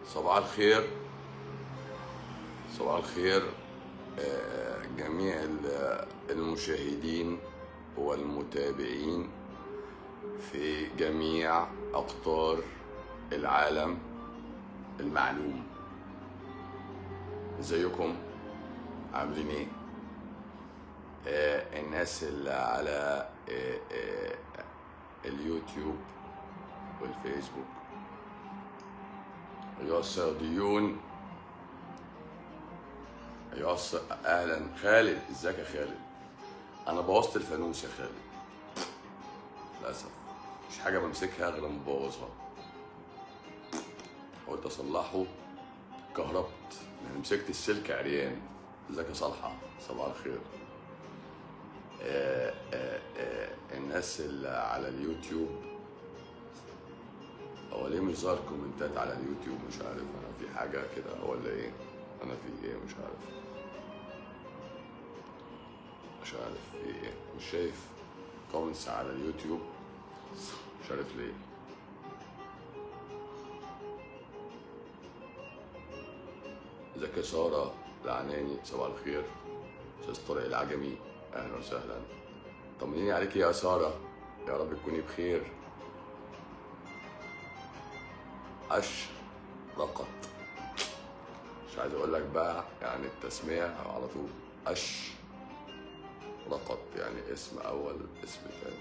صباح الخير صباح الخير آه، جميع ال- المشاهدين والمتابعين في جميع أقطار العالم المعلوم ازيكم عاملين ايه آه، الناس اللي على آه، آه، اليوتيوب والفيسبوك أيها الصياديون أيها الص... أهلا خالد ازيك يا خالد أنا بوظت الفانوس يا خالد للأسف مش حاجة بمسكها غير لما ببوظها حاولت أصلحه كهربت يعني مسكت السلك عريان ازيك يا صالحة صباح الخير آه آه آه الناس اللي على اليوتيوب هو ليه مش ظاهر كومنتات على اليوتيوب مش عارف انا في حاجة كده ولا ايه انا في ايه مش عارف مش عارف في ايه مش شايف كومنتس على اليوتيوب مش عارف ليه ازيك يا سارة العناني صباح الخير استاذ طارق العجمي اهلا وسهلا طمنيني عليك يا سارة يا رب تكوني بخير أش رقط مش عايز اقول لك بقى يعني التسمية على طول أش رقط يعني اسم اول اسم تاني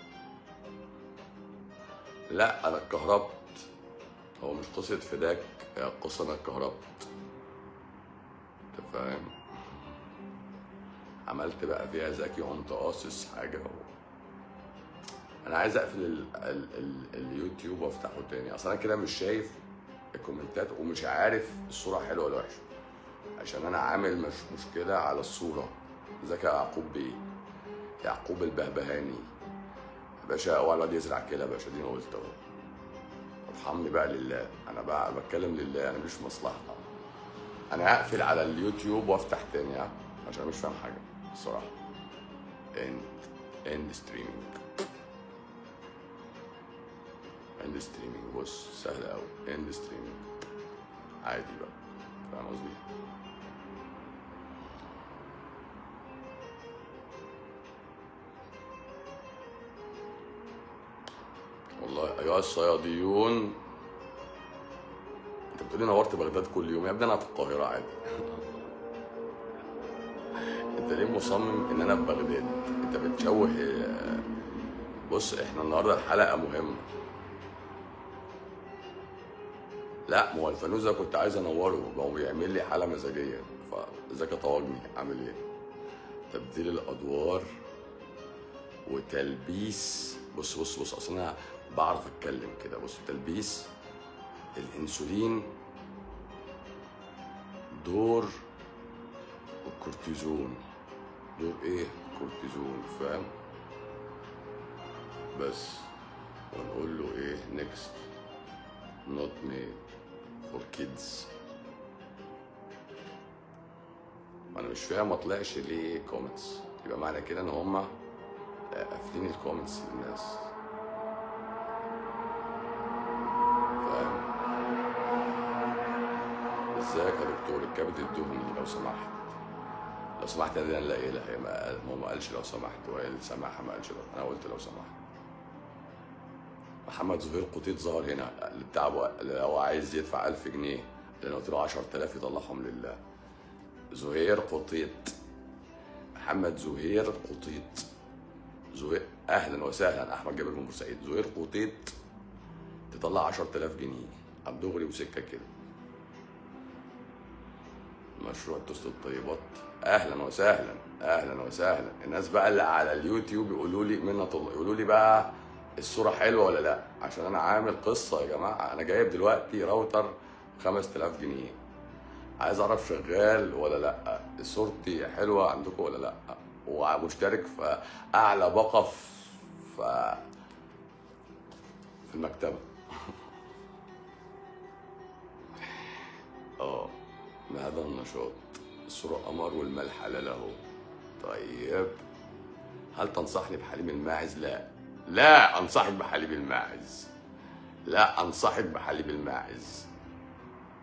لا انا اتكهربت هو مش قصة فداك هي قصة انا اتكهربت انت فاهم عملت بقى فيها ذكي وقمت قاصص حاجة و... انا عايز اقفل ال... ال... ال... اليوتيوب وافتحه تاني اصلا انا كده مش شايف الكومنتات ومش عارف الصورة حلوة ولا وحشة عشان انا عامل مش مشكلة على الصورة ازيك يا يعقوب بيه يعقوب البهبهاني يا باشا اوعى الواد يزرع كده يا باشا دي قلت اهو ارحمني بقى لله انا بقى بتكلم لله انا مش مصلحة انا هقفل على اليوتيوب وافتح تاني ها عشان مش فاهم حاجة الصراحة اند اند ستريمينج اند ستريمينج بص سهل قوي اند ستريمينج عادي بقى فاهم قصدي والله ايها الصياديون انت بتقولي نورت بغداد كل يوم يا ابني انا في القاهره عادي انت ليه مصمم ان انا في بغداد انت بتشوه بص احنا النهارده الحلقه مهمه لا ما هو الفانوس ده كنت عايز انوره ما هو بيعمل لي حاله مزاجيه فازيك يا طواجني عامل ايه تبديل الادوار وتلبيس بص بص بص اصل انا بعرف اتكلم كده بص تلبيس الانسولين دور الكورتيزون دور ايه كورتيزون فاهم بس ونقول له ايه next not made for kids انا مش فاهم ما طلعش ليه كومنتس يبقى معنى كده ان هما قافلين الكومنتس للناس فاهم ازيك يا دكتور الكبد الدهني لو سمحت لو سمحت انا لا ايه لا هي ما قال- ما هو ما قالش لو سمحت هو قال سماحه ما قالش لو انا قلت لو سمحت محمد زهير قطيط ظهر هنا اللي بتاع اللي هو عايز يدفع 1000 جنيه لان قلت له 10000 يطلعهم لله زهير قطيط محمد زهير قطيط زهير اهلا وسهلا احمد جابر من بورسعيد زهير قطيط تطلع 10000 جنيه على الدغري وسكه كده مشروع توست الطيبات اهلا وسهلا اهلا وسهلا الناس بقى اللي على اليوتيوب يقولوا لي منة الله يقولوا لي بقى الصوره حلوه ولا لا عشان انا عامل قصه يا جماعه انا جايب دلوقتي راوتر 5000 جنيه عايز اعرف شغال ولا لا صورتي حلوه عندكم ولا لا ومشترك في اعلى باقه في في المكتبه اه ما هذا النشاط الصورة قمر والمال حلال اهو طيب هل تنصحني بحليب الماعز لا لا انصحك بحليب الماعز لا انصحك بحليب الماعز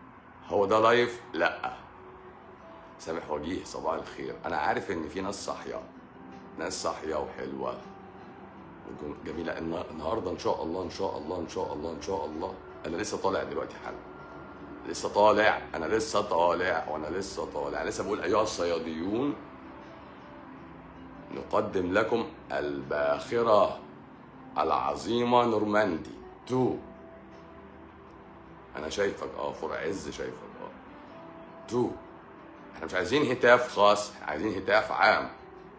هو ده لايف لا سامح وجيه صباح الخير انا عارف ان في ناس صاحيه ناس صاحيه وحلوه وجميله النا- النهارده ان شاء الله ان شاء الله ان شاء الله ان شاء الله انا لسه طالع دلوقتي حالا لسه طالع انا لسه طالع وانا لسه طالع أنا لسه بقول ايها الصياديون نقدم لكم الباخره العظيمه نورماندي 2 انا شايفك اه فور عز شايفك اه 2 احنا مش عايزين هتاف خاص احنا عايزين هتاف عام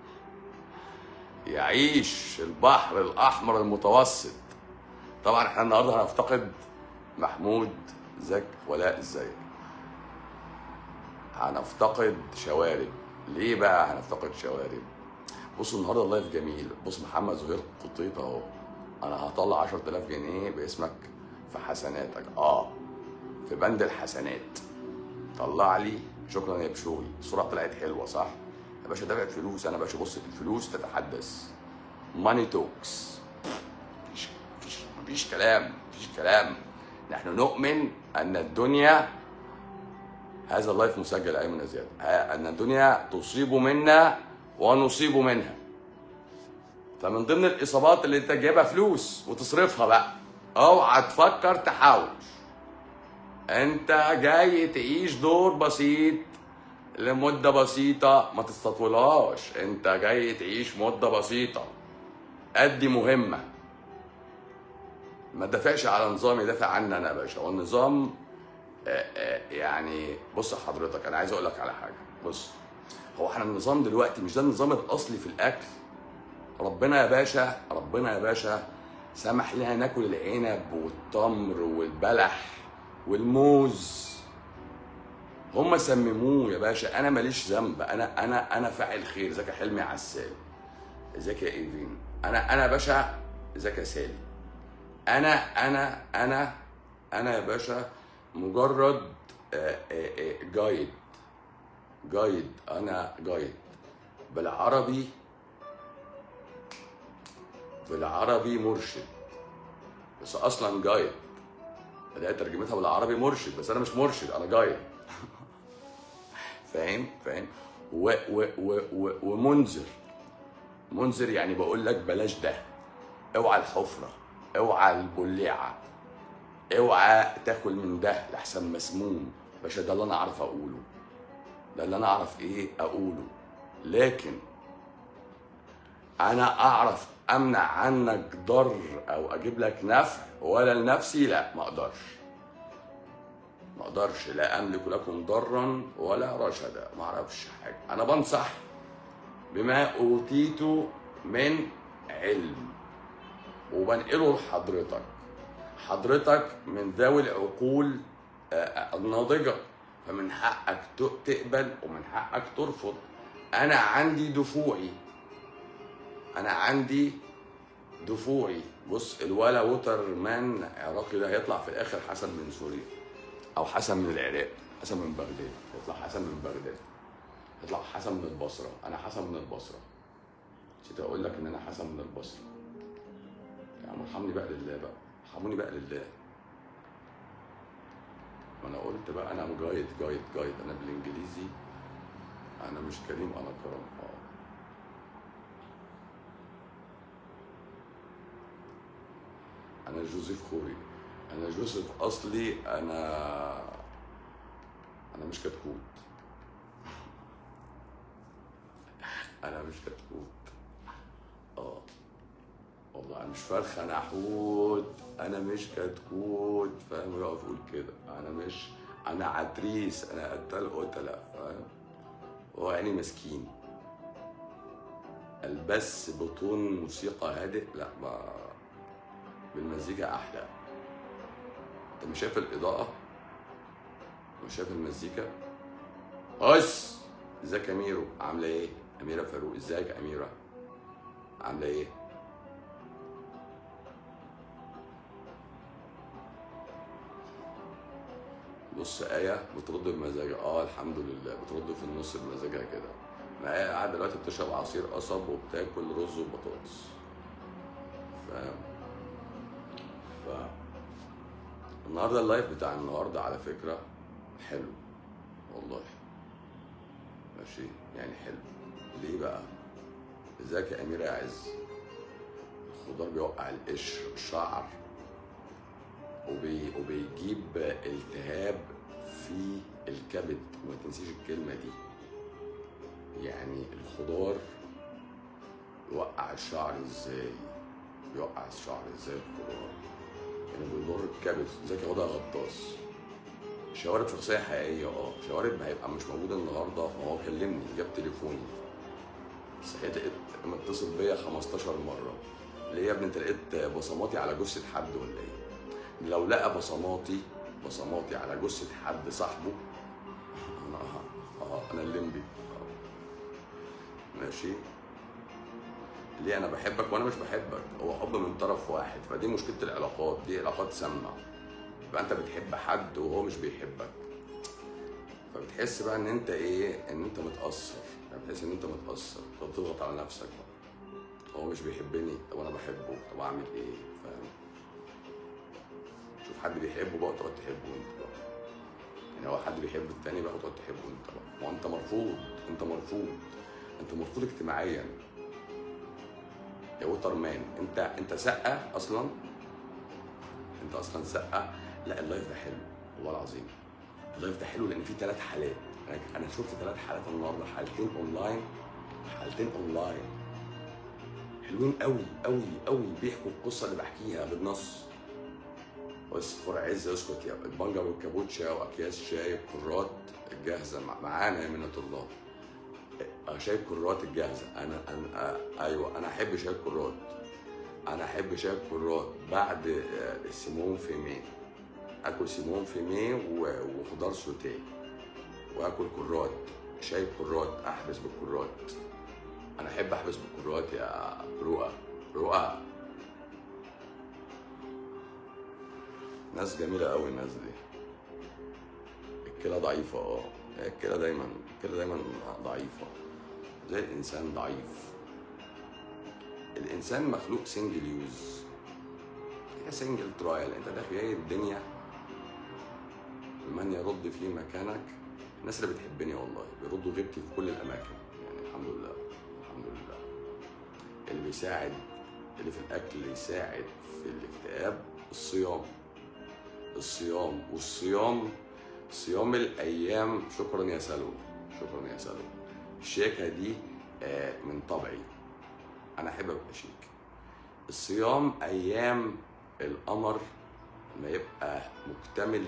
يعيش البحر الاحمر المتوسط طبعا احنا النهارده هنفتقد محمود زك ولاء ازيك هنفتقد شوارب ليه بقى هنفتقد شوارب بصوا النهارده اللايف جميل بص محمد زهير قطيط اهو انا هطلع 10000 جنيه باسمك في حسناتك اه في بند الحسنات طلع لي شكرا يا بشوي الصوره طلعت حلوه صح يا باشا دفعت فلوس انا باشا بص الفلوس تتحدث ماني توكس مفيش مفيش مفيش كلام مفيش كلام نحن نؤمن ان الدنيا هذا اللايف مسجل ايمن زياد ها- ان الدنيا تصيب منا ونصيب منها فمن ضمن الاصابات اللي انت جايبها فلوس وتصرفها بقى اوعى تفكر تحوش انت جاي تعيش دور بسيط لمدة بسيطة ما تستطولهاش انت جاي تعيش مدة بسيطة ادي مهمة ما تدافعش على نظام يدافع عني انا يا باشا والنظام آه، آه، يعني بص حضرتك انا عايز اقول لك على حاجة بص هو احنا النظام دلوقتي مش ده النظام الاصلي في الاكل ربنا يا باشا ربنا يا باشا سمح لنا ناكل العنب والتمر والبلح والموز هم سمموه يا باشا انا ماليش ذنب انا انا انا فاعل خير ازيك يا حلمي عسال ازيك يا ايفين انا انا يا باشا ازيك يا سالي انا انا انا انا يا باشا مجرد آه، آه، آه، جايد جايد انا جايد بالعربي بالعربي مرشد بس اصلا جايد اللي هي ترجمتها بالعربي مرشد بس انا مش مرشد انا جايد فاهم فاهم و و و و ومنذر منذر يعني بقول لك بلاش ده اوعى الحفره اوعى البليعه اوعى تاكل من ده لحسن مسموم باشا ده اللي انا اعرف اقوله ده اللي انا اعرف ايه اقوله لكن انا اعرف امنع عنك ضر او اجيب لك نفع ولا لنفسي لا ما اقدرش ما اقدرش لا املك لكم ضرا ولا رشدا ما اعرفش حاجه انا بنصح بما اوتيت من علم وبنقله لحضرتك حضرتك من ذوي العقول آه، آه، الناضجه فمن حقك ت- تقبل ومن حقك ترفض انا عندي دفوعي انا عندي دفوعي بص الولا ووتر مان عراقي ده هيطلع في الاخر حسن من سوريا او حسن من العراق حسن من بغداد يطلع حسن من بغداد يطلع حسن من البصره انا حسن من البصره نسيت اقول لك ان انا حسن من البصره يا عم ارحمني بقى لله بقى ارحموني بقى لله ما انا قلت بقى انا جايد جايد جايد انا بالانجليزي انا مش كريم انا كرم اه انا جوزيف خوري انا جوزيف اصلي انا انا مش كتكوت انا مش كتكوت اه والله انا مش فرخه انا حوت انا مش كتكوت فاهم يقف يقول كده انا مش انا عتريس انا قتال قتله فاهم هو يعني مسكين البس بطون موسيقى هادئ لا ما بالمزيكا احلى انت مش شايف الاضاءه مش شايف المزيكا بس ازيك يا ميرو عامله ايه اميره فاروق ازيك يا اميره عامله ايه بص آية بترد بمزاجها اه الحمد لله بترد في النص بمزاجها كده ما هي قاعدة دلوقتي بتشرب عصير قصب وبتاكل رز وبطاطس فاهم ف النهارده اللايف بتاع النهارده على فكرة حلو والله ماشي يعني حلو ليه بقى ازيك يا اميره يا عز الخضار بيوقع القشر الشعر وبي... وبيجيب التهاب في الكبد وما تنسيش الكلمه دي يعني الخضار يوقع الشعر ازاي بيوقع الشعر ازاي الخضار يعني بيضر الكبد ازيك يا هدى يا غطاس شوارب شخصية حقيقية اه شوارب هيبقى مش موجود النهاردة فهو كلمني جاب تليفوني صحيت لقيت متصل بيا 15 مرة ليه يا ابني انت لقيت بصماتي على جثة حد ولا ايه؟ لو لقى بصماتي بصماتي على جثة حد صاحبه انا اه, آه انا الليمبي آه. ماشي ليه انا بحبك وانا مش بحبك هو حب من طرف واحد فدي مشكلة العلاقات دي علاقات سامة يبقى انت بتحب حد وهو مش بيحبك فبتحس بقى ان انت ايه ان انت متاثر يعني بتحس ان انت متاثر فبتضغط على نفسك بقى هو مش بيحبني طب انا بحبه طب اعمل ايه فاهم شوف حد بيحبه بقى تقعد تحبه انت بقى يعني هو حد بيحب التاني بقى وتقعد تحبه انت بقى ما هو انت مرفوض انت مرفوض انت مرفوض اجتماعيا يا ووتر مان انت انت سقه اصلا انت اصلا سقه لا اللايف ده حلو والله العظيم اللايف ده حلو لان فيه ثلاث حالات انا انا شفت ثلاث حالات النهارده حالتين اونلاين حالتين اونلاين حلوين قوي قوي قوي بيحكوا القصه اللي بحكيها بالنص بس فور عز اسكت يا البنجر والكابوتشا واكياس شاي الكرات الجاهزه مع- معانا يا منة الله آه، شاي الكرات الجاهزه انا انا آه، ايوه انا احب شاي الكرات انا احب شاي الكرات بعد آه، السيمون فيمي اكل سيمون فيمي و- وخضار سوتيه واكل كرات شاي كرات احبس بالكرات انا احب احبس بالكرات يا رؤى رؤى ناس جميله قوي الناس دي الكلى ضعيفه اه هي الكلى دايما الكلى دايما ضعيفه زي الانسان ضعيف الانسان مخلوق سنجل يوز هي سنجل ترايل انت داخل جاي الدنيا من يرد في مكانك الناس اللي بتحبني والله بيردوا غيبتي في كل الاماكن يعني الحمد لله الحمد لله اللي بيساعد اللي في الاكل يساعد في الاكتئاب الصيام الصيام والصيام صيام الايام شكرا يا سلوى شكرا يا سلوى الشياكه دي آه، من طبعي انا احب ابقى شيك الصيام ايام القمر ما يبقى مكتمل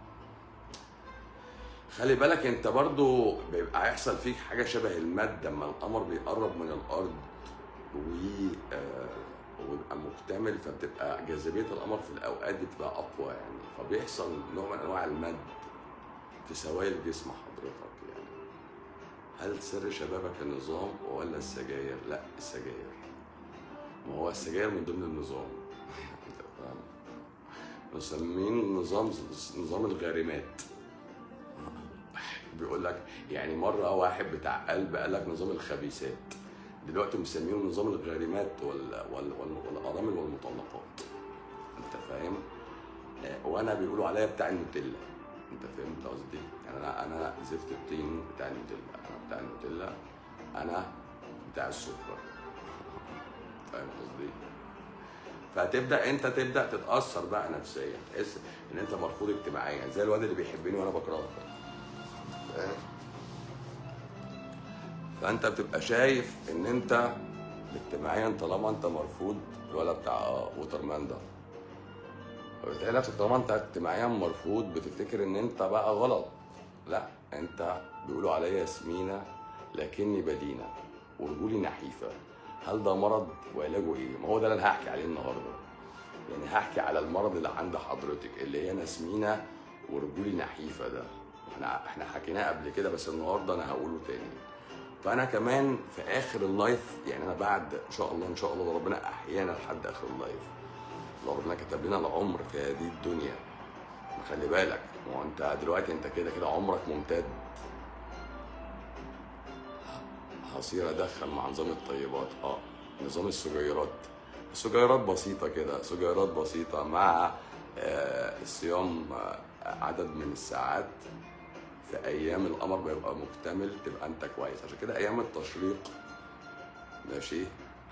خلي بالك انت برضو بيبقى هيحصل فيك حاجه شبه الماده لما القمر بيقرب من الارض و آه، ويبقى مكتمل فبتبقى جاذبيه القمر في الاوقات دي بتبقى اقوى يعني فبيحصل نوع من انواع المد في سوائل جسم حضرتك يعني هل سر شبابك النظام ولا السجاير؟ لا السجاير ما هو السجاير من ضمن النظام انت فاهم مسمين نظام نظام الغارمات بيقول لك يعني مره واحد بتاع قلب قال لك نظام الخبيثات دلوقتي مسمينه نظام الغارمات وال وال وال والارامل والمطلقات انت فاهم آه، وانا بيقولوا عليا بتاع النوتيلا انت فهمت قصدي يعني انا انا زفت الطين بتاع النوتيلا انا بتاع النوتيلا انا بتاع السكر فاهم قصدي فهتبدا انت تبدا تتاثر بقى نفسيا تحس ان انت مرفوض اجتماعيا زي الواد اللي بيحبني وانا بكرهه فاهم فانت بتبقى شايف ان انت اجتماعيا طالما انت مرفوض الولد بتاع آه، ووترمان ده فبتلاقي نفسك طالما انت اجتماعيا مرفوض بتفتكر ان انت بقى غلط لا انت بيقولوا عليا ياسمينة لكني بدينة ورجولي نحيفة هل ده مرض وعلاجه ايه؟ ما هو ده اللي انا هحكي عليه النهارده يعني هحكي على المرض اللي عند حضرتك اللي هي نسمينة ورجولي نحيفة ده احنا احنا حكيناه قبل كده بس النهارده انا هقوله تاني فانا كمان في اخر اللايف يعني انا بعد ان شاء الله ان شاء الله لو ربنا احيانا لحد اخر اللايف لو ربنا كتب لنا العمر في هذه الدنيا خلي بالك ما هو انت دلوقتي انت كده كده عمرك ممتد هصير ادخل مع نظام الطيبات اه نظام السجيرات سجيرات بسيطة كده سجيرات بسيطة مع آه، الصيام آه، عدد من الساعات في ايام القمر بيبقى مكتمل تبقى انت كويس عشان كده ايام التشريق ماشي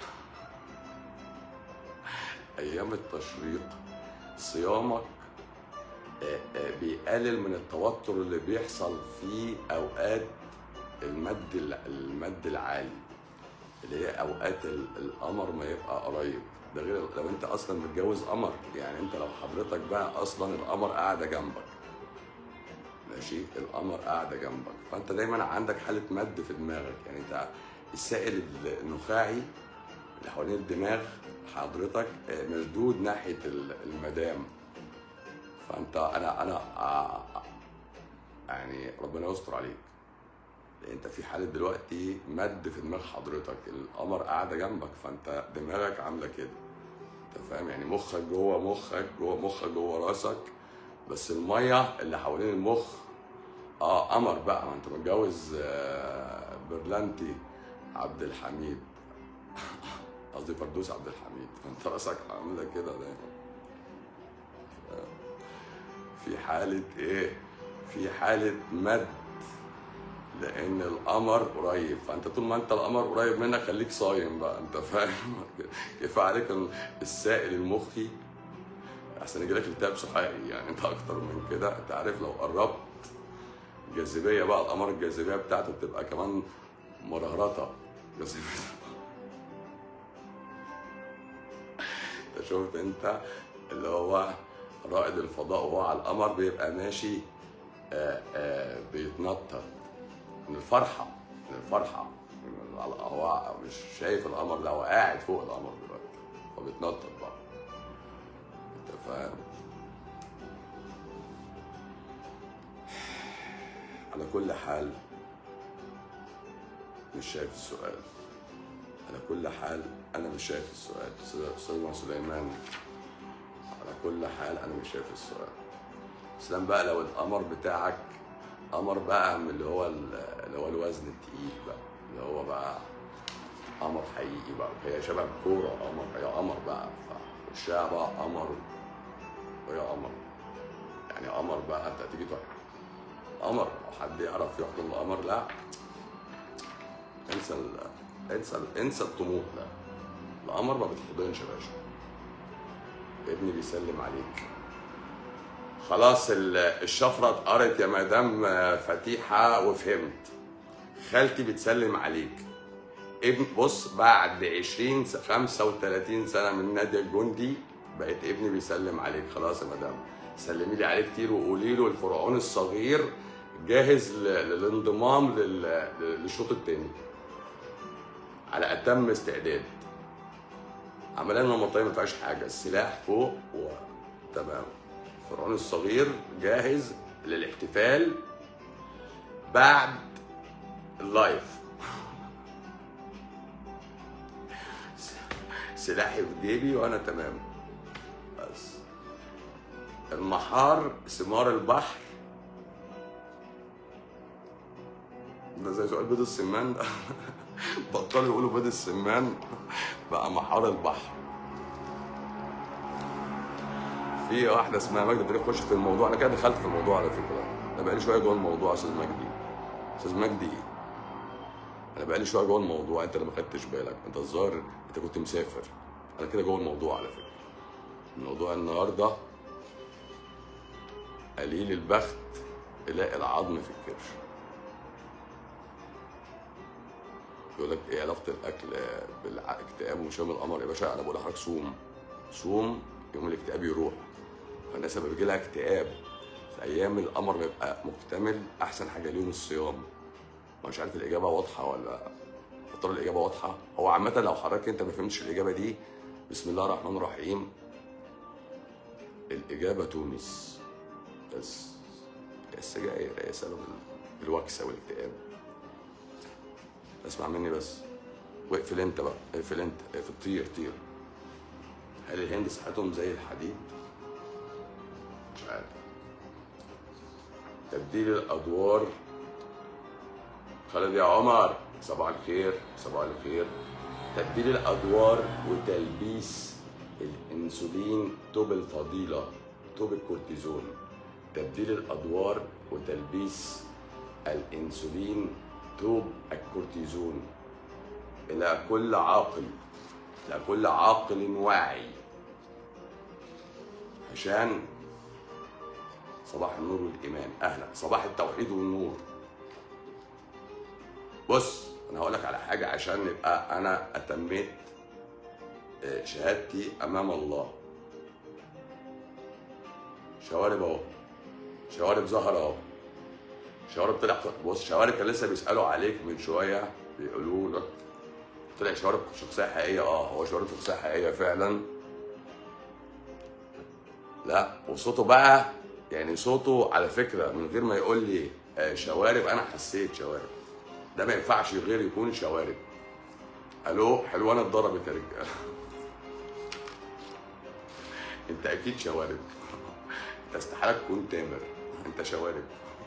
ايام التشريق صيامك آه، آه، بيقلل من التوتر اللي بيحصل في اوقات المد الع- المد العالي اللي هي اوقات ال- القمر ما يبقى قريب ده غير لو انت اصلا متجوز قمر يعني انت لو حضرتك بقى اصلا القمر قاعده جنبك ماشي القمر قاعده جنبك فانت دايما عندك حاله مد في دماغك يعني انت السائل النخاعي اللي حوالين الدماغ حضرتك آه، مشدود ناحيه ال- المدام فانت انا انا آه، يعني ربنا يستر عليك لان انت في حاله دلوقتي مد في دماغ حضرتك القمر قاعده جنبك فانت دماغك عامله كده انت فاهم يعني مخك جوه مخك جوه مخك جوه راسك بس الميه اللي حوالين المخ اه قمر بقى ما انت متجوز آه، برلانتي عبد الحميد قصدي فردوس عبد الحميد فانت راسك عامله كده دايما في حالة إيه؟ في حالة مد لأن القمر قريب فأنت طول ما أنت القمر قريب منك خليك صايم بقى أنت فاهم؟ كيف عليك السائل المخي أحسن يجيلك التهاب صحائي يعني أنت أكتر من كده أنت عارف لو قربت الجاذبية بقى القمر الجاذبية بتاعته بتبقى كمان مرهرطة جاذبية انت شفت انت اللي هو رائد الفضاء وهو على القمر بيبقى ماشي آآ آآ بيتنطط من الفرحة من الفرحة من ال- هو مش شايف القمر ده هو قاعد فوق القمر دلوقتي هو بيتنطط بقى انت فاهم على كل حال مش شايف السؤال على كل حال انا مش شايف السؤال أستاذ- استاذ سليمان على كل حال انا مش شايف السؤال اسلام بقى لو القمر بتاعك قمر بقى من اللي هو ال- اللي هو الوزن التقيل بقى اللي هو بقى قمر حقيقي بقى هي شبه الكورة قمر هي قمر بقى فوشها بقى قمر وهي قمر يعني قمر بقى انت تيجي تروح قمر لو حد يعرف يحضن القمر لا انسى ال... انسى ال... انسى الطموح ده القمر ما بتحضنش يا باشا ابني بيسلم عليك خلاص ال- الشفرة اتقرت يا مدام فتيحة وفهمت خالتي بتسلم عليك ابن بص بعد 20 س- 35 سنة من نادية الجندي بقيت ابني بيسلم عليك خلاص يا مدام سلمي لي عليه كتير وقولي له الفرعون الصغير جاهز ل- للانضمام لل- للشوط التاني على اتم استعداد عمليه نمطيه ما فيهاش حاجه السلاح فوق وتمام فرعون الصغير جاهز للاحتفال بعد اللايف سلاحي في جيبي وانا تمام بس المحار ثمار البحر ده زي سؤال بيض السمان ده بطلوا يقولوا بيض السمان بقى محار البحر في واحده اسمها ماجده بتقول تخش في الموضوع انا كده دخلت في الموضوع على فكره انا بقالي شويه جوه الموضوع يا استاذ مجدي استاذ مجدي انا بقالي شويه جوه الموضوع انت اللي ما خدتش بالك انت الظاهر انت كنت مسافر انا كده جوه الموضوع على فكره الموضوع النهارده قليل البخت يلاقي العظم في الكرش يقول لك ايه علاقه الاكل بالاكتئاب ومشام القمر يا باشا انا بقول لحضرتك صوم صوم يوم الاكتئاب يروح فالناس لما بيجي لها اكتئاب في ايام القمر بيبقى مكتمل احسن حاجه ليهم الصيام ما مش عارف الاجابه واضحه ولا يا ترى الاجابه واضحه هو عامه لو حضرتك انت ما فهمتش الاجابه دي بسم الله الرحمن الرحيم الاجابه تونس بس السجاير هي سبب الوكسه والاكتئاب اسمع مني بس واقفل انت بقى اقفل انت اقفل طير طير هل الهند صحتهم زي الحديد؟ مش عارف تبديل الادوار خالد يا عمر صباح الخير صباح الخير تبديل الادوار وتلبيس الانسولين توب الفضيله توب الكورتيزون تبديل الادوار وتلبيس الانسولين توب الكورتيزون الى كل عاقل الى كل عاقل واعي عشان صباح النور والايمان اهلا صباح التوحيد والنور بص انا هقول لك على حاجه عشان نبقى انا اتميت آه، شهادتي امام الله شوارب اهو شوارب ظهر اهو شوارب طلع بص شوارب كان لسه بيسالوا عليك من شويه بيقولوا لك طلع شوارب شخصيه حقيقيه اه هو شوارب شخصيه حقيقيه فعلا لا وصوته بقى يعني صوته على فكره من غير ما يقول لي آه، شوارب انا حسيت شوارب ده ما ينفعش غير يكون شوارب الو حلوانه اتضربت يا رجاله انت اكيد شوارب انت استحاله تكون تامر انت شوارب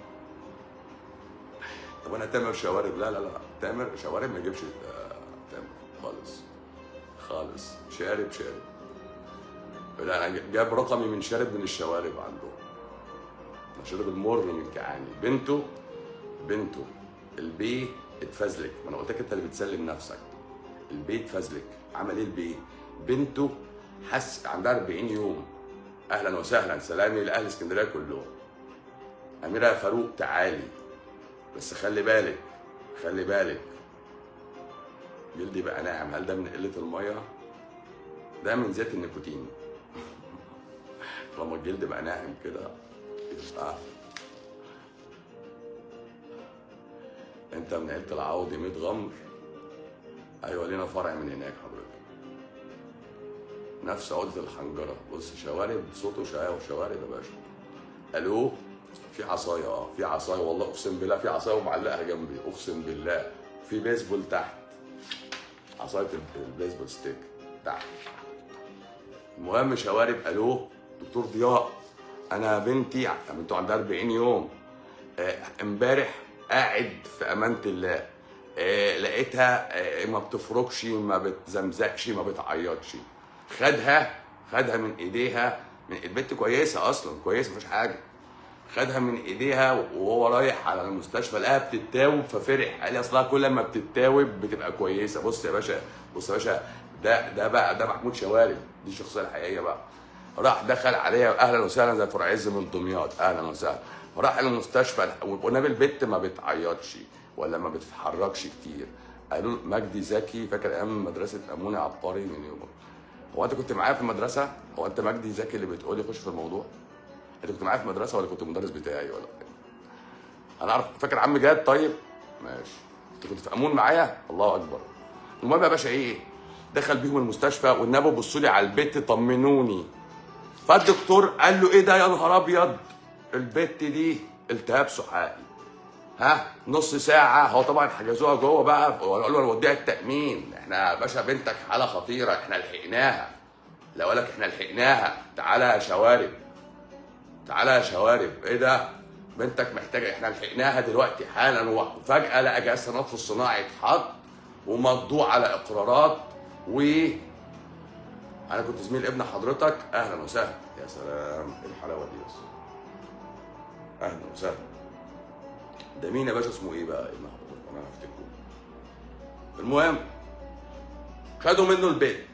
طب انا تامر شوارب لا لا لا تامر شوارب ما يجيبش آه، تامر خالص خالص شارب شارب لا انا جاب رقمي من شارب من الشوارب عنده أنا شارب المر من كعاني بنته بنته البي اتفزلك ما انا قلت لك انت اللي بتسلم نفسك البي اتفزلك عمل ايه البي بنته حس عندها 40 يوم اهلا وسهلا سلامي لاهل اسكندريه كلهم اميره فاروق تعالي بس خلي بالك خلي بالك جلدي بقى ناعم هل ده من قله الميه ده من زيت النيكوتين لما الجلد بقى ناعم كده يبقى انت من عيله العوضي 100 غمر ايوه لينا فرع من هناك حضرتك نفس عقدة الحنجرة بص شوارب صوته شقاوة شوارب يا باشا الو في عصاية اه في عصاية والله اقسم بالله في عصاية ومعلقها جنبي اقسم بالله في بيسبول تحت عصاية ال- البيسبول ستيك تحت المهم شوارب الو دكتور ضياء انا بنتي بنته عندها 40 يوم آه، امبارح قاعد في امانه الله آه، لقيتها آه، ما بتفركش ما بتزمزقش ما بتعيطش خدها خدها من ايديها من البنت كويسه اصلا كويسه مفيش حاجه خدها من ايديها وهو رايح على المستشفى لقاها بتتاوب ففرح قال لي اصلها كل ما بتتاوب بتبقى كويسه بص يا باشا بص يا باشا ده ده بقى ده محمود شوارب دي الشخصيه الحقيقيه بقى راح دخل عليها اهلا وسهلا زي فرع عز من دمياط اهلا وسهلا راح المستشفى والنبي البت ما بتعيطش ولا ما بتتحركش كتير قالوا له مجدي زكي فاكر ايام مدرسه اموني عبقري من يوم هو انت كنت معايا في المدرسه هو انت مجدي زكي اللي بتقول لي خش في الموضوع انت كنت معايا في المدرسه ولا كنت المدرس بتاعي ولا إيه؟ انا اعرف فاكر عم جاد طيب ماشي انت كنت في امون معايا الله اكبر المهم يا باشا ايه دخل بيهم المستشفى والنبي بصوا لي على البت طمنوني فالدكتور قال له ايه ده يا نهار ابيض البت دي التهاب سحائي ها نص ساعة هو طبعا حجزوها جوه بقى وقالوا له نوديها التأمين احنا يا باشا بنتك حالة خطيرة احنا لحقناها لا اقول لك احنا لحقناها تعالى يا شوارب تعالى يا شوارب ايه ده بنتك محتاجة احنا لحقناها دلوقتي حالا وفجأة لقى جهاز التنفس الصناعي اتحط وموضوع على اقرارات و انا كنت زميل ابن حضرتك اهلا وسهلا يا سلام ايه الحلاوه دي بس اهلا وسهلا ده مين يا باشا اسمه ايه بقى ابن حضرتك انا هفتكره المهم خدوا منه البيت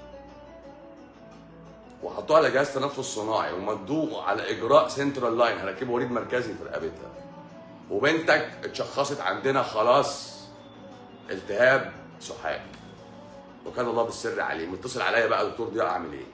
وحطوه على جهاز تنفس صناعي ومدوه على اجراء سنترال لاين هركبه وريد مركزي في رقبتها وبنتك اتشخصت عندنا خلاص التهاب سحائي وكان الله بالسر عليه متصل عليا بقى دكتور ضياء اعمل ايه؟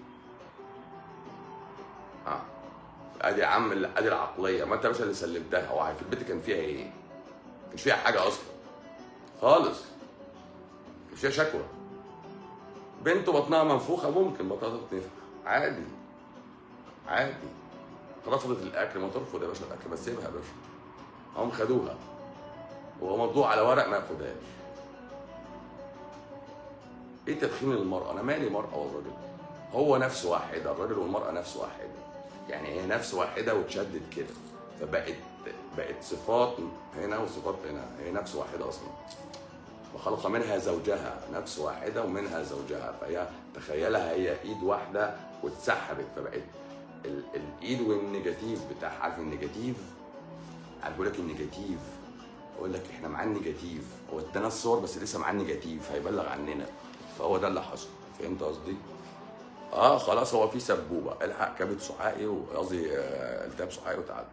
اه ادي يا عم ال- ادي العقليه ما انت يا باشا اللي سلمتها هو في البيت كان فيها ايه؟ مش فيها حاجه اصلا خالص مش فيها شكوى بنته بطنها منفوخه ممكن بطنها تتنفخ عادي عادي رفضت الاكل ما ترفض يا باشا الاكل بس سيبها يا باشا هم خدوها وهو موضوع على ورق ما ياخدهاش ايه تدخين المرأة؟ أنا مالي مرأة والراجل؟ هو نفس واحدة، الراجل والمرأة نفس واحدة. يعني هي نفس واحدة واتشدت كده. فبقت بقت صفات هنا وصفات هنا، هي نفس واحدة أصلا. وخلق منها زوجها، نفس واحدة ومنها زوجها، فهي تخيلها هي إيد واحدة واتسحبت فبقت ال- الإيد والنيجاتيف بتاعها، عارف النيجاتيف؟ عارف بيقول لك النيجاتيف اقول لك احنا معاه النيجاتيف هو ادانا الصور بس لسه معاه النيجاتيف هيبلغ عننا فهو ده اللي حصل فهمت قصدي؟ اه خلاص هو في سبوبه الحق كبد سحائي وقصدي آه، التهاب سحائي وتعالى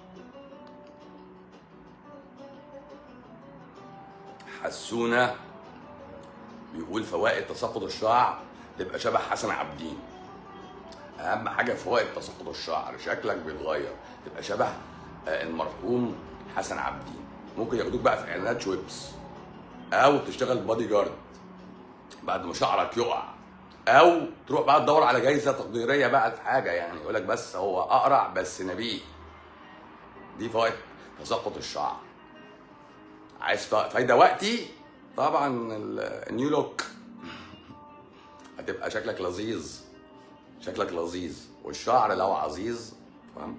حسونا بيقول فوائد تساقط الشعر تبقى شبه حسن عابدين اهم حاجه فوائد تساقط الشعر شكلك بيتغير تبقى شبه آه، المرحوم حسن عابدين ممكن ياخدوك بقى في اعلانات شويبس او تشتغل بادي جارد بعد ما شعرك يقع او تروح بقى تدور على جايزه تقديريه بقى في حاجه يعني يقول لك بس هو اقرع بس نبيه دي فوائد تساقط الشعر عايز فا- فايده وقتي طبعا ال- النيو لوك هتبقى شكلك لذيذ شكلك لذيذ والشعر لو عزيز فاهم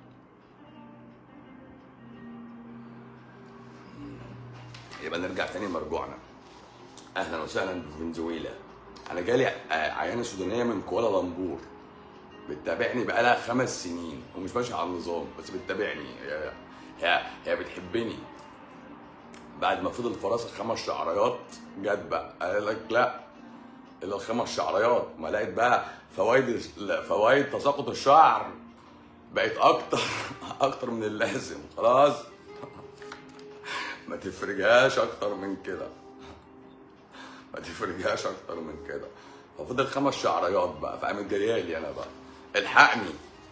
يبقى نرجع تاني لمرجوعنا اهلا وسهلا بفنزويلا انا جالي آه، عيانه سودانيه من كوالالمبور بتتابعني بقالها خمس سنين ومش ماشيه على النظام بس بتتابعني هي هي, هي بتحبني بعد ما فضل في راسها خمس شعريات جت بقى قال لك لا الا الخمس شعريات ما لقيت بقى فوائد فوائد تساقط الشعر بقت اكتر اكتر من اللازم خلاص ما تفرجهاش اكتر من كده ما تفرجهاش اكتر من كده ففضل خمس شعريات بقى فقامت جايالي انا بقى الحقني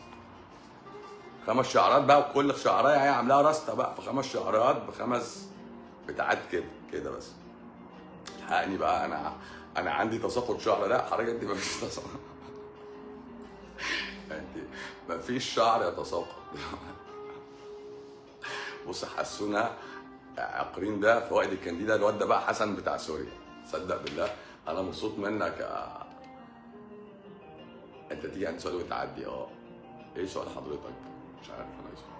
خمس شعرات بقى وكل شعرايه هي عاملاها راستا بقى في خمس شعرات بخمس بتاعات كده كده بس الحقني بقى انا انا عندي تساقط شعر لا حضرتك انت مفيش تساقط انت مفيش شعر يتساقط بص حسونا عقرين ده فوائد الكانديدا الواد ده بقى حسن بتاع سوريا صدق بالله انا مبسوط منك يا انت تيجي عند سؤال وتعدي اه ايه سؤال حضرتك مش عارف انا اسمه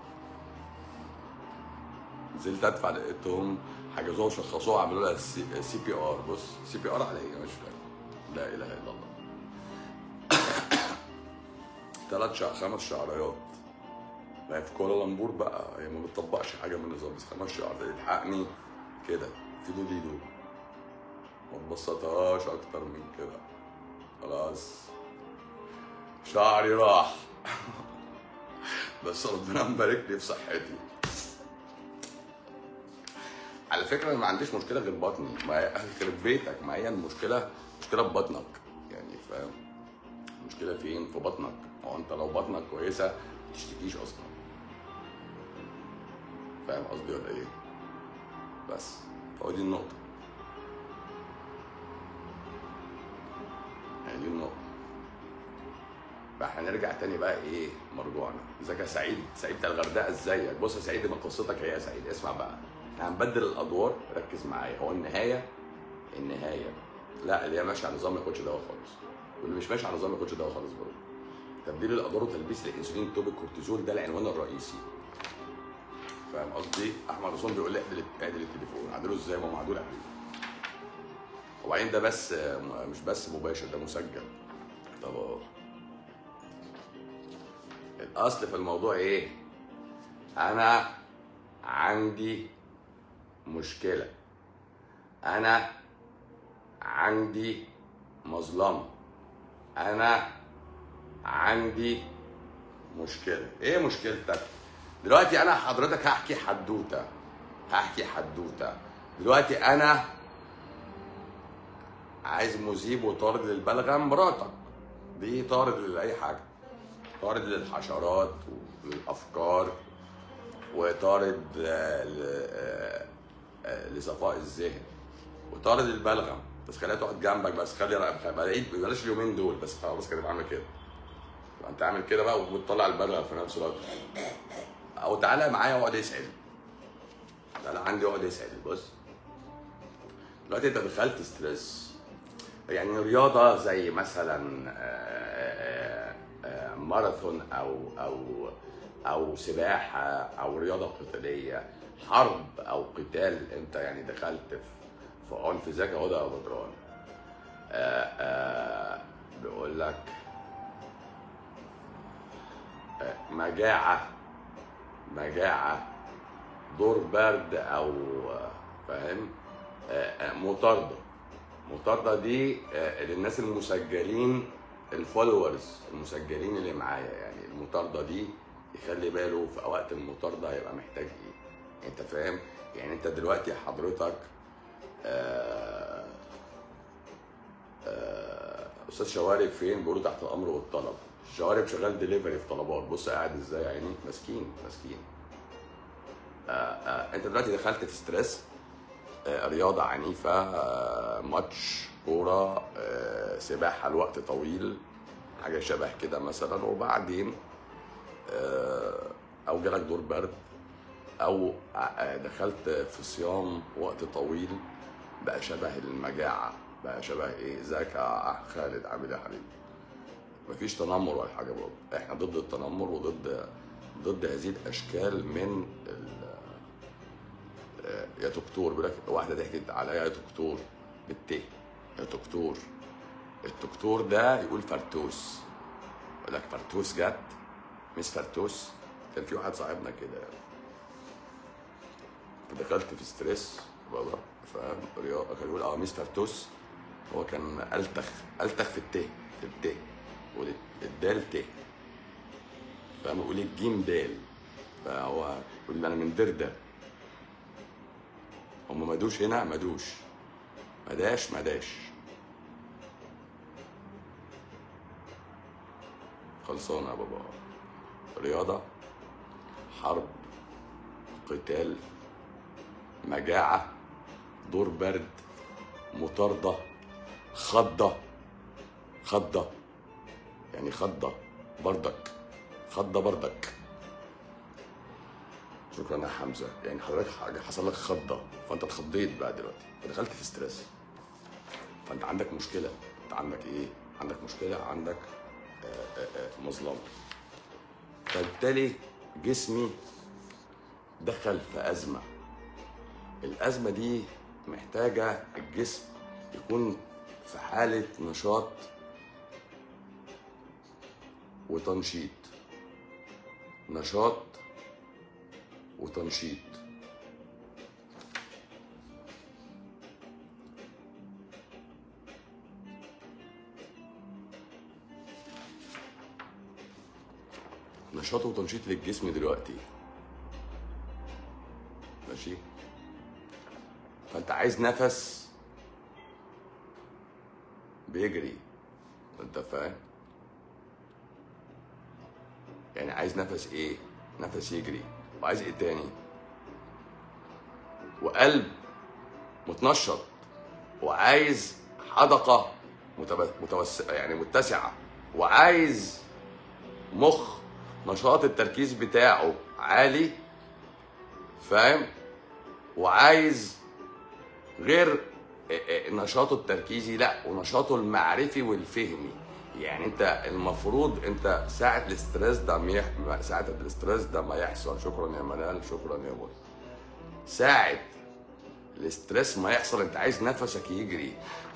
نزلت ادفع لقيتهم حجزوها وشخصوها عملوا لها سي بي ار بص سي بي ار على ايه مش فاهم لا اله الا الله ثلاث شع... خمس شعريات ما هي في كوالالمبور بقى هي ما بتطبقش حاجه من النظام بس خمس شعريات الحقني كده في دو دي دو ما تبسطهاش اكتر من كده خلاص شعري راح بس ربنا مبارك لي في صحتي على فكره انا ما عنديش مشكله غير بطني ما هي يخرب بيتك ما هي المشكله مشكله في بطنك يعني فاهم المشكله فين في بطنك هو انت لو بطنك كويسه ما تشتكيش اصلا فاهم قصدي ولا ايه بس هو دي النقطه يعني دي النقطه بقى هنرجع تاني بقى ايه مرجوعنا ازيك يا سعيد سعيد بتاع الغردقه ازيك بص يا سعيد ما قصتك هي يا سعيد اسمع بقى احنا هنبدل الادوار ركز معايا هو النهايه النهايه لا اللي هي ماشيه على نظام ما ياخدش دواء خالص واللي مش ماشي على نظام ما ياخدش دواء خالص برضه تبديل الادوار وتلبيس الانسولين توب الكورتيزول ده العنوان الرئيسي فاهم قصدي احمد رسول بيقول لي اعدل اعدل التليفون اعدله ازاي ما هو معدول عليه وبعدين ده بس مش بس مباشر ده مسجل طب اهو الاصل في الموضوع ايه انا عندي مشكله انا عندي مظلمه انا عندي مشكله ايه مشكلتك دلوقتي انا حضرتك هحكي حدوته هحكي حدوته دلوقتي انا عايز مذيب وطارد للبلغم مراتك دي طارد لاي حاجه طارد للحشرات وللافكار وطارد آه، ل- آه، آه، لصفاء الذهن وطارد البلغم بس خليها تقعد جنبك بس خلي رأ- بلاقيك بلاش اليومين دول بس خلاص كده بعمل كده انت عامل كده بقى وبتطلع البلغم في نفس الوقت او تعالى معايا واقعد اسال تعالى عندي اقعد اسال بص دلوقتي انت دخلت ستريس يعني رياضه زي مثلا آه، آه، ماراثون او او او سباحه او رياضه قتاليه حرب او قتال انت يعني دخلت في في عنف ذكي هدى ابو بدران آه، آه، بيقول لك آه، مجاعه مجاعه دور برد او فاهم آه، آه، مطارده مطارده دي آه، للناس المسجلين الفولورز المسجلين اللي معايا يعني المطارده دي يخلي باله في وقت المطارده هيبقى محتاج ايه انت فاهم يعني انت دلوقتي حضرتك آه، آه، استاذ شوارب فين بيقولوا تحت الامر والطلب شوارب شغال دليفري في طلبات بص قاعد ازاي يا عيني مسكين مسكين آه، آه، انت دلوقتي دخلت في ستريس آه، رياضه عنيفه آه، ماتش كوره آه، سباحه لوقت طويل حاجه شبه كده مثلا وبعدين آه، او جالك دور برد او آه، دخلت في صيام وقت طويل بقى شبه المجاعه بقى شبه ايه ازيك يا خالد عامل ايه يا حبيبي مفيش تنمر ولا حاجه برضه احنا ضد التنمر وضد ضد هذه الاشكال من ال- آه، يا دكتور بيقول لك واحده ضحكت عليا يا دكتور بالت يا دكتور الدكتور ده يقول فرتوس يقول لك فرتوس جت مش فرتوس كان في واحد صاحبنا كده دخلت في ستريس بابا فاهم رياضه كان يقول اه ميس فرتوس هو كان التخ التخ في الت في الت يقول الدال ت فاهم يقول الجيم دال فهو يقول انا من دردة هم مدوش هنا مدوش مداش مداش خلصانه يا بابا رياضه حرب قتال مجاعه دور برد مطارده خضه خضه يعني خضه بردك خضه بردك شكرا يا حمزه يعني حضرتك حاجه حصل لك خضه فانت اتخضيت بقى دلوقتي فدخلت في ستريس فانت عندك مشكله انت عندك ايه عندك مشكله عندك آه، آه، آه، مظلمه فبالتالي جسمي دخل في ازمه الازمه دي محتاجه الجسم يكون في حاله نشاط وتنشيط نشاط وتنشيط نشاط وتنشيط للجسم دلوقتي ماشي فانت عايز نفس بيجري انت فاهم يعني عايز نفس ايه نفس يجري وعايز ايه تاني وقلب متنشط وعايز حدقة متب- متوسعة يعني متسعة وعايز مخ نشاط التركيز بتاعه عالي فاهم وعايز غير نشاطه التركيزي لا ونشاطه المعرفي والفهمي يعني انت المفروض انت ساعة الاسترس ده ما يح- ساعة الاسترس ده ما يحصل شكرا يا منال شكرا يا بول ساعة الاسترس ما يحصل انت عايز نفسك يجري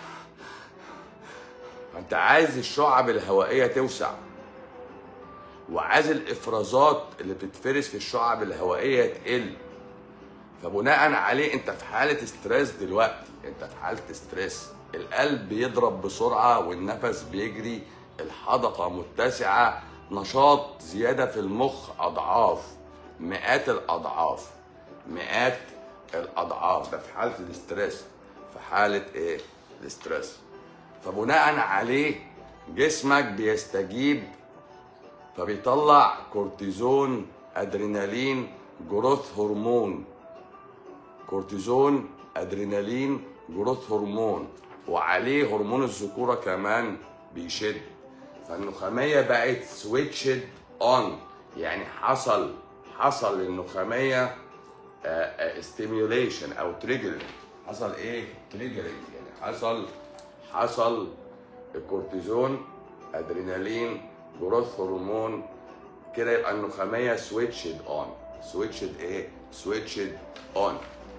انت عايز الشعب الهوائية توسع وعايز الافرازات اللي بتتفرز في الشعب الهوائية تقل فبناء عليه انت في حاله ستريس دلوقتي انت في حاله ستريس القلب بيضرب بسرعه والنفس بيجري الحدقه متسعه نشاط زياده في المخ اضعاف مئات الاضعاف مئات الاضعاف ده في حاله الاستريس في حاله ايه الاستريس فبناء عليه جسمك بيستجيب فبيطلع كورتيزون ادرينالين جروث هرمون كورتيزون ادرينالين جروث هرمون وعليه هرمون الذكوره كمان بيشد فالنخاميه بقت سويتشد اون يعني حصل حصل للنخاميه ستيميوليشن او تريجرنج حصل ايه تريجرنج يعني حصل حصل الكورتيزون ادرينالين جروث هرمون كده يبقى النخاميه سويتشد اون سويتشد ايه سويتشد اون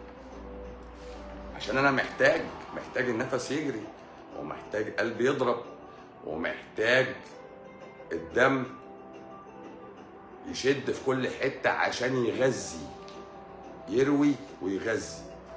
عشان انا محتاج محتاج النفس يجري ومحتاج قلبي يضرب ومحتاج الدم يشد في كل حته عشان يغذي يروي ويغذي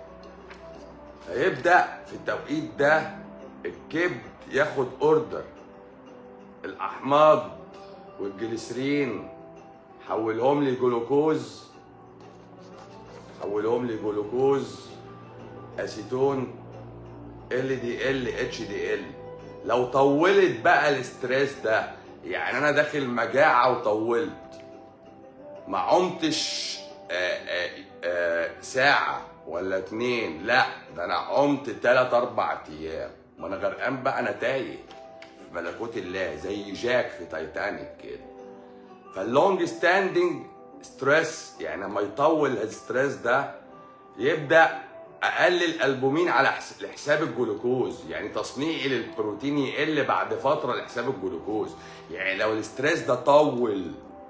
فيبدا في التوقيت ده الكبد ياخد اوردر الاحماض والجليسرين حولهم لي جلوكوز حولهم لي جلوكوز اسيتون ال دي ال اتش دي ال لو طولت بقى الاستريس ده يعني انا داخل مجاعه وطولت ما عمتش آآ آآ آآ ساعه ولا اتنين لا ده انا عمت تلات اربع ايام ما انا غرقان بقى انا تايه في ملكوت الله زي جاك في تايتانيك كده فاللونج ستاندنج ستريس يعني لما يطول الستريس ده يبدا اقلل البومين على حس- لحساب الجلوكوز يعني تصنيعي للبروتين يقل بعد فتره لحساب الجلوكوز يعني لو الاستريس ده طول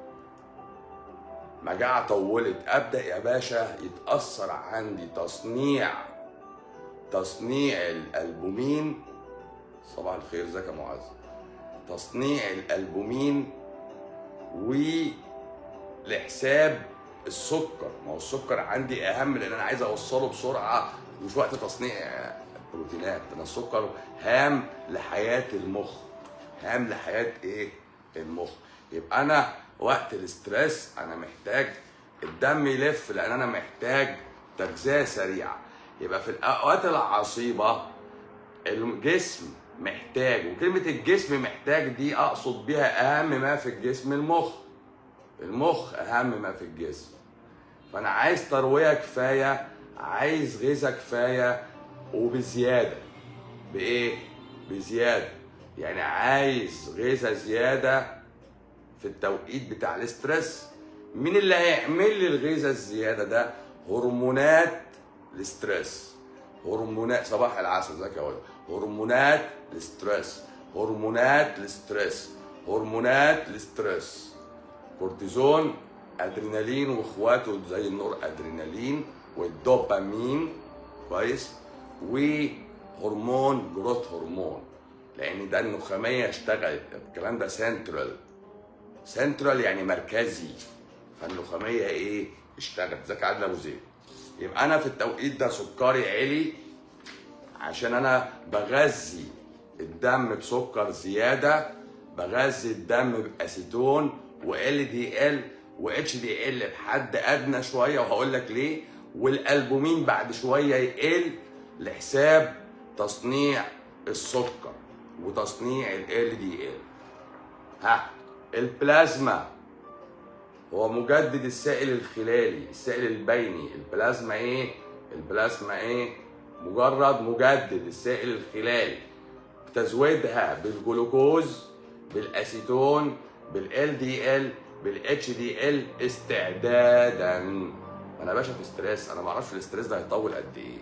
مجاعة طولت ابدا يا باشا يتاثر عندي تصنيع تصنيع الالبومين صباح الخير ازيك يا معاذ تصنيع الالبومين ولحساب السكر ما هو السكر عندي اهم لان انا عايز اوصله بسرعه مش وقت تصنيع بروتينات انا السكر هام لحياه المخ هام لحياه ايه المخ يبقى انا وقت الاسترس انا محتاج الدم يلف لان انا محتاج تغذيه سريعه يبقى في الاوقات العصيبه الجسم محتاج وكلمه الجسم محتاج دي اقصد بيها اهم ما في الجسم المخ المخ اهم ما في الجسم فانا عايز ترويه كفايه عايز غذاء كفايه وبزياده بايه بزياده يعني عايز غذاء زياده في التوقيت بتاع الاسترس مين اللي هيعمل لي الغذاء الزياده ده هرمونات الاسترس هرمونات صباح العسل ازيك يا ولد هرمونات الاسترس هرمونات الاسترس هرمونات الاسترس كورتيزون ادرينالين واخواته زي النور ادرينالين والدوبامين كويس وهرمون جروث هرمون لان ده النخاميه اشتغلت الكلام ده سنترال سنترال يعني مركزي فالنخاميه ايه اشتغلت ازيك يا عادل ابو زيد يبقى انا في التوقيت ده سكري عالي عشان انا بغذي الدم بسكر زياده بغذي الدم باسيتون وال دي ال واتش دي ال بحد ادنى شويه وهقول لك ليه والالبومين بعد شويه يقل لحساب تصنيع السكر وتصنيع ال دي ال ها البلازما هو مجدد السائل الخلالي السائل البيني البلازما ايه البلازما ايه مجرد مجدد السائل الخلالي تزويدها بالجلوكوز بالاسيتون بالال دي ال بالاتش دي ال استعدادا انا يا باشا في ستريس انا ما اعرفش الاستريس ده هيطول قد ايه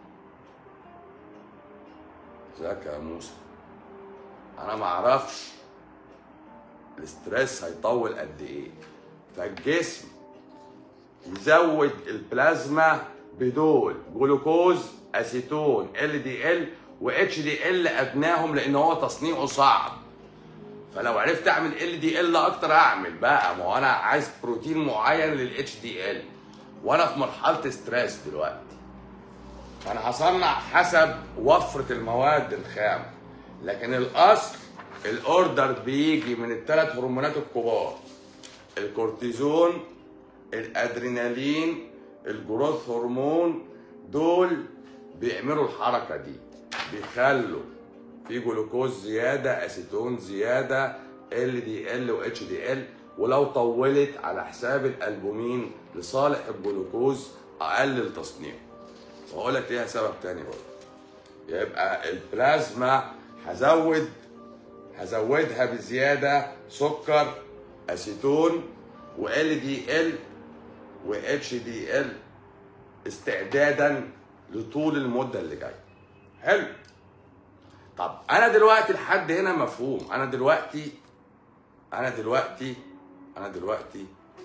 ازيك يا موسى انا ما اعرفش الاستريس هيطول قد ايه فالجسم يزود البلازما بدول جلوكوز اسيتون ال دي ال واتش دي ال ادناهم لان هو تصنيعه صعب فلو عرفت اعمل ال دي ال اكتر اعمل بقى ما هو انا عايز بروتين معين للاتش دي ال وانا في مرحله ستريس دلوقتي فانا هصنع حسب وفره المواد الخام لكن الاصل الاوردر بيجي من الثلاث هرمونات الكبار الكورتيزون الادرينالين الجروث هرمون دول بيعملوا الحركه دي بيخلوا في جلوكوز زياده اسيتون زياده ال دي ال واتش دي ال ولو طولت على حساب الالبومين لصالح الجلوكوز اقلل تصنيعه واقول لك ليها سبب تاني برضه يبقى البلازما هزود هزودها بزياده سكر اسيتون وال دي ال واتش دي ال استعدادا لطول المده اللي جايه حلو طب انا دلوقتي لحد هنا مفهوم انا دلوقتي انا دلوقتي انا دلوقتي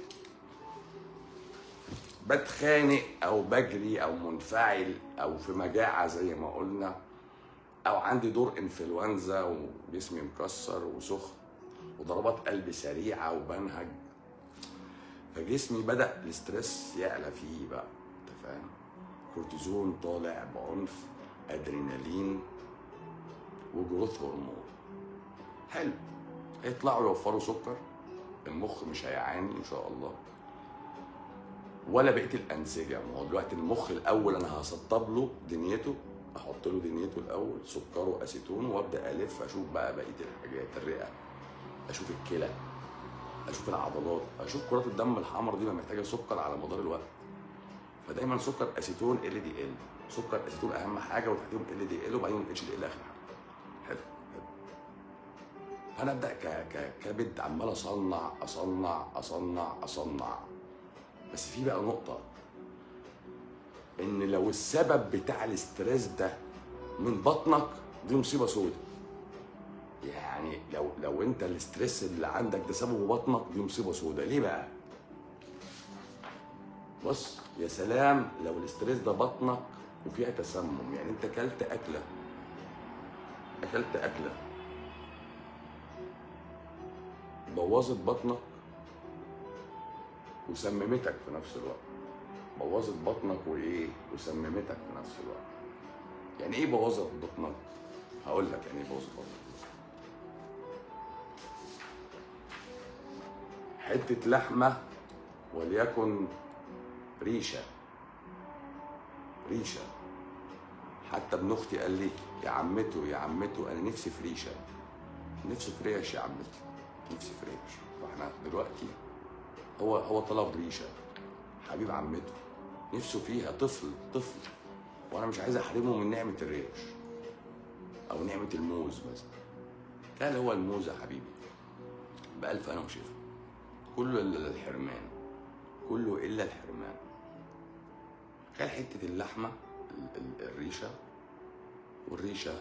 بتخانق او بجري او منفعل او في مجاعه زي ما قلنا او عندي دور انفلونزا وجسمي مكسر وسخن وضربات قلب سريعه وبنهج فجسمي بدا الاسترس يعلى فيه بقى فاهم كورتيزون طالع بعنف ادرينالين وجروث هرمون حلو هيطلعوا يوفروا سكر المخ مش هيعاني ان شاء الله ولا بقيه الانسجه ما هو دلوقتي المخ الاول انا هسطب له دنيته احط له دنيته الاول سكر واسيتون وابدا الف اشوف بقى بقيه الحاجات الرئه اشوف الكلى اشوف العضلات اشوف كرات الدم الحمراء دي ما محتاجه سكر على مدار الوقت فدايما سكر اسيتون ال دي ال سكر اسيتون اهم حاجه وتحتيهم ال دي ال وبعدين اتش دي ال اخر حاجه حلو حلو فانا ابدا ك- ك- كبد عمال اصنع اصنع اصنع اصنع بس في بقى نقطه ان لو السبب بتاع الاستريس ده من بطنك دي مصيبه سودة يعني لو لو انت الاستريس اللي عندك ده سببه بطنك دي مصيبه سودة ليه بقى بص يا سلام لو الاستريس ده بطنك وفيها تسمم يعني انت اكلت اكله اكلت اكله بوظت بطنك وسممتك في نفس الوقت بوظت بطنك وايه وسممتك في نفس الوقت يعني ايه بوظت بطنك هقول لك يعني ايه بوظت بطنك حته لحمه وليكن ريشه ريشه حتى ابن اختي قال لي يا عمته يا عمته انا نفسي في ريشه نفسي في ريش يا عمتي نفسي في ريش فاحنا دلوقتي هو هو طلب ريشه حبيب عمته نفسه فيها طفل طفل وانا مش عايز احرمه من نعمه الريش او نعمه الموز مثلا قال هو الموز يا حبيبي بألف انا وشفا كله الا الحرمان كله الا الحرمان كان حته اللحمه ال- ال- الريشه والريشه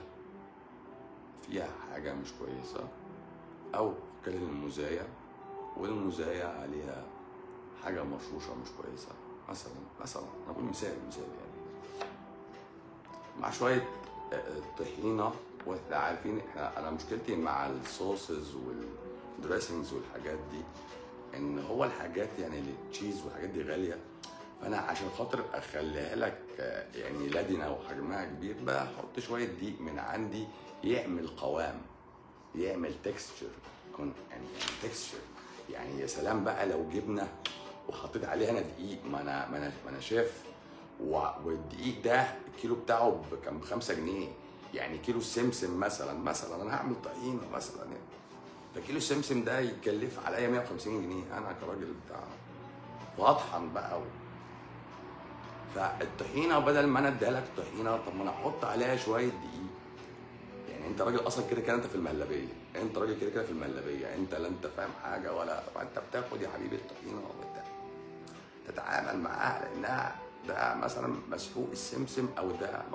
فيها حاجه مش كويسه او كان المزايا والمزايا عليها حاجه مرشوشه مش كويسه مثلا مثلا انا بقول مثال مثال يعني مع شويه آه، آه، طحينه واحنا عارفين احنا انا مشكلتي مع الصوصز والدريسنجز والحاجات دي ان هو الحاجات يعني التشيز والحاجات دي غاليه فانا عشان خاطر اخليها لك آه، يعني لدنه وحجمها كبير بحط شويه دقيق من عندي يعمل قوام يعمل تكستشر يكون يعني تكستشر يعني يا سلام بقى لو جبنه وحطيت عليها انا دقيق ما انا ما انا ما انا شاف و- والدقيق ده الكيلو بتاعه ب- كان ب 5 جنيه يعني كيلو السمسم مثلا مثلا انا هعمل طحينه مثلا يعني فكيلو السمسم ده يكلف عليا 150 جنيه انا كراجل بتاع واطحن بقى و... فالطحينه بدل ما انا اديها لك طحينه طب ما انا احط عليها شويه دقيق يعني انت راجل اصلا كده كده انت في المهلبيه انت راجل كده كده في المهلبيه انت لا انت فاهم حاجه ولا فانت بتاخد يا حبيبي الطحينه وبتاع تتعامل معاها لانها ده مثلا مسحوق السمسم او ده ما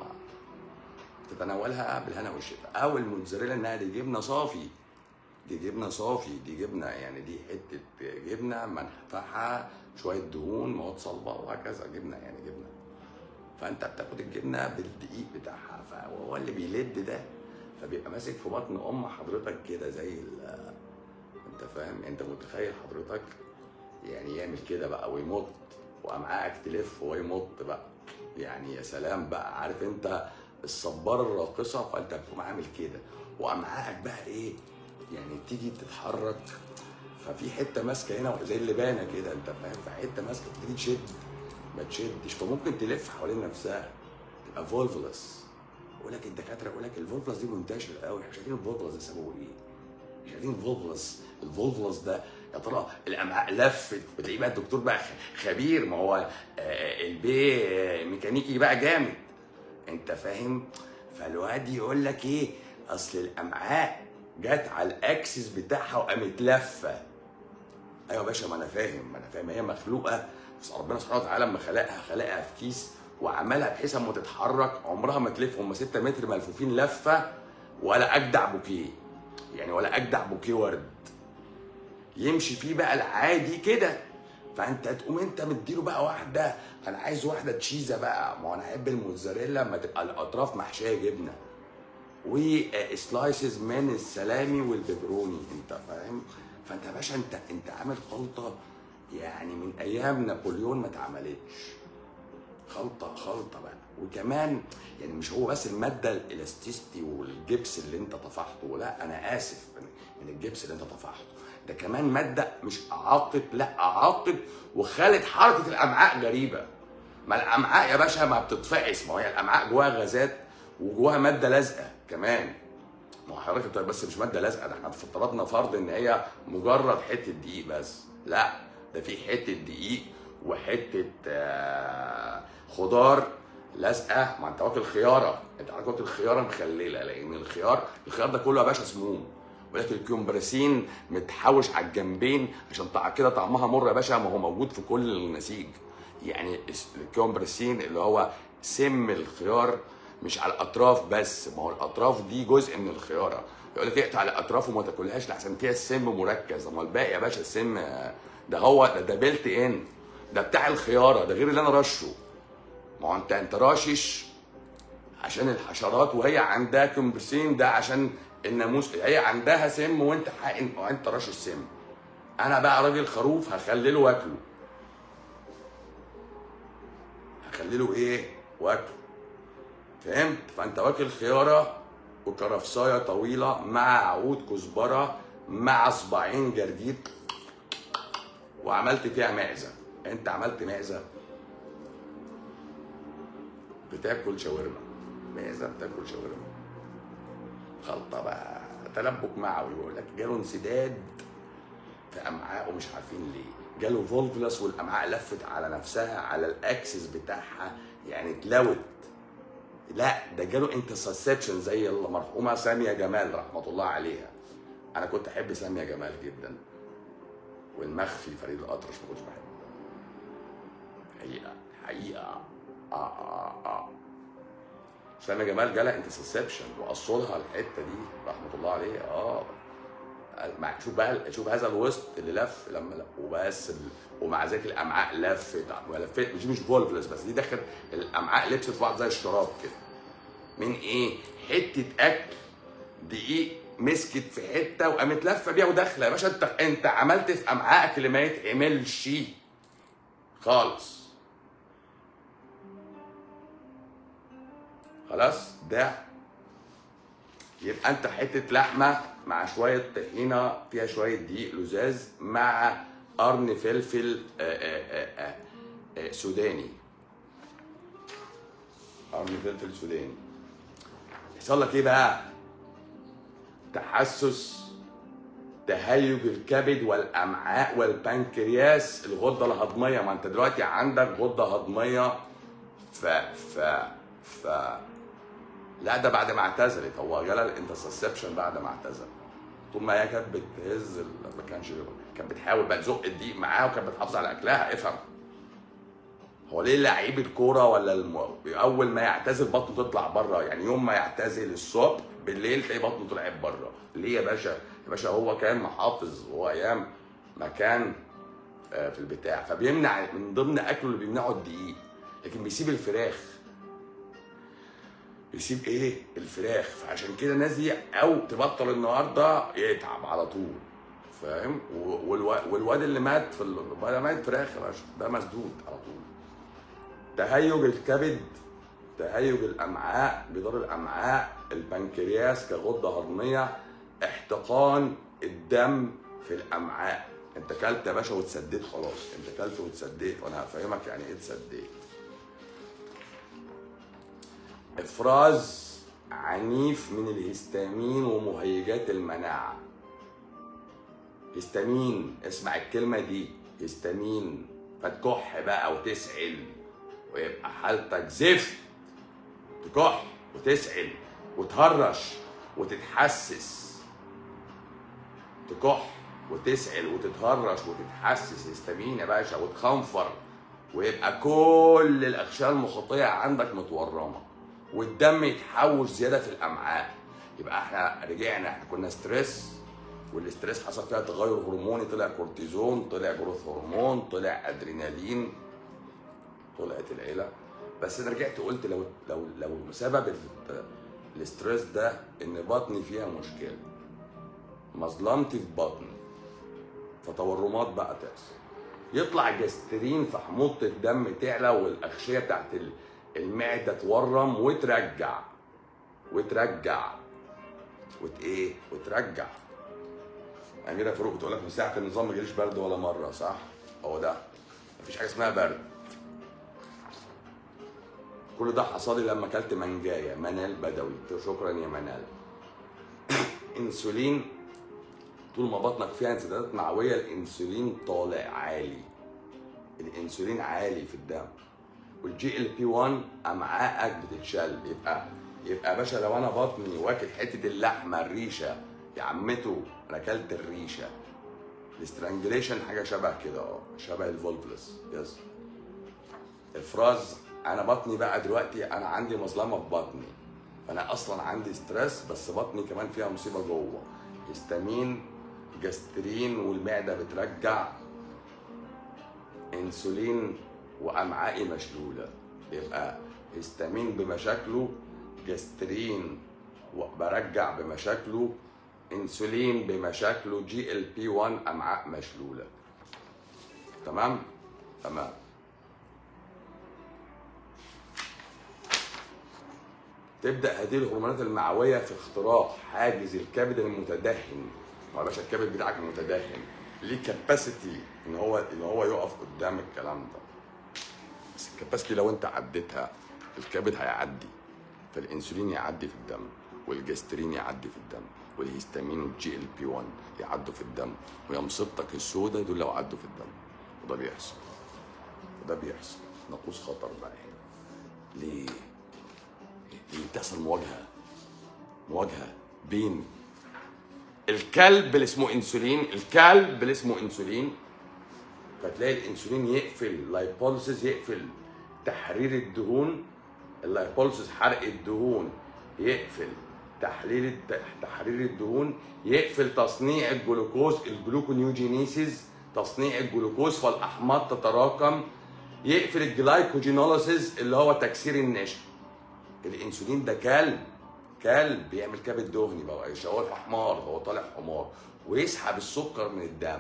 تتناولها بالهنا والشفا او الموتزاريلا انها دي جبنه صافي دي جبنه صافي دي جبنه يعني دي حته جبنه منفعها شويه دهون مواد صلبه وهكذا جبنه يعني جبنه فانت بتاخد الجبنه بالدقيق بتاعها فهو اللي بيلد ده فبيبقى ماسك في بطن ام حضرتك كده زي ال- انت فاهم انت متخيل حضرتك يعني يعمل كده بقى ويمط وامعائك تلف ويمط بقى يعني يا سلام بقى عارف انت الصباره الراقصه فانت بتقوم عامل كده وامعائك بقى ايه يعني تيجي تتحرك ففي حته ماسكه هنا زي اللبانه كده انت فاهم فحته ماسكه تبتدي تشد ما تشدش فممكن تلف حوالين نفسها تبقى فولفلس يقول لك الدكاتره يقول لك الفولفلس دي منتشر قوي احنا مش عارفين الفولفلس ده سببه ايه مش عارفين الفولفلس الفولفلس ده يا ترى الامعاء لفت بتلاقيه بقى الدكتور بقى خ- خبير ما هو آه، البي آه، ميكانيكي بقى جامد انت فاهم فالواد يقول لك ايه اصل الامعاء جت على الاكسس بتاعها وقامت لفه ايوه يا باشا ما انا فاهم ما انا فاهم هي مخلوقه بس ربنا سبحانه وتعالى لما خلقها خلقها في كيس وعملها بحيث اما تتحرك عمرها ما تلف هم 6 متر ملفوفين لفه ولا اجدع بوكيه يعني ولا اجدع بوكيه ورد يمشي فيه بقى العادي كده فانت تقوم انت مديله بقى واحده انا عايز واحده تشيزه بقى ما هو انا احب الموتزاريلا لما تبقى الاطراف محشيه جبنه وسلايسز من السلامي والبيبروني انت فاهم فانت يا باشا انت انت عامل خلطه يعني من ايام نابليون ما اتعملتش خلطه خلطه بقى وكمان يعني مش هو بس الماده الالاستيستي والجبس اللي انت طفحته لا انا اسف من الجبس اللي انت طفحته ده كمان ماده مش اعاقت لا اعاقت وخلت حركه الامعاء غريبه ما الامعاء يا باشا ما بتتفعس ما هي الامعاء جواها غازات وجواها ماده لازقه كمان ما هو حضرتك بتقول بس مش ماده لازقه ده احنا افترضنا فرض ان هي مجرد حته دقيق بس لا ده في حته دقيق وحته آه، خضار لازقه ما انت واكل خياره انت حضرتك واكل خياره مخلله لان الخيار الخيار ده كله يا باشا سموم ولكن الكومبرسين متحوش على الجنبين عشان طع- كده طعمها مر يا باشا ما هو موجود في كل النسيج يعني الس- الكومبرسين اللي هو سم الخيار مش على الاطراف بس ما هو الاطراف دي جزء من الخياره يقول لك اقطع الاطراف وما تاكلهاش لحسن فيها السم مركز اما الباقي يا باشا السم آه، ده هو ده, ده بيلت ان ده بتاع الخياره ده غير اللي انا رشه ما هو انت انت راشش عشان الحشرات وهي عندها كومبرسين ده عشان الناموس هي عندها سم وانت حقن وانت راشش سم انا بقى راجل خروف هخلله واكله هخلله ايه واكله فهمت فانت واكل خياره وكرفسايه طويله مع عود كزبره مع صباعين جرجير وعملت فيها معزه انت عملت معزه بتاكل شاورما معزه بتاكل شاورما خلطه بقى تلبك معوي بيقول لك جاله انسداد في امعائه مش عارفين ليه جاله فولفلس والامعاء لفت على نفسها على الاكسس بتاعها يعني اتلوت لا ده جاله انترسبشن زي المرحومه ساميه جمال رحمه الله عليها انا كنت احب ساميه جمال جدا والمخفي فريد الاطرش ما كنتش بحبه حقيقه حقيقه اه اه اه سامي جمال جالها انترسبشن وقصوا الحته دي رحمه الله عليه اه مع شوف بقى شوف هذا الوسط اللي لف لما لف وبس ال... ومع ذلك الامعاء لفت ولفت مش مش فولفلس بس دي دخل الامعاء لبست في بعض زي الشراب كده من ايه؟ حته اكل دقيق مسكت في حته وقامت لفه بيها وداخله يا باشا انت انت عملت في امعائك اللي ما يتعملش خالص خلاص ده يبقى انت حته لحمه مع شويه طحينه فيها شويه دقيق لزاز مع قرن فلفل آه، آه، آه، آه، سوداني قرن فلفل سوداني يحصل لك ايه بقى تحسس تهيج الكبد والامعاء والبنكرياس الغده الهضميه ما انت دلوقتي عندك غده هضميه ف ف ف لا ده بعد ما اعتزلت هو جالها الانترسبشن بعد ما اعتزل طول ما هي كانت بتهز ال- ما كانش كانت بتحاول بقى تزق الدقيق معاها وكانت بتحافظ على اكلها افهم هو ليه لعيب الكوره ولا الم... اول ما يعتزل بطنه تطلع بره يعني يوم ما يعتزل الصبح بالليل تلاقي بطنه طلعت بره ليه يا باشا يا باشا هو كان محافظ هو ايام ما كان آه، في البتاع فبيمنع من ضمن اكله اللي بيمنعه الدقيق لكن بيسيب الفراخ يسيب ايه الفراخ فعشان كده الناس دي او تبطل النهارده يتعب على طول فاهم و- والو- والواد اللي مات في ال- ده مات فراخ يا باشا ده مسدود على طول تهيج الكبد تهيج الامعاء جدار الامعاء البنكرياس كغده هضميه احتقان الدم في الامعاء انت كلت يا باشا واتسديت خلاص انت كلت واتسديت وانا هفهمك يعني ايه اتسديت افراز عنيف من الهستامين ومهيجات المناعه هستامين اسمع الكلمه دي هستامين فتكح بقى وتسعل ويبقى حالتك زفت تكح وتسعل وتهرش وتتحسس تكح وتسعل وتتهرش وتتحسس هستامين يا باشا وتخنفر ويبقى كل الاغشاء المخاطيه عندك متورمه والدم يتحوش زياده في الامعاء يبقى احنا رجعنا احنا كنا ستريس والاستريس حصل فيها تغير هرموني طلع كورتيزون طلع جروث هرمون طلع ادرينالين طلعت العيله بس انا رجعت قلت لو لو لو سبب ال- الاستريس ده ان بطني فيها مشكله مظلمتي في بطني فتورمات بقى تحصل يطلع جسترين في حموضه الدم تعلى والاغشيه بتاعت ال- المعده تورم وترجع وترجع وت ايه وترجع اميره فاروق بتقول لك من ساعه النظام ما جاليش برد ولا مره صح هو ده مفيش حاجه اسمها برد كل ده حصل لي لما اكلت منجايه منال بدوي قلت له شكرا يا منال انسولين طول ما بطنك فيها انسدادات معويه الانسولين طالع عالي الانسولين عالي في الدم والجي ال بي 1 امعائك بتتشل يبقى يبقى يا باشا لو انا بطني واكل حته اللحمه الريشه يا عمته انا اكلت الريشه الاسترانجليشن حاجه شبه كده اه شبه الفولفلس يس افراز انا بطني بقى دلوقتي انا عندي مظلمه في بطني انا اصلا عندي ستريس بس بطني كمان فيها مصيبه جوه هيستامين جاسترين والمعده بترجع انسولين وامعائي مشلوله يبقى هيستامين بمشاكله جاسترين وبرجع بمشاكله انسولين بمشاكله جي ال بي 1 امعاء مشلوله تمام تمام تبدا هذه الهرمونات المعويه في اختراق حاجز الكبد المتدهن ما يا باشا الكبد بتاعك المتدهن ليه كاباسيتي ان هو ان هو يقف قدام الكلام ده بس الكاباسيتي لو انت عديتها الكبد هيعدي فالانسولين يعدي في الدم والجسترين يعدي في الدم والهيستامين والجي ال بي 1 يعدوا في الدم ويا مصيبتك السوداء دول لو عدوا في الدم وده بيحصل وده بيحصل ناقوس خطر بقى هنا ليه؟ ليه بتحصل مواجهه مواجهه بين الكلب اللي اسمه انسولين الكلب اللي اسمه انسولين فتلاقي الانسولين يقفل لايبوليسيس يقفل تحرير الدهون اللايبوليسيس حرق الدهون يقفل تحليل الد- تحرير الدهون يقفل تصنيع الجلوكوز الجلوكونيوجينيسيس تصنيع الجلوكوز فالاحماض تتراكم يقفل الجلايكوجينوليسيس اللي هو تكسير النشا الانسولين ده كلب كلب بيعمل كبد دهني بقى يشوه حمار هو طالع حمار ويسحب السكر من الدم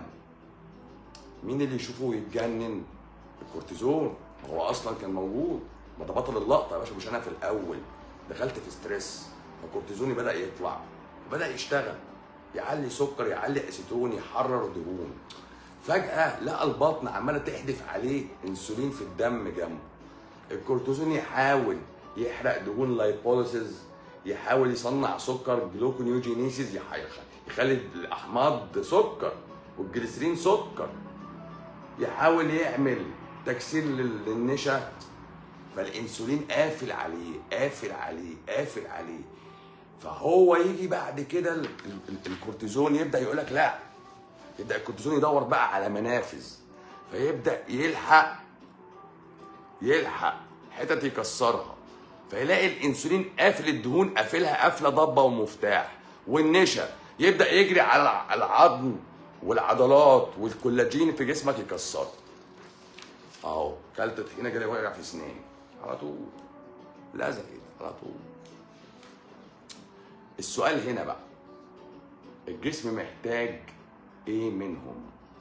مين اللي يشوفه يتجنن الكورتيزون ما هو اصلا كان موجود ما ده بطل اللقطه يا باشا مش انا في الاول دخلت في ستريس فكورتيزوني بدا يطلع بدا يشتغل يعلي سكر يعلي اسيتون يحرر دهون فجاه لقى البطن عماله تحدف عليه انسولين في الدم جنبه الكورتيزون يحاول يحرق دهون لايبوليسيس يحاول يصنع سكر جلوكونيوجينيسيس يح- يخلي الاحماض سكر والجليسرين سكر يحاول يعمل تكسير لل- للنشا فالانسولين قافل عليه قافل عليه قافل عليه فهو يجي بعد كده ال- ال- الكورتيزون يبدا يقول لك لا يبدا الكورتيزون يدور بقى على منافذ فيبدا يلحق يلحق حتت يكسرها فيلاقي الانسولين قافل الدهون قافلها قافله ضبه ومفتاح والنشا يبدا يجري على العظم والعضلات والكولاجين في جسمك يكسره اهو كلت طحينه جالي وجع في اسناني على طول لازم كده على طول السؤال هنا بقى الجسم محتاج ايه منهم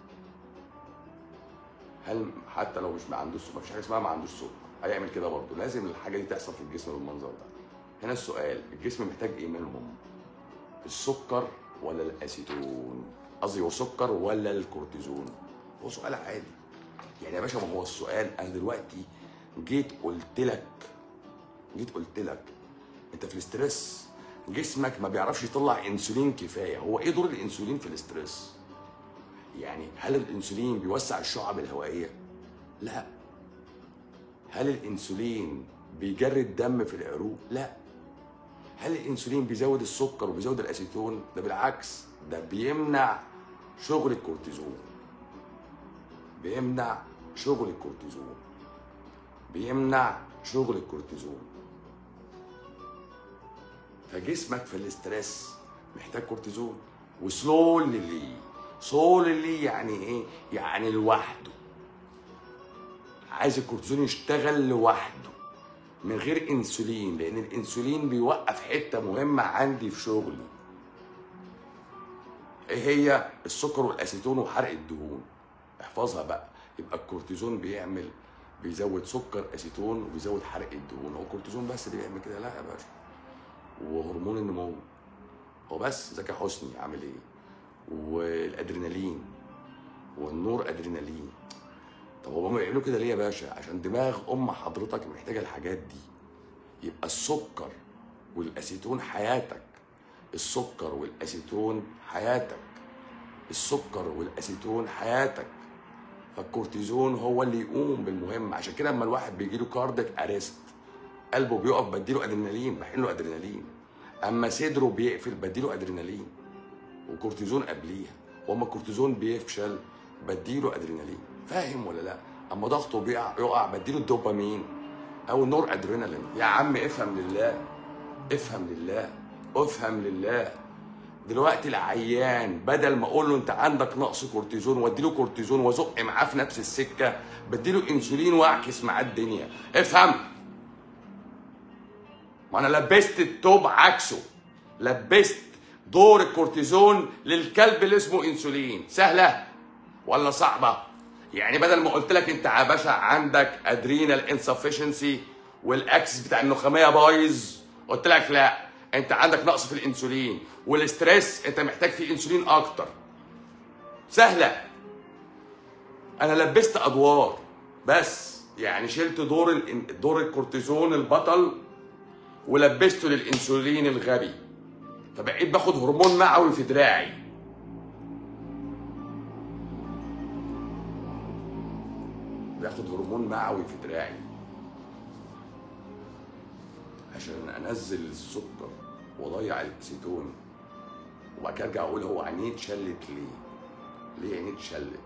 هل حتى لو مش ما عندوش ما فيش حاجه اسمها ما عندوش سكر هيعمل كده برضه لازم الحاجه دي تحصل في الجسم بالمنظر ده هنا السؤال الجسم محتاج ايه منهم السكر ولا الاسيتون قصدي هو سكر ولا الكورتيزون هو سؤال عادي يعني يا باشا ما هو السؤال انا دلوقتي جيت قلت لك جيت قلت لك انت في الاسترس جسمك ما بيعرفش يطلع انسولين كفايه هو ايه دور الانسولين في الاسترس يعني هل الانسولين بيوسع الشعب الهوائيه لا هل الانسولين بيجري الدم في العروق لا هل الانسولين بيزود السكر وبيزود الاسيتون ده بالعكس ده بيمنع شغل الكورتيزون بيمنع شغل الكورتيزون بيمنع شغل الكورتيزون فجسمك في الاسترس محتاج كورتيزون وسلولي سوللي يعني ايه يعني لوحده عايز الكورتيزون يشتغل لوحده من غير انسولين لان الانسولين بيوقف حته مهمه عندي في شغلي ايه هي السكر والاسيتون وحرق الدهون احفظها بقى يبقى الكورتيزون بيعمل بيزود سكر اسيتون وبيزود حرق الدهون هو الكورتيزون بس اللي بيعمل كده لا يا باشا وهرمون النمو هو بس زكي حسني عامل ايه والادرينالين والنور ادرينالين طب هو هم بيعملوا كده ليه يا باشا عشان دماغ ام حضرتك محتاجه الحاجات دي يبقى السكر والاسيتون حياتك السكر والاسيتون حياتك السكر والاسيتون حياتك فالكورتيزون هو اللي يقوم بالمهم عشان كده لما الواحد بيجي له كاردك اريست قلبه بيقف بديله ادرينالين بحقن له ادرينالين اما صدره بيقفل بديله ادرينالين وكورتيزون قبليها واما الكورتيزون بيفشل بديله ادرينالين فاهم ولا لا اما ضغطه بيقع يقع بديله الدوبامين او النور ادرينالين يا عم افهم لله افهم لله افهم لله دلوقتي العيان بدل ما اقول له انت عندك نقص كورتيزون واديله كورتيزون وازق معاه في نفس السكه بديله انسولين واعكس معاه الدنيا افهم ما انا لبست التوب عكسه لبست دور الكورتيزون للكلب اللي اسمه انسولين سهله ولا صعبه يعني بدل ما قلت لك انت يا باشا عندك ادرينال انسفشنسي والاكسس بتاع النخاميه بايظ قلت لك لا انت عندك نقص في الانسولين والستريس انت محتاج فيه انسولين اكتر سهله انا لبست ادوار بس يعني شلت دور ال- دور الكورتيزون البطل ولبسته للانسولين الغبي فبقيت باخد هرمون معوي في دراعي باخد هرمون معوي في دراعي عشان انزل السكر واضيع الاسيتون وبعد كده ارجع اقول هو عينيه اتشلت ليه؟ ليه عينيه اتشلت؟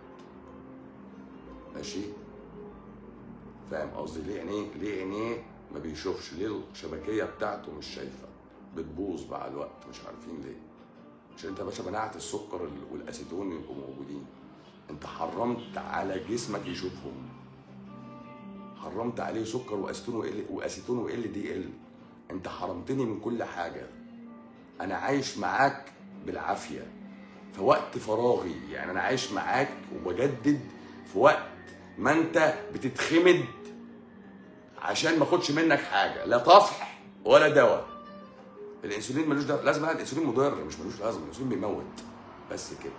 ماشي؟ فاهم قصدي ليه عينيه ليه عينيه ما بيشوفش ليه الشبكيه بتاعته مش شايفه بتبوظ مع الوقت مش عارفين ليه عشان انت يا باشا منعت السكر والاسيتون يبقوا موجودين انت حرمت على جسمك يشوفهم حرمت عليه سكر واسيتون وال واسيتون وال دي ال انت حرمتني من كل حاجه انا عايش معاك بالعافيه في وقت فراغي يعني انا عايش معاك وبجدد في وقت ما انت بتتخمد عشان ما اخدش منك حاجه لا طفح ولا دواء الانسولين ملوش دواء لازم الانسولين مضر مش ملوش لازم الانسولين بيموت بس كده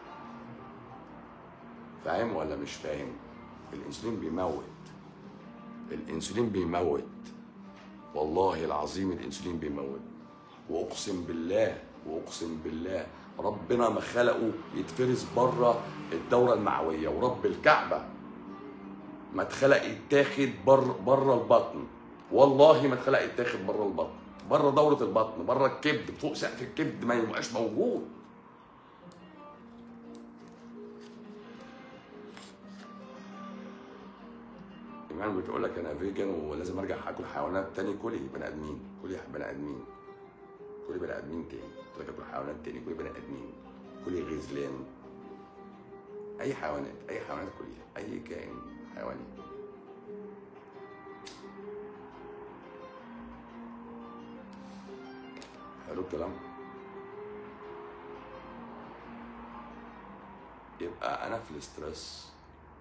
فاهم ولا مش فاهم الانسولين بيموت الانسولين بيموت والله العظيم الانسولين بيموت واقسم بالله واقسم بالله ربنا ما خلقه يتفرز بره الدوره المعويه ورب الكعبه ما اتخلق يتاخد بره بره البطن والله ما اتخلق يتاخد بره البطن بره دوره البطن بره الكبد فوق سقف الكبد ما يبقاش موجود ايمان بتقول لك انا فيجن ولازم ارجع اكل حيوانات تاني كلي بني ادمين كلي بني ادمين كلي بني ادمين تاني قلت لك اكل حيوانات تاني كلي بني ادمين كلي غزلان اي حيوانات اي حيوانات كليها اي كائن حيواني حلو الكلام يبقى انا في الاسترس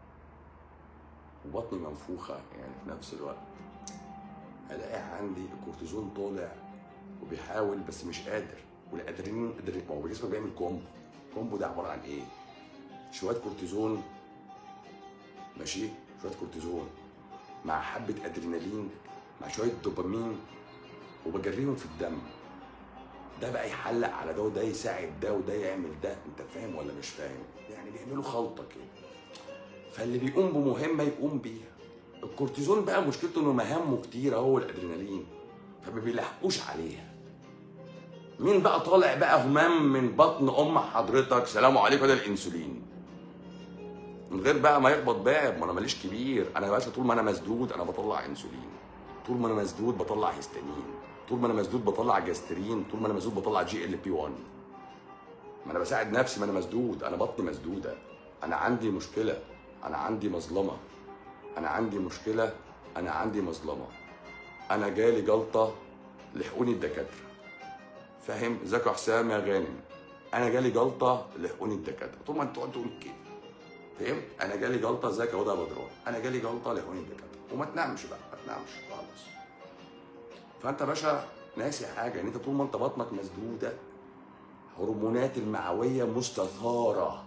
وبطني منفوخه يعني في نفس الوقت الاقي عندي الكورتيزون طالع وبيحاول بس مش قادر والادرينالين ادرينالين ما هو جسمك بيعمل كومبو كومبو ده عباره عن ايه؟ شويه كورتيزون ماشي شويه كورتيزون مع حبه ادرينالين مع شويه دوبامين وبجريهم في الدم ده بقى يحلق على ده وده يساعد ده وده يعمل ده انت فاهم ولا مش فاهم يعني بيعملوا خلطه كده فاللي بيقوم بمهمه يقوم بيها الكورتيزون بقى مشكلته انه مهامه كتيره هو الادرينالين فما بيلحقوش عليها مين بقى طالع بقى همام من بطن ام حضرتك سلام عليكم ده الانسولين من غير بقى ما يخبط باب ما انا ماليش كبير انا يا باشا طول ما انا مسدود انا بطلع انسولين طول ما انا مسدود بطلع هيستامين طول ما انا مسدود بطلع جاسترين طول ما انا مسدود بطلع جي ال بي 1 ما انا بساعد نفسي ما انا مسدود انا بطني مسدوده انا عندي مشكله انا عندي مظلمه انا عندي مشكله انا عندي مظلمه انا جالي جلطه لحقوني الدكاتره فاهم ازيك يا حسام يا غانم انا جالي جلطه لحقوني الدكاتره طول ما انت تقعد تقول كده فهمت انا جالي جلطه ازيك يا هدى بدران انا جالي جلطه لهوني الدكاتره وما تنامش بقى ما تنامش خالص فانت يا باشا ناسي حاجه ان انت طول ما انت بطنك مسدوده هرمونات المعويه مستثاره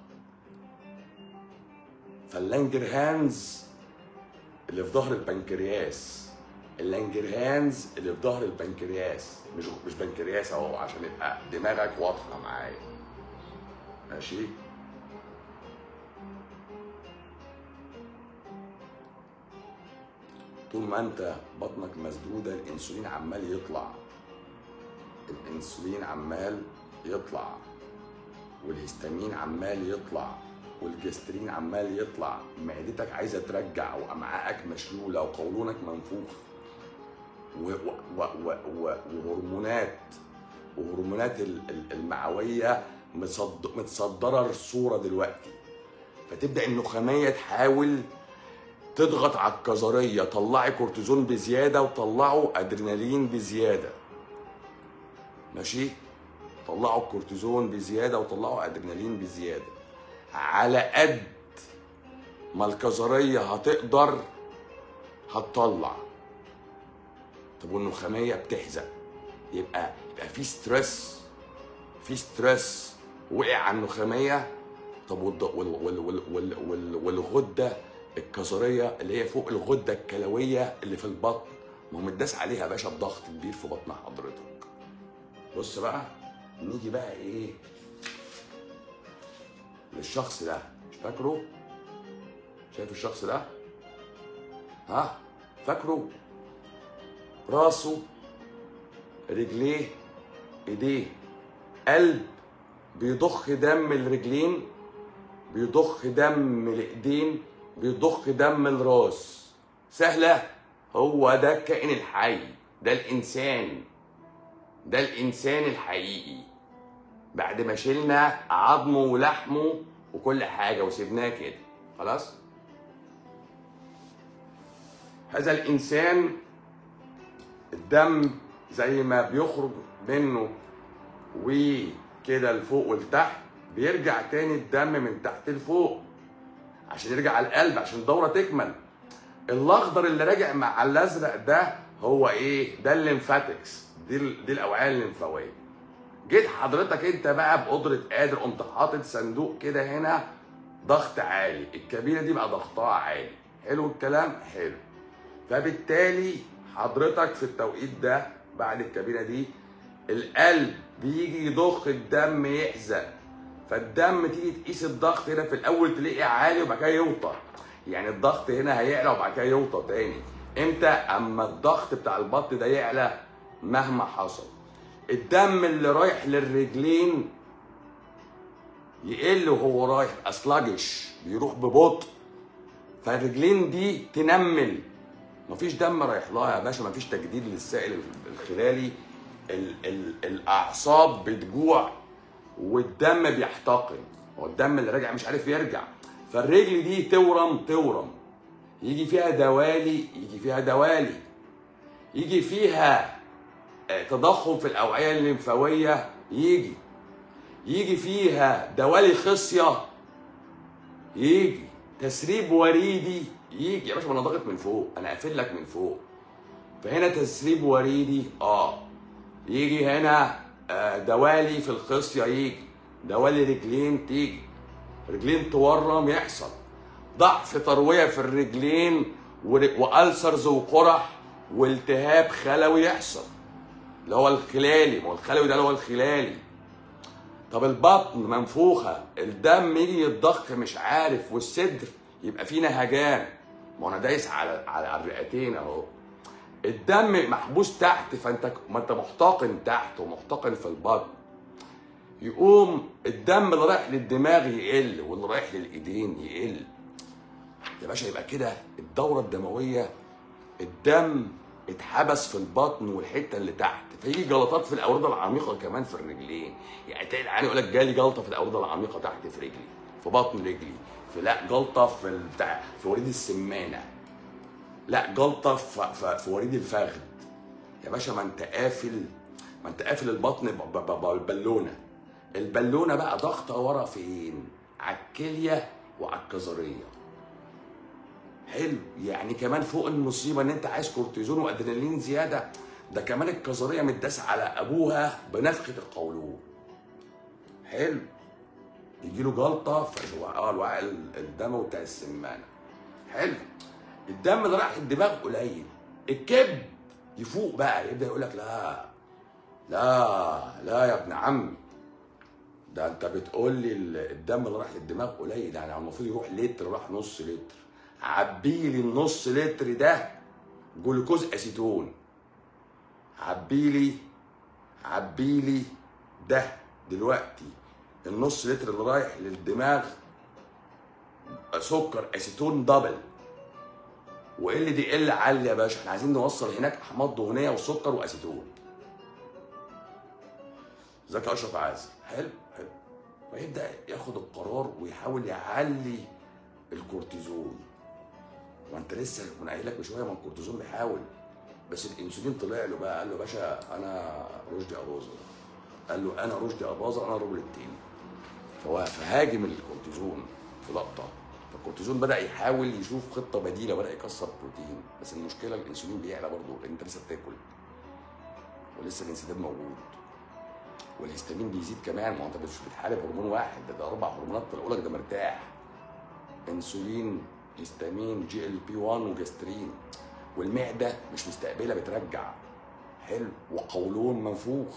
فاللانجرهانز اللي في ظهر البنكرياس اللانجرهانز اللي في ظهر البنكرياس مش مش بنكرياس اهو عشان يبقى دماغك واضحه معايا ماشي طول ما انت بطنك مسدوده الانسولين عمال يطلع الانسولين عمال يطلع والهستامين عمال يطلع والجسترين عمال يطلع معدتك عايزه ترجع وامعائك مشلوله وقولونك منفوخ و و و و وهرمونات وهرمونات ال- ال- المعويه مصد- متصدره الصوره دلوقتي فتبدا النخاميه تحاول تضغط على الكظريه طلعي كورتيزون بزياده وطلعوا ادرينالين بزياده ماشي طلعوا الكورتيزون بزياده وطلعوا ادرينالين بزياده على قد ما الكظريه هتقدر هتطلع طب والنخاميه بتحزق يبقى يبقى في ستريس في ستريس وقع على النخاميه طب والض- وال وال وال وال وال والغده الكظريه اللي هي فوق الغده الكلويه اللي في البطن ما هو متداس عليها يا باشا بضغط كبير في بطن حضرتك بص بقى نيجي بقى ايه للشخص ده مش فاكره شايف الشخص ده ها فاكره راسه رجليه ايديه قلب بيضخ دم الرجلين بيضخ دم الايدين بيضخ دم الراس سهله هو ده الكائن الحي ده الانسان ده الانسان الحقيقي بعد ما شلنا عظمه ولحمه وكل حاجه وسيبناه كده خلاص هذا الانسان الدم زي ما بيخرج منه وكده لفوق ولتحت بيرجع تاني الدم من تحت لفوق عشان يرجع على القلب عشان الدوره تكمل الاخضر اللي راجع مع الازرق ده هو ايه ده الليمفاتكس دي ال- دي الاوعيه الليمفاويه جيت حضرتك انت بقى بقدره قادر قمت حاطط صندوق كده هنا ضغط عالي الكبيره دي بقى ضغطها عالي حلو الكلام حلو فبالتالي حضرتك في التوقيت ده بعد الكبيره دي القلب بيجي يضخ الدم يحزق فالدم تيجي تقيس الضغط هنا في الاول تلاقيه عالي وبعد كده يوطى يعني الضغط هنا هيعلى وبعد كده يوطى تاني امتى اما الضغط بتاع البط ده يعلى مهما حصل الدم اللي رايح للرجلين يقل وهو رايح اسلجش بيروح ببطء فالرجلين دي تنمل مفيش دم رايح لها يا باشا مفيش تجديد للسائل الخلالي ال ال الاعصاب بتجوع والدم بيحتقن هو الدم اللي راجع مش عارف يرجع فالرجل دي تورم تورم يجي فيها دوالي يجي فيها دوالي يجي فيها آه، تضخم في الاوعيه الليمفاويه يجي يجي فيها دوالي خصيه يجي تسريب وريدي يجي يا باشا ما انا ضاغط من فوق انا قافل لك من فوق فهنا تسريب وريدي اه يجي هنا آه، دوالي في الخصيه يجي دوالي رجلين تيجي رجلين تورم يحصل ضعف ترويه في الرجلين ور- والسرز وقرح والتهاب خلوي يحصل اللي هو الخلالي ما هو الخلوي ده اللي هو الخلالي طب البطن منفوخه الدم يجي يتضخ مش عارف والصدر يبقى فيه نهجان ما هو انا دايس على على الرئتين اهو الدم محبوس تحت فانت ما انت محتقن تحت ومحتقن في البطن يقوم الدم اللي رايح للدماغ يقل واللي رايح للايدين يقل يا باشا يبقى كده الدوره الدمويه الدم اتحبس في البطن والحته اللي تحت فيجي جلطات في الاورده العميقه كمان في الرجلين يعني تلاقي العيان يقول لك جالي جلطه في الاورده العميقه تحت في رجلي في بطن رجلي في لا جلطه في البتاع في وريد السمانه لا جلطه في, في, في وريد الفخذ يا باشا ما انت قافل ما انت قافل البطن ب- ب- ب- بالبالونه البالونه بقى ضغطه ورا فين على الكليه وعلى الكظريه حلو يعني كمان فوق المصيبه ان انت عايز كورتيزون وادرينالين زياده ده كمان الكظريه متداس على ابوها بنفخه القولون حلو يجي له جلطه في الوعاء اه الوعاء الدموي بتاع السمانه حلو الدم اللي رايح الدماغ قليل الكبد يفوق بقى يبدا يقول لك لا لا لا يا ابن عمي ده انت بتقول لي الدم اللي راح للدماغ قليل يعني المفروض يروح لتر راح نص لتر عبي لي النص لتر ده جلوكوز اسيتون عبي لي عبي لي ده دلوقتي النص لتر اللي رايح للدماغ سكر اسيتون دبل وال دي ال عاليه يا باشا احنا عايزين نوصل هناك احماض دهنيه وسكر واسيتون ازيك يا اشرف عازل حلو حلو فيبدا ياخد القرار ويحاول يعلي الكورتيزون وانت لسه كنا قايل لك بشويه ما الكورتيزون بيحاول بس الانسولين طلع له بقى قال له باشا انا رشدي اباظه قال له انا رشدي اباظه انا الراجل التاني فهو فهاجم الكورتيزون في لقطه فالكورتيزون بدا يحاول يشوف خطه بديله بدا يكسر بروتين بس المشكله الانسولين بيعلى برضه لان انت لسه بتاكل ولسه الانسداد موجود والهستامين بيزيد كمان ما انت مش بتحارب هرمون واحد ده, ده اربع هرمونات طلعوا لك ده مرتاح انسولين هستامين جي ال بي 1 وجاسترين والمعده مش مستقبله بترجع حلو وقولون منفوخ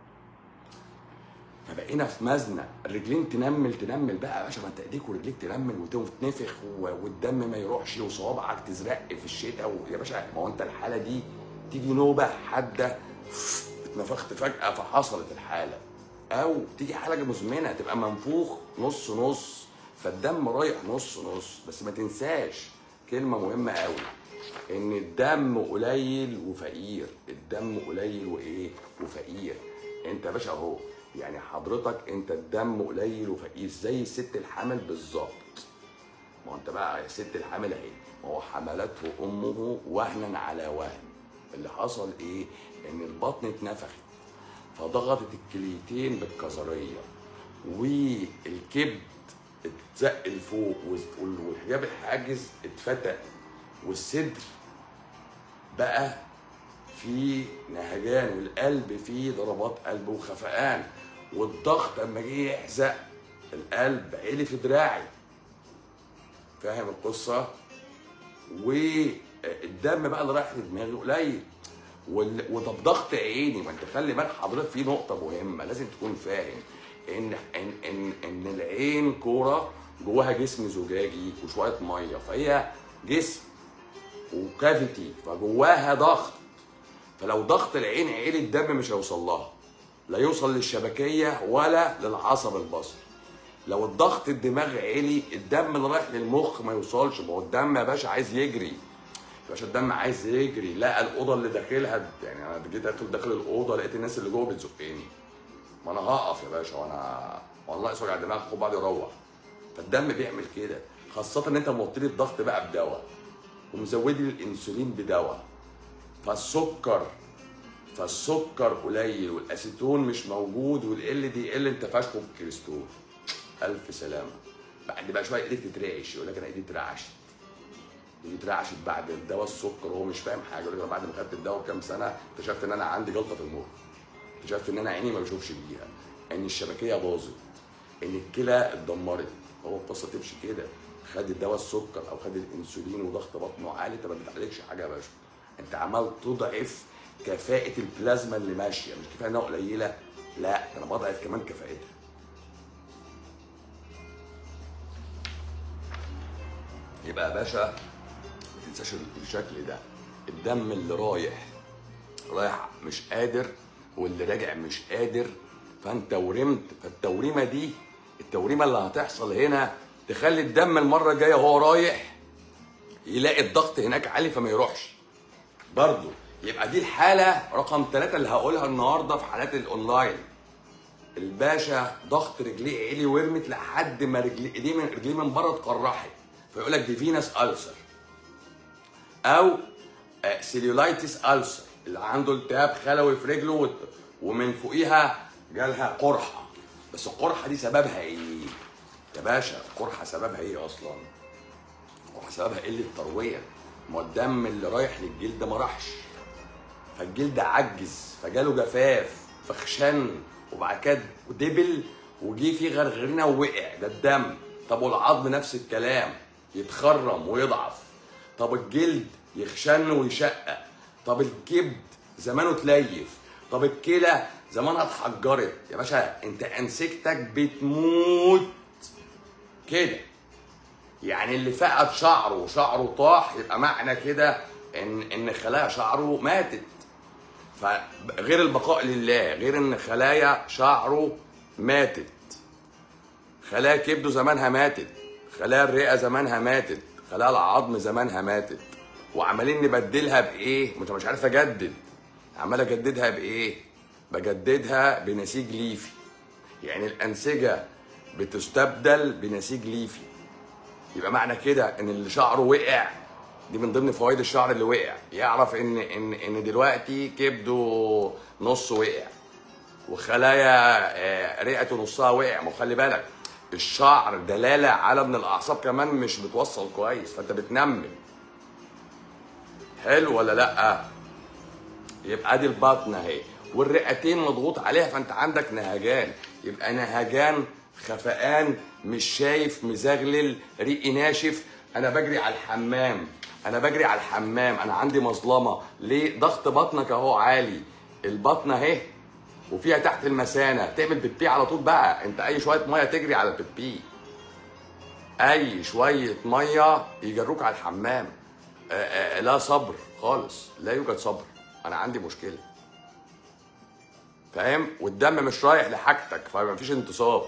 فبقينا في مزنه الرجلين تنمل تنمل بقى يا باشا ما انت ايديك ورجليك تنمل وتنفخ والدم ما يروحش وصوابعك تزرق في الشتاء يا باشا ما هو انت الحاله دي تيجي نوبه حاده اتنفخت فجاه فحصلت الحاله او تيجي حاله مزمنه تبقى منفوخ نص نص فالدم رايح نص نص بس ما تنساش كلمه مهمه قوي ان الدم قليل وفقير الدم قليل وايه وفقير انت يا باشا اهو يعني حضرتك انت الدم قليل وفقير زي الست الحامل بالظبط ما هو انت بقى الست الحامل اهي ما هو حملته امه وهنا على وهن اللي حصل ايه ان البطن اتنفخت فضغطت الكليتين بالكظريه والكبد اتزق لفوق والحجاب الحاجز اتفتق والصدر بقى في نهجان والقلب فيه ضربات قلب وخفقان والضغط اما جه يحزق القلب عالي في دراعي فاهم القصه والدم بقى اللي رايح لدماغي قليل وده بضغط عيني ما انت خلي بالك حضرتك في نقطه مهمه لازم تكون فاهم ان ان ان, إن العين كوره جواها جسم زجاجي وشويه ميه فهي جسم وكافيتي فجواها ضغط فلو ضغط العين عالي الدم مش هيوصل لها لا يوصل للشبكيه ولا للعصب البصري لو الضغط الدماغ عالي الدم اللي رايح للمخ ما يوصلش ما هو الدم يا باشا عايز يجري يا باشا الدم عايز يجري لقى الاوضه اللي داخلها يعني انا جيت ادخل داخل الاوضه لقيت الناس اللي جوه بتزقني ما انا هقف يا باشا وانا والله اسوج على دماغك خد بعض يروح فالدم بيعمل كده خاصه ان انت موطي لي الضغط بقى بدواء ومزودي الانسولين بدواء فالسكر فالسكر قليل والاسيتون مش موجود والال دي ال انت فاشكه بالكريستول الف سلامه بعد بقى شويه ايديك تترعش يقول لك انا ايدي اترعشت ايدي اترعشت بعد الدواء السكر وهو مش فاهم حاجه يقول لك بعد ما خدت الدواء بكام سنه اكتشفت ان انا عندي جلطه في المخ اكتشفت ان انا عيني ما بشوفش بيها ان الشبكيه باظت ان الكلى اتدمرت هو القصه تمشي كده خد الدواء السكر او خد الانسولين وضغط بطنه عالي انت ما بتعالجش حاجه يا باشا انت عمال تضعف كفاءه البلازما اللي ماشيه مش كفايه انها قليله لا انا بضعف كمان كفاءتها يبقى يا باشا ما تنساش الشكل ده الدم اللي رايح رايح مش قادر واللي راجع مش قادر فانت ورمت فالتوريمه دي التوريمه اللي هتحصل هنا تخلي الدم المره الجايه وهو رايح يلاقي الضغط هناك عالي فما يروحش برضه يبقى دي الحاله رقم ثلاثة اللي هقولها النهارده في حالات الاونلاين الباشا ضغط رجليه عالي ورمت لحد ما رجليه ايديه من رجليه من بره اتقرحت فيقول لك دي فينس ألسر او سيلولايتس ألسر اللي عنده التهاب خلوي في رجله ومن فوقيها جالها قرحه بس القرحه دي سببها ايه؟ باشا القرحه سببها ايه اصلا؟ القرحه سببها قله ترويه ما هو الدم اللي رايح للجلد ما راحش فالجلد عجز فجاله جفاف فخشن وبعد كده دبل وجي فيه غرغرينه ووقع ده الدم طب والعظم نفس الكلام يتخرم ويضعف طب الجلد يخشن ويشقق طب الكبد زمانه تليف طب الكلى زمانها اتحجرت يا باشا انت انسجتك بتموت كده يعني اللي فقد شعره وشعره طاح يبقى معنى كده ان ان خلايا شعره ماتت فغير البقاء لله غير ان خلايا شعره ماتت خلايا كبده زمانها ماتت خلايا الرئه زمانها ماتت خلايا العظم زمانها ماتت وعمالين نبدلها بايه مش مش عارف اجدد عمال اجددها بايه بجددها بنسيج ليفي يعني الانسجه بتستبدل بنسيج ليفي يبقى معنى كده ان اللي شعره وقع دي من ضمن فوائد الشعر اللي وقع يعرف ان ان ان دلوقتي كبده نص وقع وخلايا آه، رئته نصها وقع ما هو خلي بالك الشعر دلاله على ان الاعصاب كمان مش بتوصل كويس فانت بتنمل حلو ولا لا يبقى دي البطن اهي والرئتين مضغوط عليها فانت عندك نهجان يبقى نهجان خفقان مش شايف مزغلل ريقي ناشف انا بجري على الحمام انا بجري على الحمام انا عندي مظلمه ليه ضغط بطنك اهو عالي البطن اهي وفيها تحت المثانه تعمل بيبي على طول بقى انت اي شويه ميه تجري على البيبي اي شويه ميه يجروك على الحمام آآ آآ لا صبر خالص لا يوجد صبر انا عندي مشكله فاهم والدم مش رايح لحاجتك فمفيش انتصاب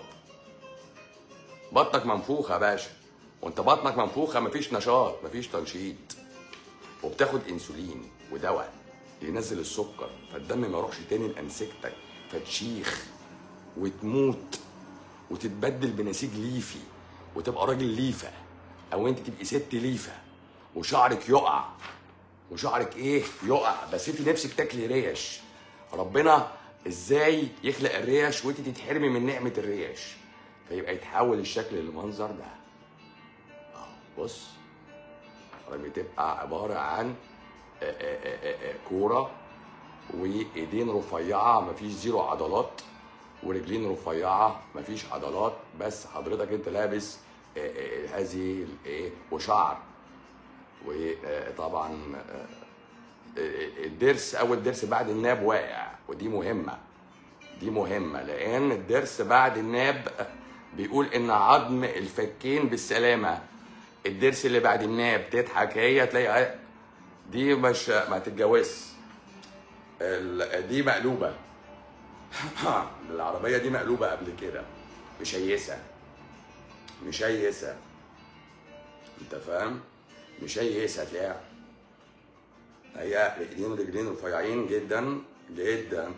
بطنك منفوخه يا باشا وانت بطنك منفوخه مفيش نشاط مفيش تنشيط وبتاخد انسولين ودواء ينزل السكر فالدم ما يروحش تاني لانسجتك فتشيخ وتموت وتتبدل بنسيج ليفي وتبقى راجل ليفه او انت تبقي ست ليفه وشعرك يقع وشعرك ايه يقع بس انت نفسك تاكلي ريش ربنا ازاي يخلق الريش وانت تتحرمي من نعمه الريش فيبقى يتحول الشكل للمنظر ده اهو بص بتبقى عباره عن آه، آه، آه، آه، كوره وايدين رفيعه مفيش زيرو عضلات ورجلين رفيعه مفيش عضلات بس حضرتك انت لابس آه، آه، هذه الايه وشعر وطبعا الضرس اول ضرس بعد الناب واقع ودي مهمه دي مهمه لان الضرس بعد الناب بيقول ان عظم الفكين بالسلامه الضرس اللي بعد الناب تضحك هي تلاقي دي مش ما تتجوزش ال- دي مقلوبه العربيه دي مقلوبه قبل كده مشيسه مشيسه انت فاهم مشيسه تلاقيها هي ايدين رجلين رفيعين جدا جدا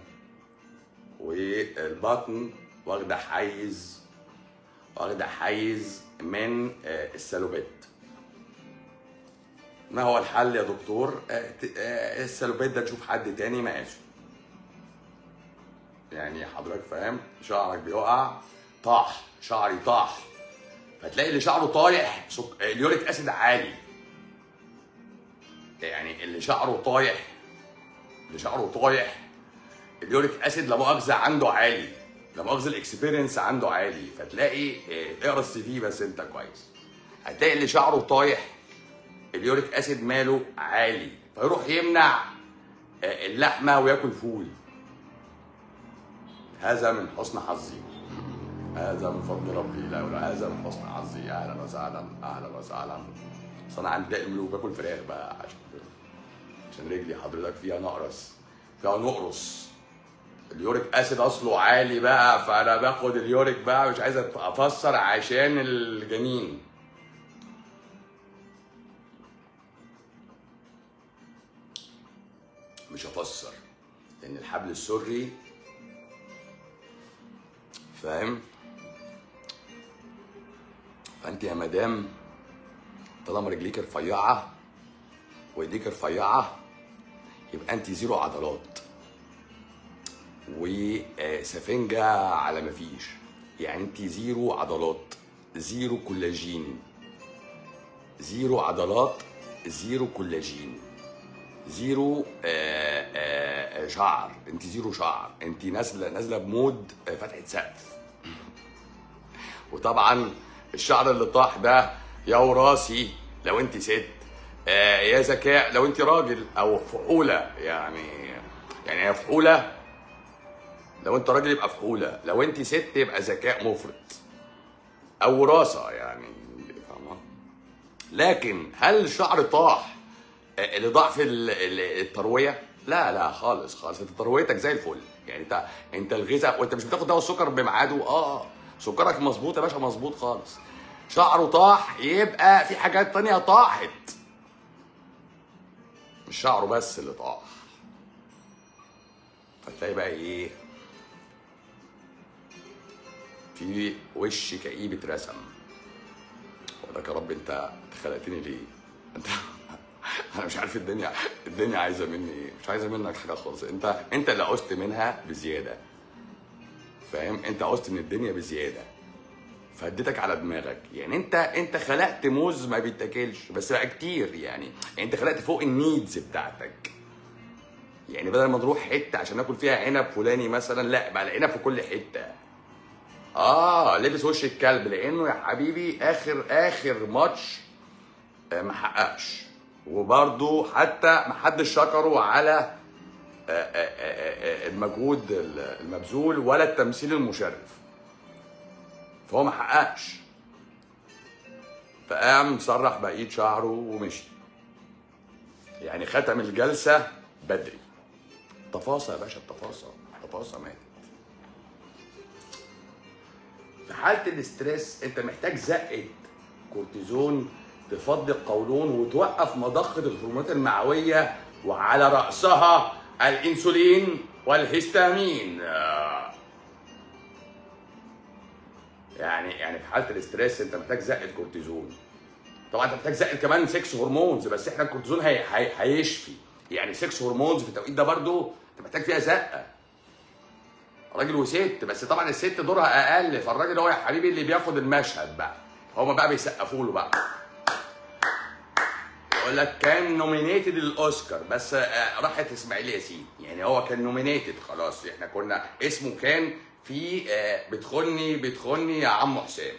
والبطن واخده حيز واخده حيز من آه، السلوبيت ما هو الحل يا دكتور آه، ت- آه، السلوبيت ده تشوف حد تاني مقاسه يعني حضرتك فاهم شعرك بيقع طاح شعري طاح فتلاقي اللي شعره طايح سك... اليوريك اسيد عالي يعني اللي شعره طايح اللي شعره طايح اليوريك اسيد لا مؤاخذه عنده عالي لا مؤاخذه الاكسبيرينس عنده عالي فتلاقي آه، اقرا السي في بس انت كويس هتلاقي اللي شعره طايح اليوريك اسيد ماله عالي فيروح يمنع آه، اللحمه وياكل فول هذا من حسن حظي هذا من فضل ربي لا ولا هذا من حسن حظي اهلا وسهلا اهلا وسهلا بس انا عندي داء الملوك باكل فراخ بقى عشان عشان رجلي حضرتك فيها نقرس فيها نقرس اليوريك اسيد اصله عالي بقى فانا باخد اليوريك بقى مش عايز افسر عشان الجنين مش هفسر لان الحبل السري فاهم فانت يا مدام طالما رجليك رفيعه وايديك رفيعه يبقى انت زيرو عضلات وسفنجه على مفيش يعني انت زيرو عضلات زيرو كولاجين زيرو عضلات زيرو كولاجين زيرو آه، آه، آه، شعر انت زيرو شعر انت نازله نازله بمود آه، فتحه سقف وطبعا الشعر اللي طاح ده يا وراثي لو انت ست آه، يا ذكاء لو انت راجل او فحوله يعني يعني هي فحوله لو انت راجل يبقى فحوله لو انت ست يبقى ذكاء مفرط او وراثه يعني فاهمه لكن هل الشعر طاح آه، لضعف ال- ال- الترويه لا لا خالص خالص انت ترويتك زي الفل يعني انت انت الغذاء وانت مش بتاخد دواء السكر بميعاده اه سكرك مظبوط يا باشا مظبوط خالص شعره طاح يبقى في حاجات تانية طاحت مش شعره بس اللي طاح فتلاقي بقى ايه في وش كئيب اترسم وده يا رب انت خلقتني ليه انت انا مش عارف الدنيا الدنيا عايزه مني ايه مش عايزه منك حاجه خالص انت انت اللي عوزت منها بزياده فاهم انت عوزت من الدنيا بزياده فاديتك على دماغك يعني انت انت خلقت موز ما بيتاكلش بس بقى كتير يعني. يعني انت خلقت فوق النيدز بتاعتك يعني بدل ما نروح حته عشان ناكل فيها عنب فلاني مثلا لا بقى العنب في كل حته اه لبس وش الكلب لانه يا حبيبي اخر اخر ماتش آه، ما حققش وبرده حتى ما حدش شكره على آه، آه، آه، آه، المجهود المبذول ولا التمثيل المشرف فهو ما حققش فقام سرح بقيه شعره ومشي يعني ختم الجلسه بدري تفاصى يا باشا التفاصى تفاصى ماتت في حاله الاستريس انت محتاج زقه كورتيزون تفضي القولون وتوقف مضخه الهرمونات المعويه وعلى راسها الانسولين والهستامين آه. يعني يعني في حاله الاستريس انت محتاج زقه كورتيزون طبعا انت محتاج زقه كمان 6 هرمونز بس احنا الكورتيزون هي هي هيشفي يعني 6 هرمونز في التوقيت ده برضو انت محتاج فيها زقه راجل وست بس طبعا الست دورها اقل فالراجل هو يا حبيبي اللي بياخد المشهد بقى هما بقى بيسقفوا له بقى يقول لك كان نومينيتد للاوسكار بس آه، راحت اسماعيل ياسين يعني هو كان نومينيتد خلاص احنا كنا اسمه كان في آه، بتخني بتخني يا عم حسام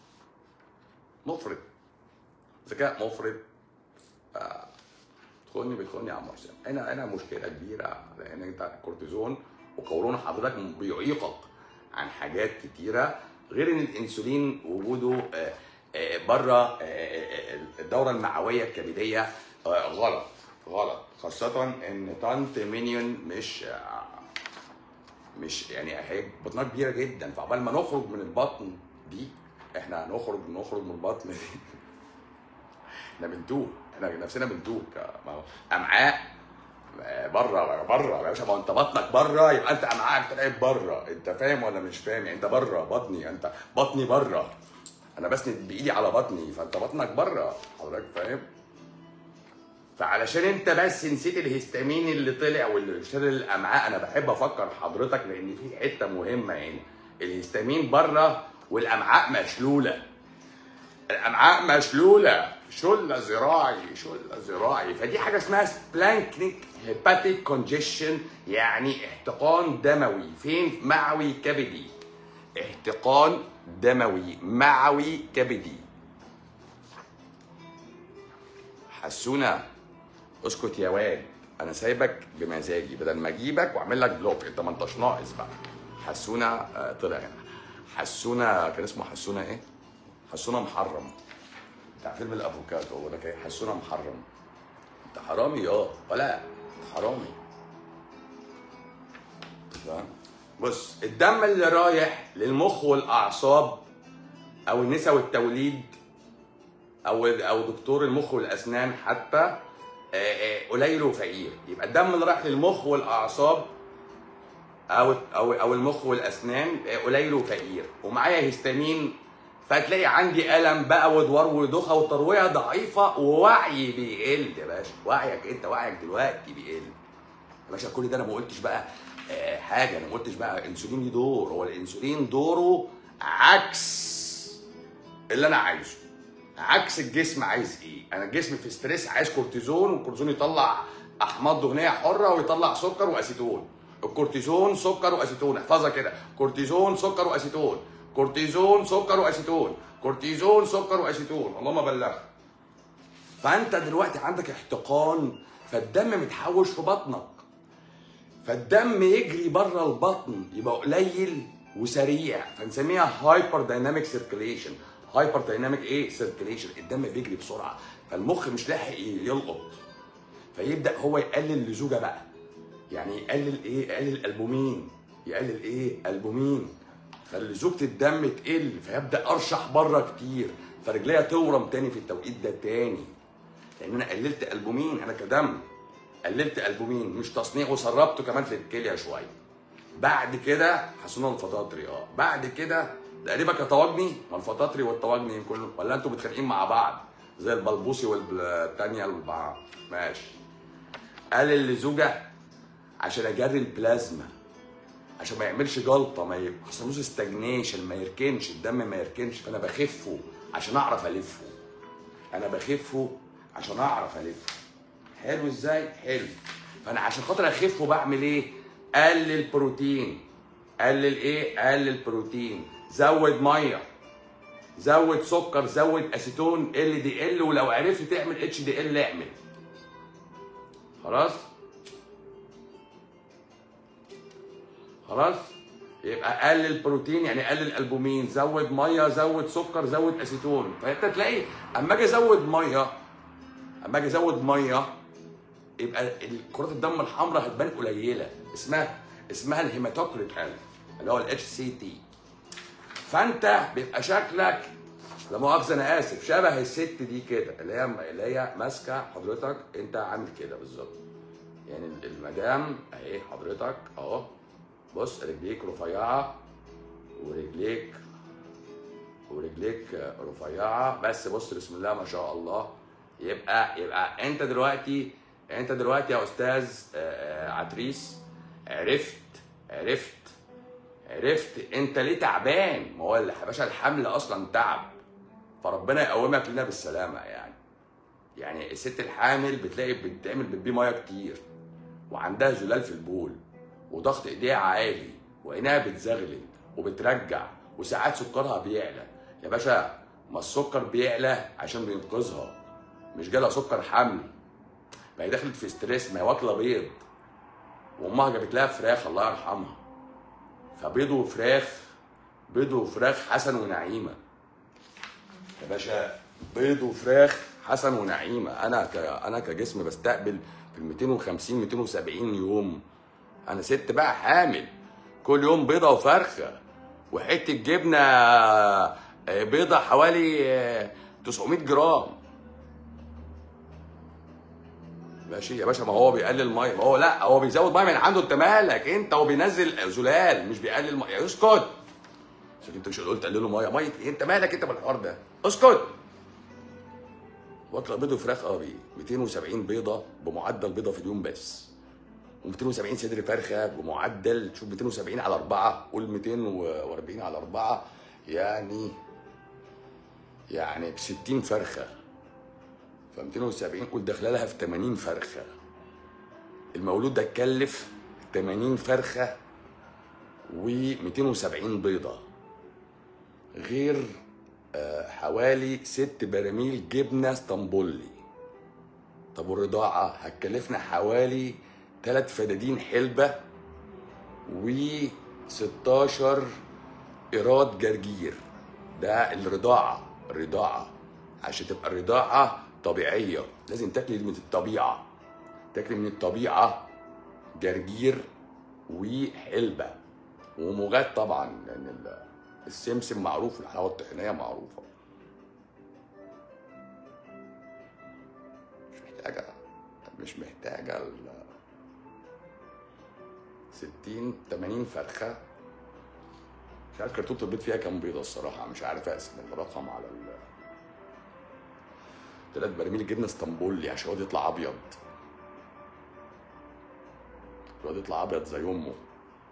مفرط ذكاء مفرط آه، بتخني بتخني يا عم حسام هنا هنا مشكله كبيره لان انت الكورتيزون وقولون حضرتك بيعيقك عن حاجات كتيره غير ان الانسولين وجوده آه، آه، بره الدوره المعويه الكبديه آه، غلط غلط خاصه ان طنط مينيون مش آه، مش يعني هي بطنها كبيره جدا فعقبال ما نخرج من البطن دي احنا هنخرج نخرج من البطن دي احنا بنتوه احنا نفسنا بنتوه ك- ما هو امعاء بره بره يا باشا ما هو انت بطنك بره يبقى انت امعائك طلعت بره انت فاهم ولا مش فاهم يعني انت بره بطني انت بطني بره انا بسند بايدي على بطني فانت بطنك بره حضرتك فاهم فعلشان انت بس نسيت الهستامين اللي طلع واللي شال الامعاء انا بحب افكر حضرتك لان في حته مهمه هنا الهستامين بره والامعاء مشلوله الامعاء مشلوله شله زراعي شله زراعي فدي حاجه اسمها سبلانكنيك هيباتيك كونجيشن يعني احتقان دموي فين معوي كبدي احتقان دموي معوي كبدي حسونا اسكت يا واد انا سايبك بمزاجي بدل ما اجيبك واعمل لك بلوك انت ما انتش ناقص بقى حسونا آه، طلع هنا حسونا كان اسمه حسونا ايه حسونا محرم بتاع فيلم الافوكادو هو ده كان حسونا محرم انت حرامي اه ولا انت حرامي فاهم بص الدم اللي رايح للمخ والاعصاب او النساء والتوليد او او دكتور المخ والاسنان حتى آه، آه، قليل وفقير يبقى الدم اللي رايح للمخ والاعصاب او او او المخ والاسنان آه، قليل وفقير ومعايا هيستامين فتلاقي عندي الم بقى ودوار ودوخه والترويه ضعيفه ووعي بيقل يا باشا وعيك انت وعيك دلوقتي بيقل يا باشا كل ده انا ما قلتش بقى آه، حاجه انا ما قلتش بقى انسولين ليه دور هو الانسولين دوره عكس اللي انا عايزه عكس الجسم عايز ايه انا الجسم في ستريس عايز كورتيزون والكورتيزون يطلع احماض دهنيه حره ويطلع سكر واسيتون الكورتيزون سكر واسيتون احفظها كده كورتيزون سكر واسيتون كورتيزون سكر واسيتون كورتيزون سكر واسيتون اللهم بلغ فانت دلوقتي عندك احتقان فالدم متحوش في بطنك فالدم يجري بره البطن يبقى قليل وسريع فنسميها هايبر دايناميك سيركيليشن هايبر دايناميك ايه سيركيليشن الدم بيجري بسرعه فالمخ مش لاحق يلقط فيبدا هو يقلل لزوجه بقى يعني يقلل ايه يقلل الالبومين يقلل ايه البومين فلزوجة الدم تقل فيبدا ارشح بره كتير فرجليها تورم تاني في التوقيت ده تاني لان انا قللت البومين انا كدم قللت البومين مش تصنيع وسربته كمان في الكليه شويه بعد كده حسنون الفطاطري اه بعد كده تقريبا كطواجني ما الفطاطري والطواجني كله ولا انتوا متخانقين مع بعض زي البلبوسي والتانية البعض ماشي قلل لزوجة عشان اجري البلازما عشان ما يعملش جلطه ما يحصلوش استجنيشن ما يركنش الدم ما يركنش فانا بخفه عشان اعرف الفه انا بخفه عشان اعرف الفه حلو ازاي حلو فانا عشان خاطر اخفه بعمل ايه قلل بروتين قلل ايه قلل بروتين زود ميه زود سكر زود اسيتون ال دي ال ولو عرفت تعمل اتش دي ال اعمل خلاص خلاص يبقى قلل بروتين يعني قلل البومين زود ميه زود سكر زود اسيتون فانت تلاقي اما اجي ازود ميه اما اجي ازود ميه يبقى كرات الدم الحمراء هتبان قليله اسمها اسمها الهيماتوكريت اللي هو الاتش سي تي فانت بيبقى شكلك لا مؤاخذه انا اسف شبه الست دي كده اللي هي اللي هي ماسكه حضرتك انت عامل كده بالظبط يعني المدام اهي حضرتك اهو بص رجليك رفيعه ورجليك ورجليك رفيعه بس بص بسم الله ما شاء الله يبقى يبقى انت دلوقتي انت دلوقتي يا استاذ عتريس عرفت عرفت عرفت انت ليه تعبان ما هو يا باشا الحمل اصلا تعب فربنا يقومك لنا بالسلامه يعني يعني الست الحامل بتلاقي بتعمل بتبي ميه كتير وعندها زلال في البول وضغط ايديها عالي وعينها بتزغلل وبترجع وساعات سكرها بيعلى يا باشا ما السكر بيعلى عشان بينقذها مش جالها سكر حمل ما هي دخلت في ستريس ما هي واكله بيض وامها جابت لها فراخ الله يرحمها فبيض وفراخ بيض وفراخ حسن ونعيمه يا باشا بيض وفراخ حسن ونعيمه انا ك... انا كجسم بستقبل في ال 250 270 يوم انا ست بقى حامل كل يوم بيضه وفرخه وحته جبنه بيضه حوالي 900 جرام ماشي يا باشا ما هو بيقلل ميه ما هو لا هو بيزود ميه من عنده انت مالك انت هو بينزل زلال مش بيقلل ميه اسكت عشان انت مش قلت قلله ميه ميه إيه؟ انت مالك انت بالحوار ده اسكت واطلع بيض وفراخ اه بيه 270 بيضه بمعدل بيضه في اليوم بس و270 صدر فرخه بمعدل شوف 270 على 4 قول 240 على 4 يعني يعني ب 60 فرخه ف 270 قول داخله لها في 80 فرخه المولود ده اتكلف 80 فرخه و270 بيضه غير آه، حوالي ست براميل جبنه اسطنبولي طب والرضاعه هتكلفنا حوالي ثلاث فدادين حلبه و 16 ايراد جرجير ده الرضاعه الرضاعه عشان تبقى الرضاعه طبيعيه لازم تاكلي من الطبيعه تاكلي من الطبيعه جرجير وحلبه ومغات طبعا لان ال- السمسم معروف والحلاوه الطحينيه معروفه مش محتاجه مش محتاجه ال 60 80 فرخه مش عارف كرتونه البيض فيها كام بيضه الصراحه مش عارف اقسم الرقم على ال ثلاث براميل جبنه اسطنبولي عشان الواد يطلع ابيض الواد يطلع ابيض زي امه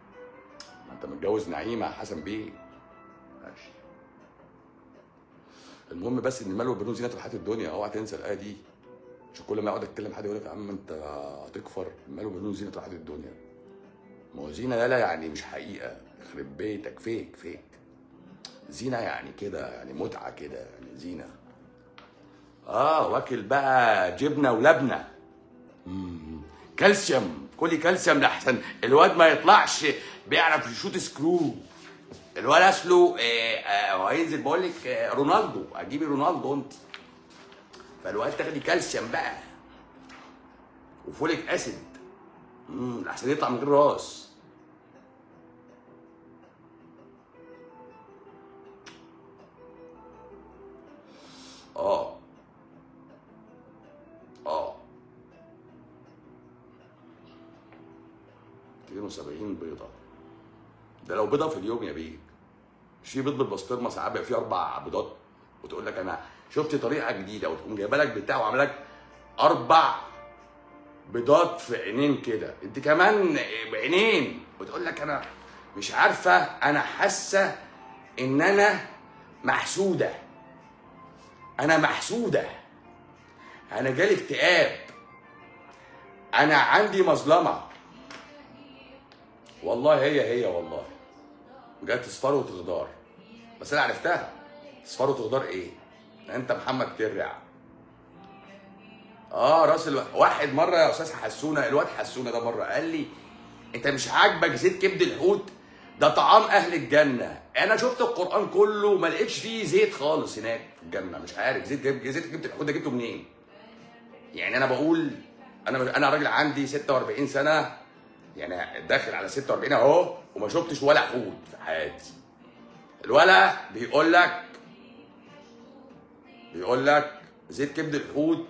ما انت متجوز نعيمه يا حسن بيه ماشي المهم بس ان المال والبنون زينه الحياه الدنيا اوعى تنسى الايه دي عشان كل ما يقعد اتكلم حد يقول لك يا عم انت هتكفر المال والبنون زينه الحياه الدنيا ما هو زينه لا لا يعني مش حقيقه يخرب بيتك فيك فيك زينه يعني كده يعني متعه كده يعني زينه اه واكل بقى جبنه ولبنه مم. كالسيوم كلي كالسيوم لحسن الواد ما يطلعش بيعرف يشوت سكرو الواد اصله آه، آه، هو هينزل بقول لك آه، رونالدو هتجيبي رونالدو انت فالواد تاخدي كالسيوم بقى وفوليك اسيد امم لحسن يطلع من غير راس اه اه 270 بيضة ده لو بيضة في اليوم يا بيه مش في بيض بالبسطرمة ساعات بيبقى فيه أربع بيضات وتقول لك أنا شفت طريقة جديدة وتقوم جايبة لك بتاع وعاملة لك أربع بيضات في عينين كده أنت كمان بعينين وتقول لك أنا مش عارفة أنا حاسة إن أنا محسودة أنا محسودة أنا جالي اكتئاب أنا عندي مظلمة والله هي هي والله جت اصفار وتغدار بس انا عرفتها اصفار وتغدار ايه انت محمد كرع اه راس الو... واحد مره يا استاذ حسونه الواد حسونه ده مره قال لي انت مش عاجبك زيت كبد الحوت ده طعام اهل الجنه انا شفت القران كله ما لقيتش فيه زيت خالص هناك في الجنه مش عارف زيت جب... زيت كبد الحوت ده جبته منين يعني انا بقول انا انا راجل عندي 46 سنه يعني داخل على 46 اهو وما شفتش ولا حوت في حياتي الولا بيقول لك بيقول لك زيت كبد الحوت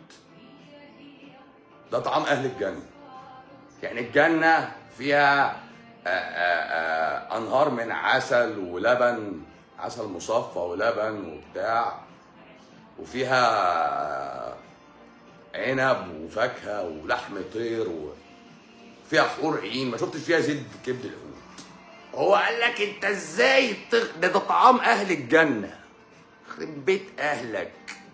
ده طعام اهل الجنه يعني الجنه فيها آآ آآ انهار من عسل ولبن عسل مصفى ولبن وبتاع وفيها عنب وفاكهه ولحم طير و... فيها حور عين ما شفتش فيها زيت كبد الحوت هو قال لك انت ازاي تغ... ده, ده طعام اهل الجنه يخرب بيت اهلك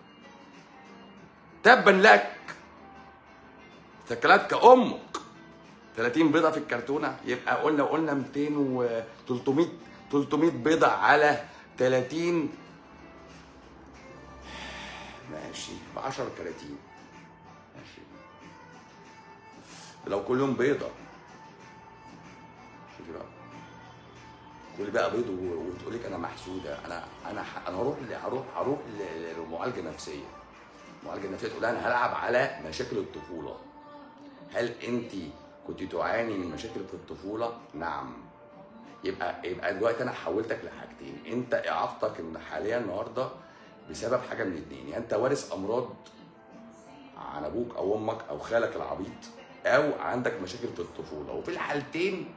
تبا لك ثكلتك امك 30 بيضه في الكرتونه يبقى قلنا قلنا 200 و 300 300 بيضه على 30 ماشي ب 10 كراتين ماشي لو كل يوم بيضه شوفي بقى كل بقى بيض و- وتقول لك انا محسوده انا انا ح- انا هروح ل- هروح هروح ل- لمعالجه نفسيه معالجه نفسيه تقول لها انا هلعب على مشاكل الطفوله هل انت كنت تعاني من مشاكل في الطفوله نعم يبقى يبقى دلوقتي انا حولتك لحاجتين انت اعاقتك ان حاليا النهارده بسبب حاجه من الاثنين يا انت وارث امراض عن ابوك او امك او خالك العبيط او عندك مشاكل في الطفوله وفي الحالتين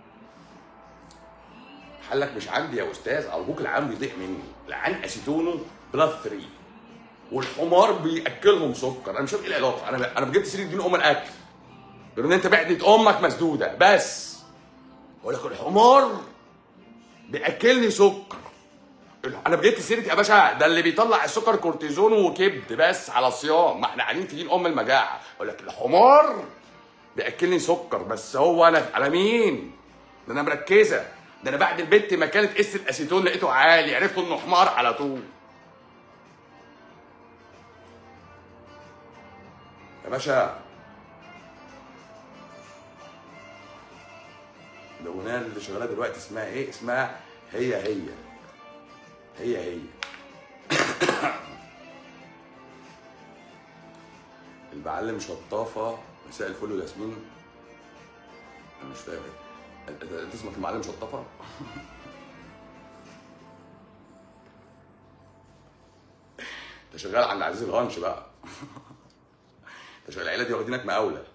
حلك مش عندي يا استاذ ابوك العام بيضيق مني العين اسيتونه بلس 3 والحمار بياكلهم سكر انا مش فاهم ايه العلاقه انا انا جبت سيره دين ام الاكل غير ان انت بعدة امك مسدوده بس اقول لك الحمار بياكلني سكر انا جبت سيره يا باشا ده اللي بيطلع السكر كورتيزون وكبد بس على صيام ما احنا قاعدين في دين ام المجاعه اقول لك الحمار بياكلني سكر بس هو انا على مين؟ ده انا مركزه ده انا بعد البت ما كانت قس الاسيتون لقيته عالي عرفت انه حمار على طول يا باشا الاغنيه اللي شغاله دلوقتي اسمها ايه؟ اسمها هي هي هي هي المعلم شطافه مساء الفل والياسمين انا مش فاهم انت انت اسمك المعلم شطافه؟ انت شغال عند عزيز الهانش بقى انت شغال العيله دي واخدينك مقاوله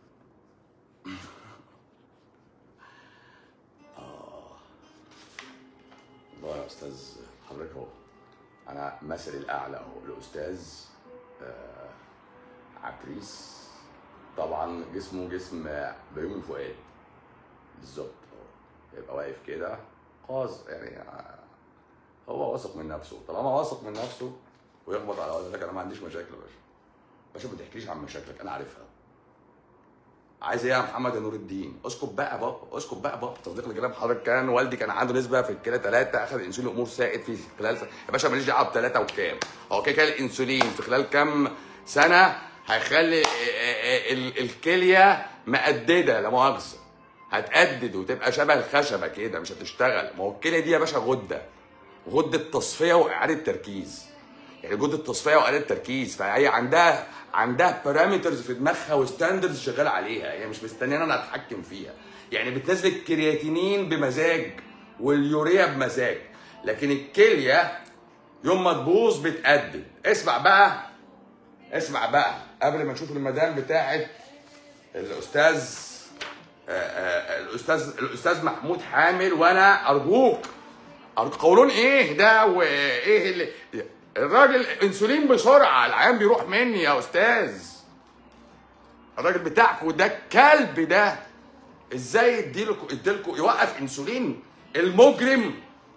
والله يا استاذ حضرتك اهو انا مثل الاعلى اهو الاستاذ آه عكريس طبعا جسمه جسم بيومي فؤاد بالظبط اهو يبقى واقف كده قاص يعني آه، هو واثق من نفسه طالما واثق من نفسه ويخبط على والدك انا ما عنديش مشاكل يا باشا باشا ما تحكيش عن مشاكلك انا عارفها عايز ايه يا محمد يا نور الدين اسكت بقى بابا اسكت بقى بابا تصديق لكلام حضرتك كان والدي كان عنده نسبه في الكلى ثلاثه اخذ انسولين امور سائد في خلال سنة. يا باشا ماليش دعوه بثلاثه وكام هو كده كده الانسولين في خلال كام سنه هيخلي ال- ال- الكليه مقدده لا مؤاخذه هتقدد وتبقى شبه الخشبه كده مش هتشتغل ما هو الكليه دي يا باشا غده غده تصفيه واعاده تركيز يعني غده تصفيه واعاده تركيز فهي عندها عندها بارامترز في دماغها وستاندردز شغاله عليها هي مش مستنيه انا اتحكم فيها يعني بتنزل الكرياتينين بمزاج واليوريا بمزاج لكن الكليه يوم ما تبوظ بتقدم اسمع بقى اسمع بقى قبل ما نشوف المدام بتاعت الاستاذ آه، آه، الاستاذ الاستاذ محمود حامل وانا ارجوك أرجوك قولون ايه ده وايه اللي الراجل انسولين بسرعه العيان بيروح مني يا استاذ الراجل بتاعكوا ده الكلب ده ازاي يديلكوا يديلكوا يوقف انسولين المجرم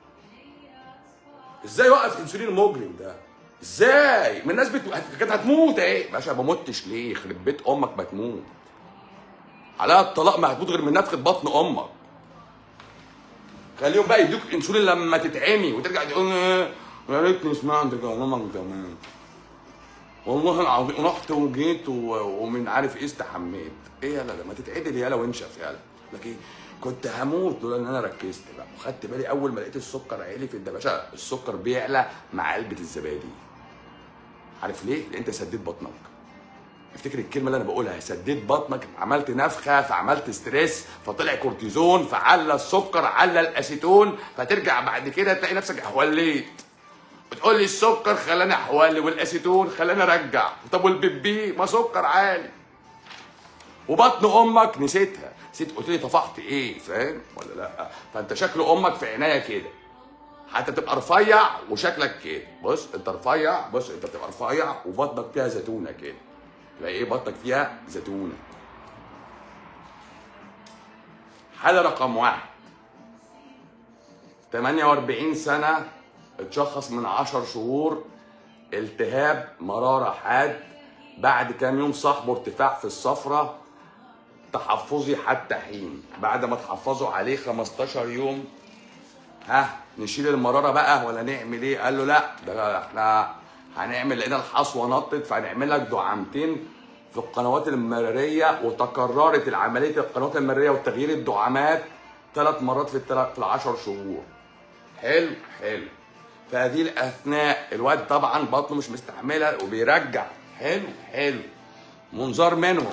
ازاي يوقف انسولين المجرم ده ازاي من الناس بت... كانت هتموت اهي باشا ما متش ليه يخرب بيت امك ما تموت عليها الطلاق ما هتموت غير من نفخه بطن امك خليهم بقى يدوك انسولين لما تتعمي وترجع تقول "آه، يا ريتني سمعت كلامك زمان والله العظيم رحت وجيت و- ومن عارف ايه استحميت ايه يالا ده ما تتعدل يالا وانشف يالا لك ايه كنت هموت لولا ان انا ركزت بقى وخدت بالي اول ما لقيت السكر عالي في الدباشة السكر بيعلى مع علبه الزبادي عارف ليه؟ لان انت سديت بطنك افتكر الكلمه اللي انا بقولها سديت بطنك عملت نفخه فعملت ستريس فطلع كورتيزون فعلى السكر على الاسيتون فترجع بعد كده تلاقي نفسك حوليت بتقول لي السكر خلاني احولي والاسيتون خلاني ارجع طب والبيبي ما سكر عالي وبطن امك نسيتها نسيت قلت لي طفحت ايه فاهم ولا لا فانت شكل امك في عينيا كده حتى تبقى رفيع وشكلك كده بص انت رفيع بص انت بتبقى رفيع وبطنك فيها زيتونه كده يبقى ايه بطنك فيها زيتونه حاله رقم واحد 48 سنه اتشخص من 10 شهور التهاب مراره حاد بعد كام يوم صاحبه ارتفاع في الصفرة تحفظي حتى حين بعد ما تحفظوا عليه 15 يوم ها نشيل المراره بقى ولا نعمل ايه؟ قال له لا ده احنا هنعمل لقينا الحصوه نطت فهنعمل لك دعامتين في القنوات المراريه وتكررت العمليه القنوات المراريه وتغيير الدعامات ثلاث مرات في التلات في العشر شهور. حلو حلو. في هذه الاثناء الواد طبعا بطنه مش مستحمله وبيرجع حلو حلو. منظار منهم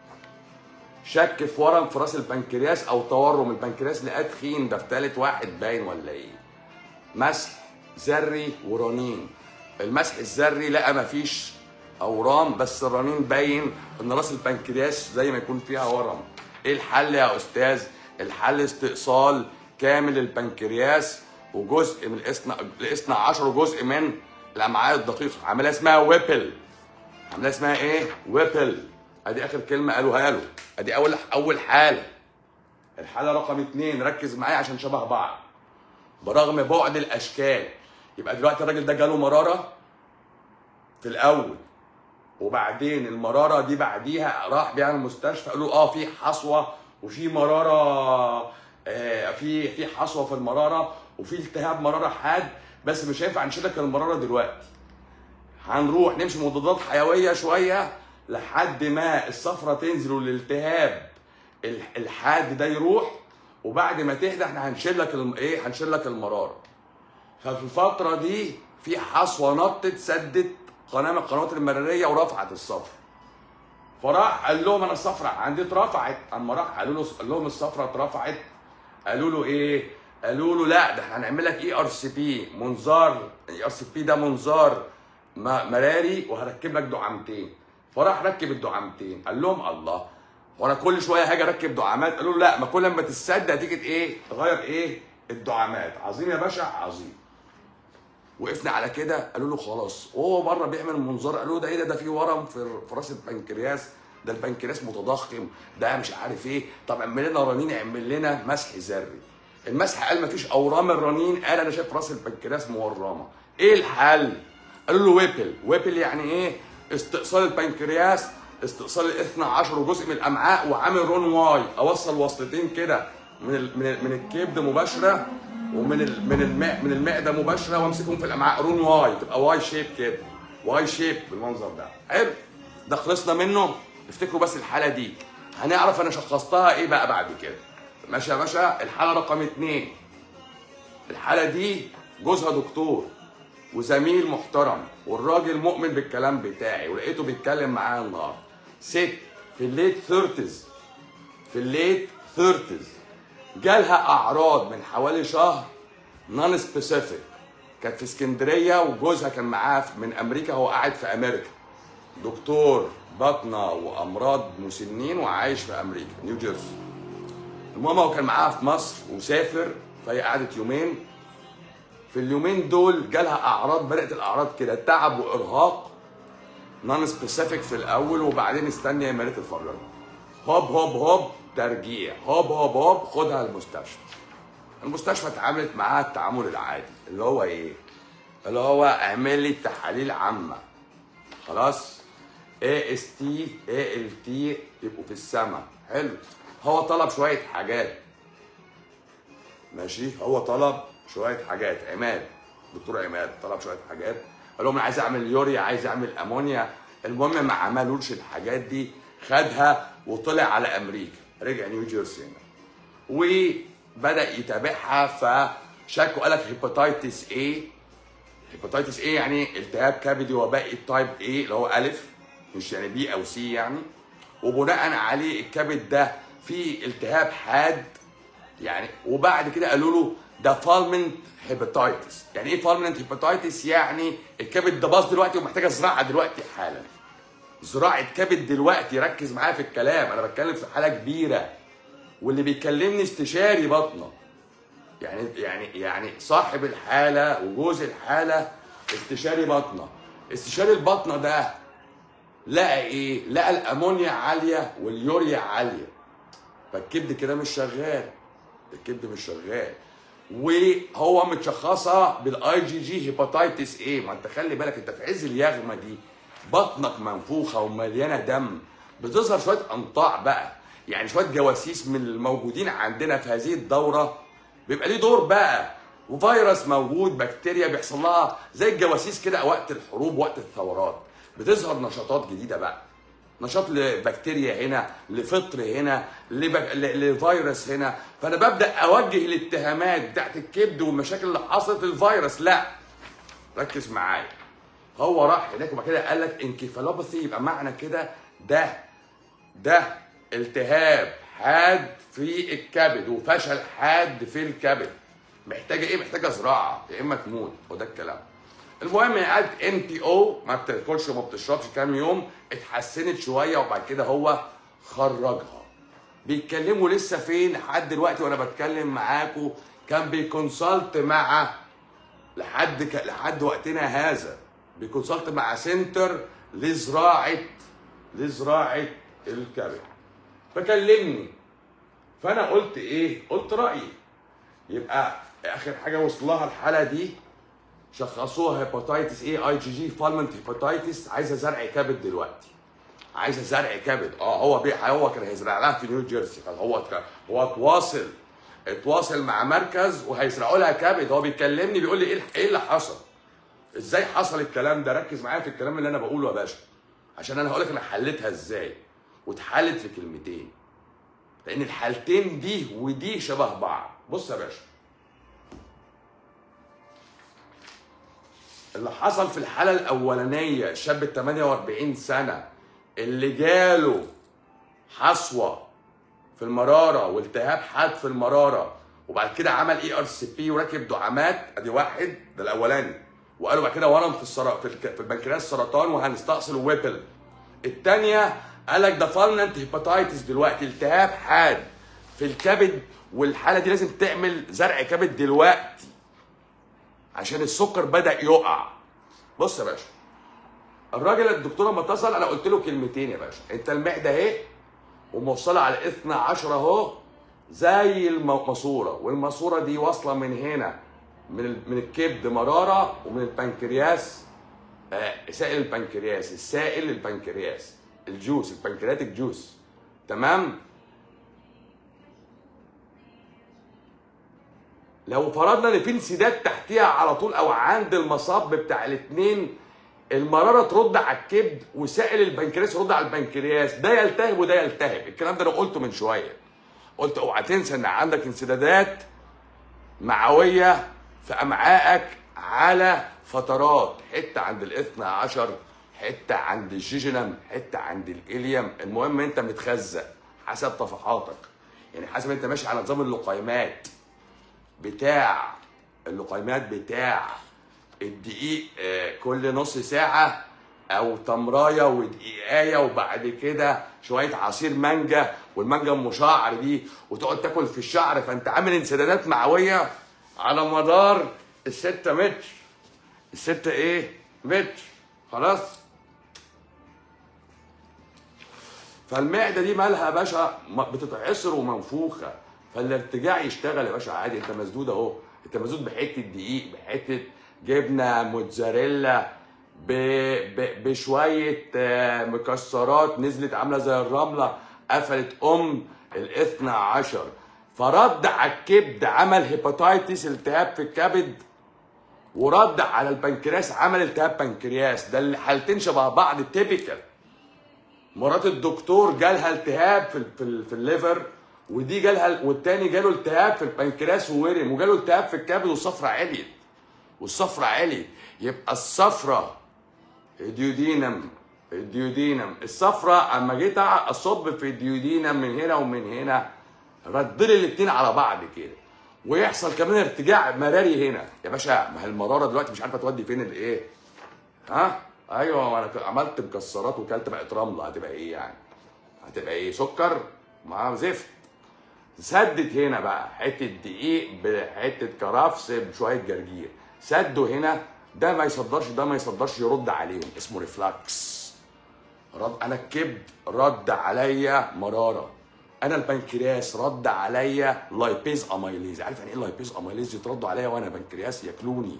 شك في ورم في راس البنكرياس او تورم البنكرياس لقاه تخين ده في تالت واحد باين ولا ايه مسح ذري ورنين المسح الذري لقى مفيش اورام بس الرنين باين ان راس البنكرياس زي ما يكون فيها ورم ايه الحل يا استاذ الحل استئصال كامل البنكرياس وجزء من الاثنى الاثنى عشر جزء من الامعاء الدقيقه عمليه اسمها ويبل عمليه اسمها ايه ويبل ادي اخر كلمه قالوها له ادي اول اول حاله الحاله رقم اتنين ركز معايا عشان شبه بعض برغم بعد الاشكال يبقى دلوقتي الراجل ده جاله مراره في الاول وبعدين المراره دي بعديها راح بيعمل مستشفى قالوا اه في حصوه وفي مراره آه في في حصوه في المراره وفي التهاب مراره حاد بس مش هينفع نشيل لك المراره دلوقتي هنروح نمشي مضادات حيويه شويه لحد ما الصفرة تنزل والالتهاب ال- الحاد ده يروح وبعد ما تهدى احنا هنشيل لك الم... ايه هنشيل لك المراره ففي الفتره دي في حصوه نطت سدت قناه من القنوات المراريه ورفعت الصفرة فراح قال لهم انا الصفرة عندي اترفعت اما راح قالوا له قال لهم الصفرة اترفعت قالوا له ايه قالوا له لا ده احنا هنعمل لك اي ار سي بي منظار اي ار سي بي ده منظار م- مراري وهركب لك دعامتين فراح ركب الدعامتين قال لهم الله وانا كل شويه هاجي اركب دعامات قالوا له لا ما كل ما تتصدق هتيجي ايه تغير ايه الدعامات عظيم يا باشا عظيم وقفنا على كده قالوا له خلاص وهو بره بيعمل منظار قالوا له ده ايه ده ده في ورم في في راس البنكرياس ده البنكرياس متضخم ده مش عارف ايه طب اعمل لنا رنين اعمل لنا مسح ذري المسح قال مفيش اورام الرنين قال انا شايف راس البنكرياس مورمه ايه الحل قالوا له ويبل ويبل يعني ايه استئصال البنكرياس استئصال الاثنى عشر وجزء من الامعاء وعامل رون واي اوصل وصلتين كده من ال من ال من الكبد مباشره ومن ال من الماء من المعده مباشره وامسكهم في الامعاء رون واي تبقى واي شيب كده واي شيب بالمنظر ده حلو ده خلصنا منه افتكروا بس الحاله دي هنعرف انا شخصتها ايه بقى بعد كده ماشي يا باشا الحاله رقم اتنين الحاله دي جوزها دكتور وزميل محترم والراجل مؤمن بالكلام بتاعي ولقيته بيتكلم معايا النهارده ست في الليت ثيرتيز في الليت ثيرتيز جالها اعراض من حوالي شهر نون سبيسيفيك كانت في اسكندريه وجوزها كان معاها من امريكا هو قاعد في امريكا دكتور باطنه وامراض مسنين وعايش في امريكا نيو جيرسي المهم هو كان معاها في مصر وسافر فهي قعدت يومين في اليومين دول جالها اعراض بدات الاعراض كده تعب وارهاق نون سبيسيفيك في الاول وبعدين استني يا مريت الفرج هوب هوب هوب ترجيع هوب هوب هوب خدها المستشفى المستشفى اتعاملت معاها التعامل العادي اللي هو ايه اللي هو اعمل لي تحاليل عامه خلاص اي اس تي اي ال تي يبقوا في السماء حلو هو طلب شويه حاجات ماشي هو طلب شويه حاجات عماد دكتور عماد طلب شويه حاجات قال لهم انا عايز اعمل يوريا عايز اعمل امونيا المهم ما عملوش الحاجات دي خدها وطلع على امريكا رجع نيو جيرسي هنا وبدا يتابعها فشكوا قال لك هيباتيتس ايه هيباتيتس ايه يعني التهاب كبدي وبائي التايب ايه اللي هو الف مش يعني بي او سي يعني وبناء عليه الكبد ده فيه التهاب حاد يعني وبعد كده قالوا له ده فالمنت هيباتيتس يعني ايه فالمنت هيباتيتس يعني الكبد ده باظ دلوقتي ومحتاجه زراعه دلوقتي حالا زراعه كبد دلوقتي ركز معايا في الكلام انا بتكلم في حاله كبيره واللي بيكلمني استشاري بطنه يعني يعني يعني صاحب الحاله وجوز الحاله استشاري بطنه استشاري البطنه ده لقى ايه لقى الامونيا عاليه واليوريا عاليه فالكبد كده مش شغال الكبد مش شغال وهو متشخصه بالاي جي جي هيباتيتس ايه ما انت خلي بالك انت في عز اليغمه دي بطنك منفوخه ومليانه دم بتظهر شويه انطاع بقى يعني شويه جواسيس من الموجودين عندنا في هذه الدوره بيبقى ليه دور بقى وفيروس موجود بكتيريا بيحصل لها زي الجواسيس كده وقت الحروب وقت الثورات بتظهر نشاطات جديده بقى نشاط لبكتيريا هنا لفطر هنا لبك... ل- لفيروس هنا فانا ببدا اوجه الاتهامات بتاعت الكبد والمشاكل اللي حصلت للفيروس لا ركز معايا هو راح هناك وبعد كده قال لك انكفالوباثي يبقى معنى كده ده ده التهاب حاد في الكبد وفشل حاد في الكبد محتاجه ايه محتاجه زراعه يا اما تموت وده الكلام المهم هي قعدت ام تي او ما بتاكلش وما بتشربش كام يوم اتحسنت شويه وبعد كده هو خرجها بيتكلموا لسه فين لحد دلوقتي وانا بتكلم معاكم كان بيكونسلت مع لحد ك... لحد وقتنا هذا بيكونسلت مع سنتر لزراعه لزراعه الكبد فكلمني فانا قلت ايه قلت رايي يبقى اخر حاجه وصل لها الحاله دي شخصوها هيباتيتس ايه اي جي جي فالمنت هيباتيتس عايزه زرع كبد دلوقتي عايزه زرع كبد اه هو بي هو كان هيزرع لها في نيو جيرسي هو اتك- هو اتواصل اتواصل مع مركز وهيزرعوا لها كبد هو بيكلمني بيقول لي ايه الح- ايه اللي حصل ازاي حصل الكلام ده ركز معايا في الكلام اللي انا بقوله يا باشا عشان انا هقول لك انا حليتها ازاي واتحلت في كلمتين لان الحالتين دي ودي شبه بعض بص يا باشا اللي حصل في الحالة الأولانية شاب ال 48 سنة اللي جاله حصوة في المرارة والتهاب حاد في المرارة وبعد كده عمل اي ار سي بي وركب دعامات ادي واحد ده الاولاني وقالوا بعد كده ورم في السرا في, الك... في البنكرياس سرطان وهنستأصل ويبل الثانيه قال لك ده فالنت هيباتيتس دلوقتي التهاب حاد في الكبد والحاله دي لازم تعمل زرع كبد دلوقتي عشان السكر بدا يقع بص يا باشا الراجل الدكتور لما اتصل انا قلت له كلمتين يا باشا انت المعده اهي وموصله على 12 اهو زي الماسوره والماسوره دي واصله من هنا من ال- من الكبد مراره ومن البنكرياس آه، سائل البنكرياس السائل البنكرياس الجوس البنكرياتيك جوس تمام لو فرضنا ان في انسداد تحتيها على طول او عند المصب بتاع الاثنين المراره ترد على الكبد وسائل البنكرياس يرد على البنكرياس ده يلتهب وده يلتهب الكلام ده انا قلته من شويه قلت اوعى تنسى ان عندك انسدادات معويه في امعائك على فترات حته عند الاثنى عشر حته عند الجيجنم حته عند الاليم المهم انت متخزق حسب طفحاتك يعني حسب انت ماشي على نظام اللقيمات بتاع اللقيمات بتاع الدقيق آه، كل نص ساعة أو تمراية ودقيقاية وبعد كده شوية عصير مانجا والمانجا أم شعر دي وتقعد تاكل في الشعر فأنت عامل انسدادات معوية على مدار الستة متر الستة إيه؟ متر خلاص؟ فالمعده دي مالها يا باشا م- بتتعصر ومنفوخه فالارتجاع يشتغل يا باشا عادي انت مسدود اهو انت مسدود بحته دقيق بحته جبنه موتزاريلا ب... ب... بشويه آه، مكسرات نزلت عامله زي الرمله قفلت ام الاثنى عشر فرد على الكبد عمل هيباتايتس التهاب في الكبد ورد على البنكرياس عمل التهاب بنكرياس ده الحالتين شبه بعض تيبيكال مرات الدكتور جالها التهاب في ال- في, ال- في الليفر ودي جالها والتاني جاله التهاب في البنكرياس وورم وجاله التهاب في الكبد والصفرة عليت والصفرة عليت يبقى الصفرة الديودينم الديودينم الصفرة اما جيت اصب في الديودينم من هنا ومن هنا رد لي الاتنين على بعض كده ويحصل كمان ارتجاع مراري هنا يا باشا ما هي المراره دلوقتي مش عارفه تودي فين الايه ها ايوه ما انا ك- عملت مكسرات وكلت بقت رمله هتبقى ايه يعني هتبقى ايه سكر مع زفت سدت هنا بقى حته دقيق بحته كرفس بشويه جرجير سدوا هنا ده ما يصدرش ده ما يصدرش يرد عليهم اسمه ريفلاكس رد انا الكبد رد عليا مراره انا البنكرياس رد عليا لايبيز اميليز عارف يعني ايه لايبيز اميليز يتردوا عليا وانا بنكرياس ياكلوني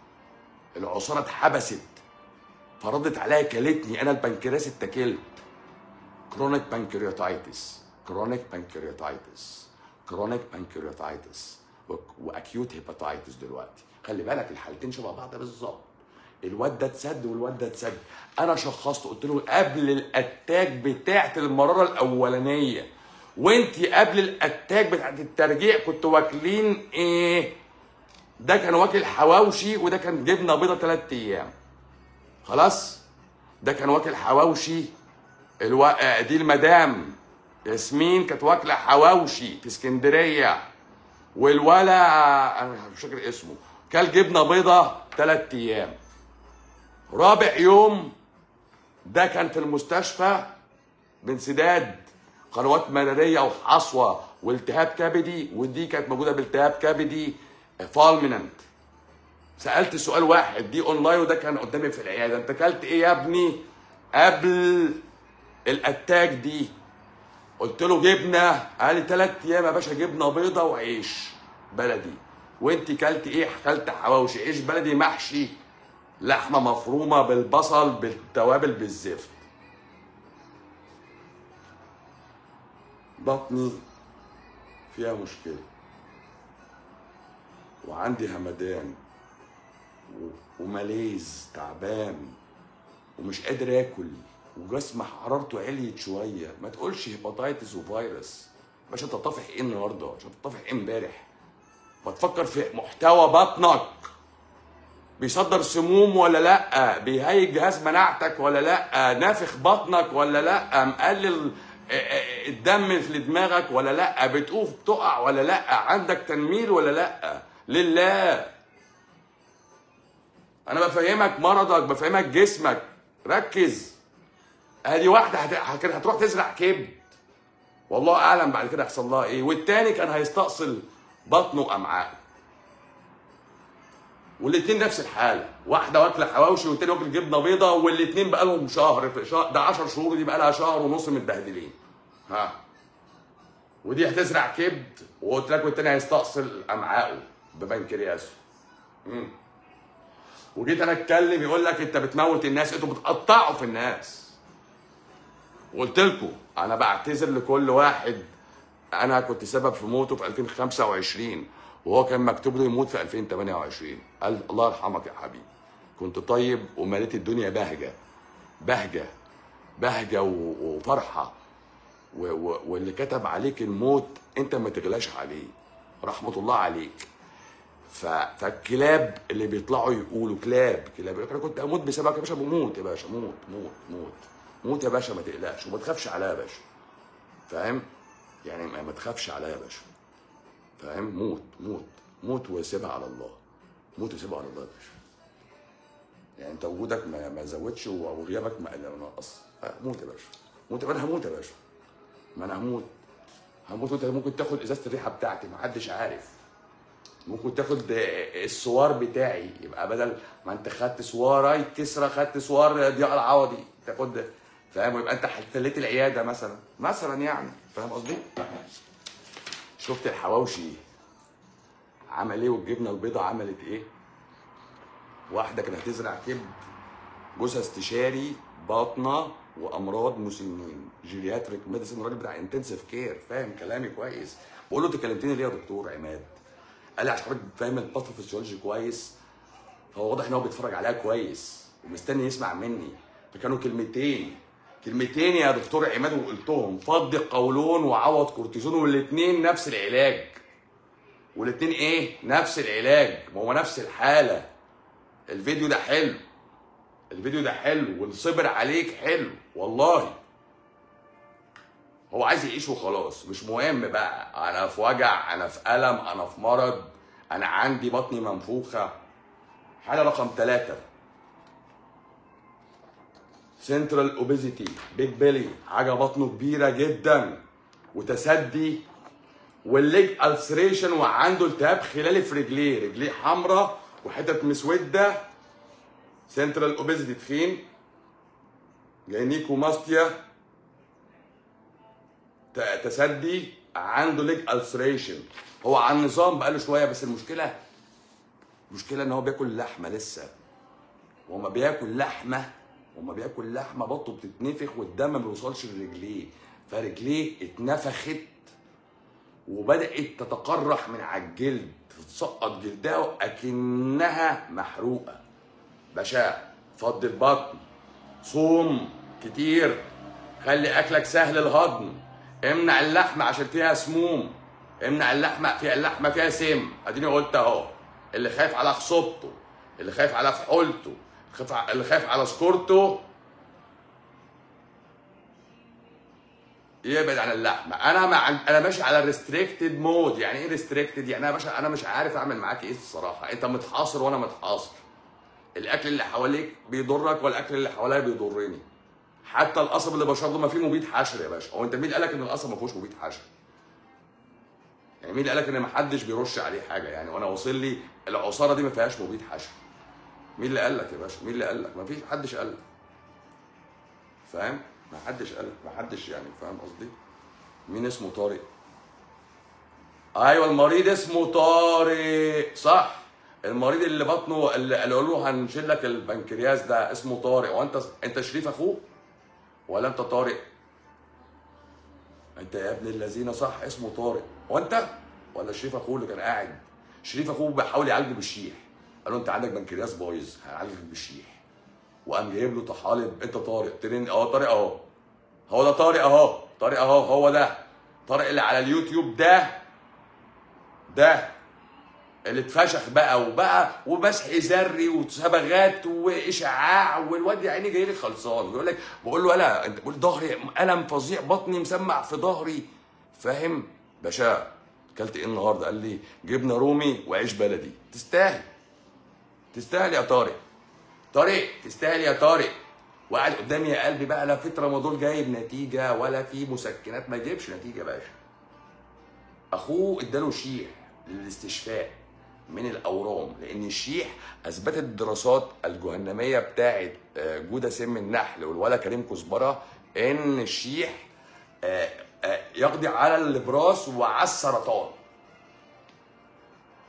العصاره اتحبست فردت عليا كلتني انا البنكرياس اتاكلت كرونيك بانكرياتايتس كرونيك بانكرياتايتس كرونيك بانكرياتايتس واكيوت هيباتايتس دلوقتي خلي بالك الحالتين شبه بعض بالظبط الواد ده اتسد والواد ده اتسد انا شخصت قلت له قبل الاتاك بتاعت المراره الاولانيه وانت قبل الاتاك بتاعت الترجيع كنت واكلين ايه ده كان واكل حواوشي وده كان جبنه بيضه ثلاث ايام خلاص ده كان واكل حواوشي الو... آه، دي المدام ياسمين كانت واكله حواوشي في اسكندريه والولا انا مش فاكر اسمه كل جبنه بيضه ثلاث ايام رابع يوم ده كان في المستشفى بانسداد قنوات مراريه وحصوه والتهاب كبدي ودي كانت موجوده بالتهاب كبدي فالمننت سالت سؤال واحد دي اونلاين وده كان قدامي في العياده انت اكلت ايه يا ابني قبل الاتاك دي قلت له جبنه قال لي ثلاث ايام يا باشا جبنه بيضه وعيش بلدي وانت كلت ايه كلت حواوشي عيش بلدي محشي لحمه مفرومه بالبصل بالتوابل بالزفت بطني فيها مشكله وعندي همدان و- وماليز تعبان ومش قادر اكل وجسم حرارته عليت شويه ما تقولش هيباتيتس وفيروس يا باشا انت طافح ايه النهارده عشان طافح ايه امبارح ما تفكر في محتوى بطنك بيصدر سموم ولا لا بيهيج جهاز مناعتك ولا لا نافخ بطنك ولا لا مقلل آه، آه، الدم في دماغك ولا لا بتقوف تقع ولا لا عندك تنميل ولا لا لله انا بفهمك مرضك بفهمك جسمك ركز ادي واحده هت... هت- هتروح تزرع كبد والله اعلم بعد كده هيحصل لها ايه والتاني كان هيستأصل بطنه وامعائه والاتنين نفس الحاله واحده واكله حواوشي والتاني واكل جبنه بيضه والاتنين بقى لهم شهر في شهر ده 10 شهور دي بقى لها شهر ونص متبهدلين ها ودي هتزرع كبد وقلت لك والتاني هيستأصل امعائه ببنكرياسه مم. وجيت انا اتكلم يقول لك انت بتموت الناس انتوا بتقطعوا في الناس وقلت لكم انا بعتذر لكل واحد انا كنت سبب في موته في 2025 وهو كان مكتوب له يموت في 2028 قال الله يرحمك يا حبيبي كنت طيب ومليت الدنيا بهجه بهجه بهجه و- وفرحه و- و- واللي كتب عليك الموت انت ما تغلاش عليه رحمه الله عليك ف... فالكلاب اللي بيطلعوا يقولوا كلاب كلاب يقول لك انا كنت اموت بسببك يا باشا بموت يا باشا موت موت موت موت يا باشا ما تقلقش وما تخافش عليا يا باشا فاهم يعني ما, ما تخافش عليا يا باشا فاهم موت موت موت وسيبها على الله موت وسيبها على الله يا باشا يعني انت وجودك ما, ما زودش وغيابك ما ما نقص موت يا باشا موت انا هموت يا باشا ما انا هموت هموت وانت ممكن تاخد ازازه الريحه بتاعتي ما حدش عارف ممكن تاخد السوار بتاعي يبقى بدل ما انت خدت سوار كسرى خدت سوار ضياء العوضي تاخد فاهم ويبقى انت حليت العياده مثلا مثلا يعني فاهم قصدي؟ شفت الحواوشي عمل ايه والجبنه البيضاء عملت ايه؟ واحده كانت هتزرع كبد جوزها استشاري باطنه وامراض مسنين جيرياتريك ميديسن راجل بتاع انتنسيف كير فاهم كلامي كويس بقول له انت كلمتني ليه يا دكتور عماد؟ قال لي عشان حضرتك فاهم الباثوفيسيولوجي كويس فهو واضح ان هو بيتفرج عليها كويس ومستني يسمع مني فكانوا كلمتين كلمتين يا دكتور عماد وقلتهم فض قولون وعوض كورتيزون والاثنين نفس العلاج والاثنين ايه نفس العلاج ما هو نفس الحاله الفيديو ده حلو الفيديو ده حلو والصبر عليك حلو والله هو عايز يعيش وخلاص مش مهم بقى انا في وجع انا في الم انا في مرض انا عندي بطني منفوخه حاله رقم ثلاثة سنترال اوبيزيتي بيج بيلي حاجه بطنه كبيره جدا وتسدي والليج السريشن وعنده التهاب خلالي في رجليه رجليه حمراء وحتت مسوده سنترال اوبيزيتي تخين جاينيكوماستيا ت- تسدي عنده ليج السريشن هو على النظام بقاله شويه بس المشكله المشكله ان هو بياكل لحمه لسه وما بياكل لحمه وما بياكل لحمه بطنه بتتنفخ والدم ما بيوصلش لرجليه فرجليه اتنفخت وبدات تتقرح من على الجلد تسقط جلدها اكنها محروقه باشا فض البطن صوم كتير خلي اكلك سهل الهضم امنع اللحمه عشان فيها سموم امنع اللحمه فيها اللحمه فيها سم اديني قلت اهو اللي خايف على خصوبته اللي خايف على فحولته خايف ع- اللي خايف على سكورته يبعد عن اللحمه انا مع انا ماشي على الريستريكتد مود يعني ايه ريستريكتد يعني انا باشا انا مش عارف اعمل معاك ايه الصراحه انت متحاصر وانا متحاصر الاكل اللي حواليك بيضرك والاكل اللي حواليا بيضرني حتى القصب اللي بشربه ما فيه مبيد حشر يا باشا هو انت مين قالك ان القصب ما فيهوش مبيد حشر يعني مين قالك ان ما حدش بيرش عليه حاجه يعني وانا واصل لي العصاره دي ما فيهاش مبيد حشر مين اللي قال لك يا باشا مين اللي قال لك ما فيش حدش قال لك فاهم ما حدش قال لك ما حدش يعني فاهم قصدي مين اسمه طارق ايوه المريض اسمه طارق صح المريض اللي بطنه اللي قالوا له هنشيل لك البنكرياس ده اسمه طارق وانت انت شريف اخوه ولا انت طارق انت يا ابن الذين صح اسمه طارق وانت ولا شريف اخوه اللي كان قاعد شريف اخوه بيحاول يعالجه بالشيح قال له انت عندك بنكرياس بايظ هنعالجك بالشيح وقام جايب له طحالب انت طارق ترين اه طارق اهو هو ده طارق اهو طارق اهو هو ده طارق اللي على اليوتيوب ده ده اللي اتفشخ بقى وبقى ومسح ذري وصبغات واشعاع والواد يا عيني جاي لي خلصان بيقول لك بقول له انا انت بقول ظهري الم فظيع بطني مسمع في ظهري فاهم باشا اكلت ايه النهارده قال لي جبنه رومي وعيش بلدي تستاهل تستاهل يا طارق طارق تستاهل يا طارق وقاعد قدامي يا قلبي بقى لا في رمضان جايب نتيجه ولا في مسكنات ما يجيبش نتيجه يا باشا اخوه اداله شيح للاستشفاء من الاورام لان الشيح اثبتت الدراسات الجهنميه بتاعه آه، جوده سم النحل والولا كريم كزبره ان الشيح آه، آه، يقضي على الابراس وعلى السرطان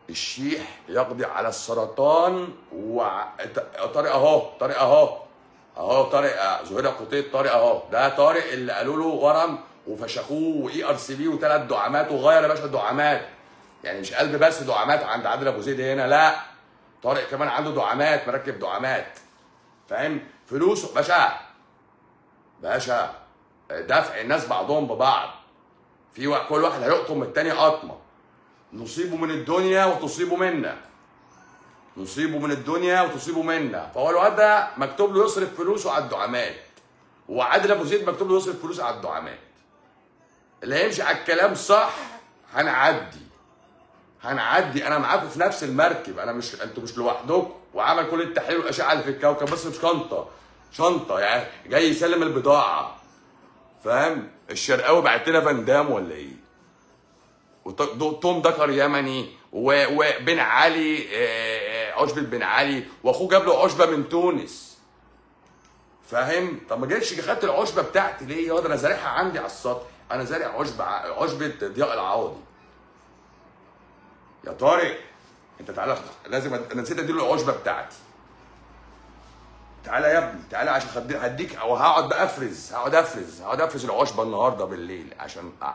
الشيح يقضي على السرطان و طارق اهو طارق اهو اهو طارق زهير قطيط طارق اهو ده طارق اللي قالوا له ورم وفشخوه واي ار سي بي وثلاث دعامات وغير يا باشا الدعامات يعني مش قلب بس دعامات عند عادل ابو زيد هنا لا طارق كمان عنده دعامات مركب دعامات فاهم فلوسه باشا باشا دفع الناس بعضهم ببعض في وا- كل واحد هيقطم من التاني قطمه نصيبه من الدنيا وتصيبه منا نصيبه من الدنيا وتصيبه منا فهو الواد ده مكتوب له يصرف فلوسه على الدعامات وعادل ابو زيد مكتوب له يصرف فلوسه على الدعامات اللي هيمشي على الكلام صح هنعدي هنعدي انا معاكم في نفس المركب انا مش انتوا مش لوحدكم وعمل كل التحاليل والاشعه اللي في الكوكب بس مش شنطه شنطه يعني جاي يسلم البضاعه فاهم الشرقاوي بعت لنا فان دام ولا ايه وط- دو- توم دكر يمني و- وبن علي آه، آه، عشبة بن علي واخوه جاب له عشبه من تونس فاهم طب ما جيتش خدت العشبه بتاعتي ليه يا واد انا زارعها عندي على السطح انا زارع عشبه ع- عشبه ضياء العوضي يا طارق انت تعالى لازم أد- انا نسيت اديله العشبه بتاعتي تعالى يا ابني تعالى عشان خد- هديك او هقعد بقى افرز هقعد افرز هقعد افرز العشبه النهارده بالليل عشان أ-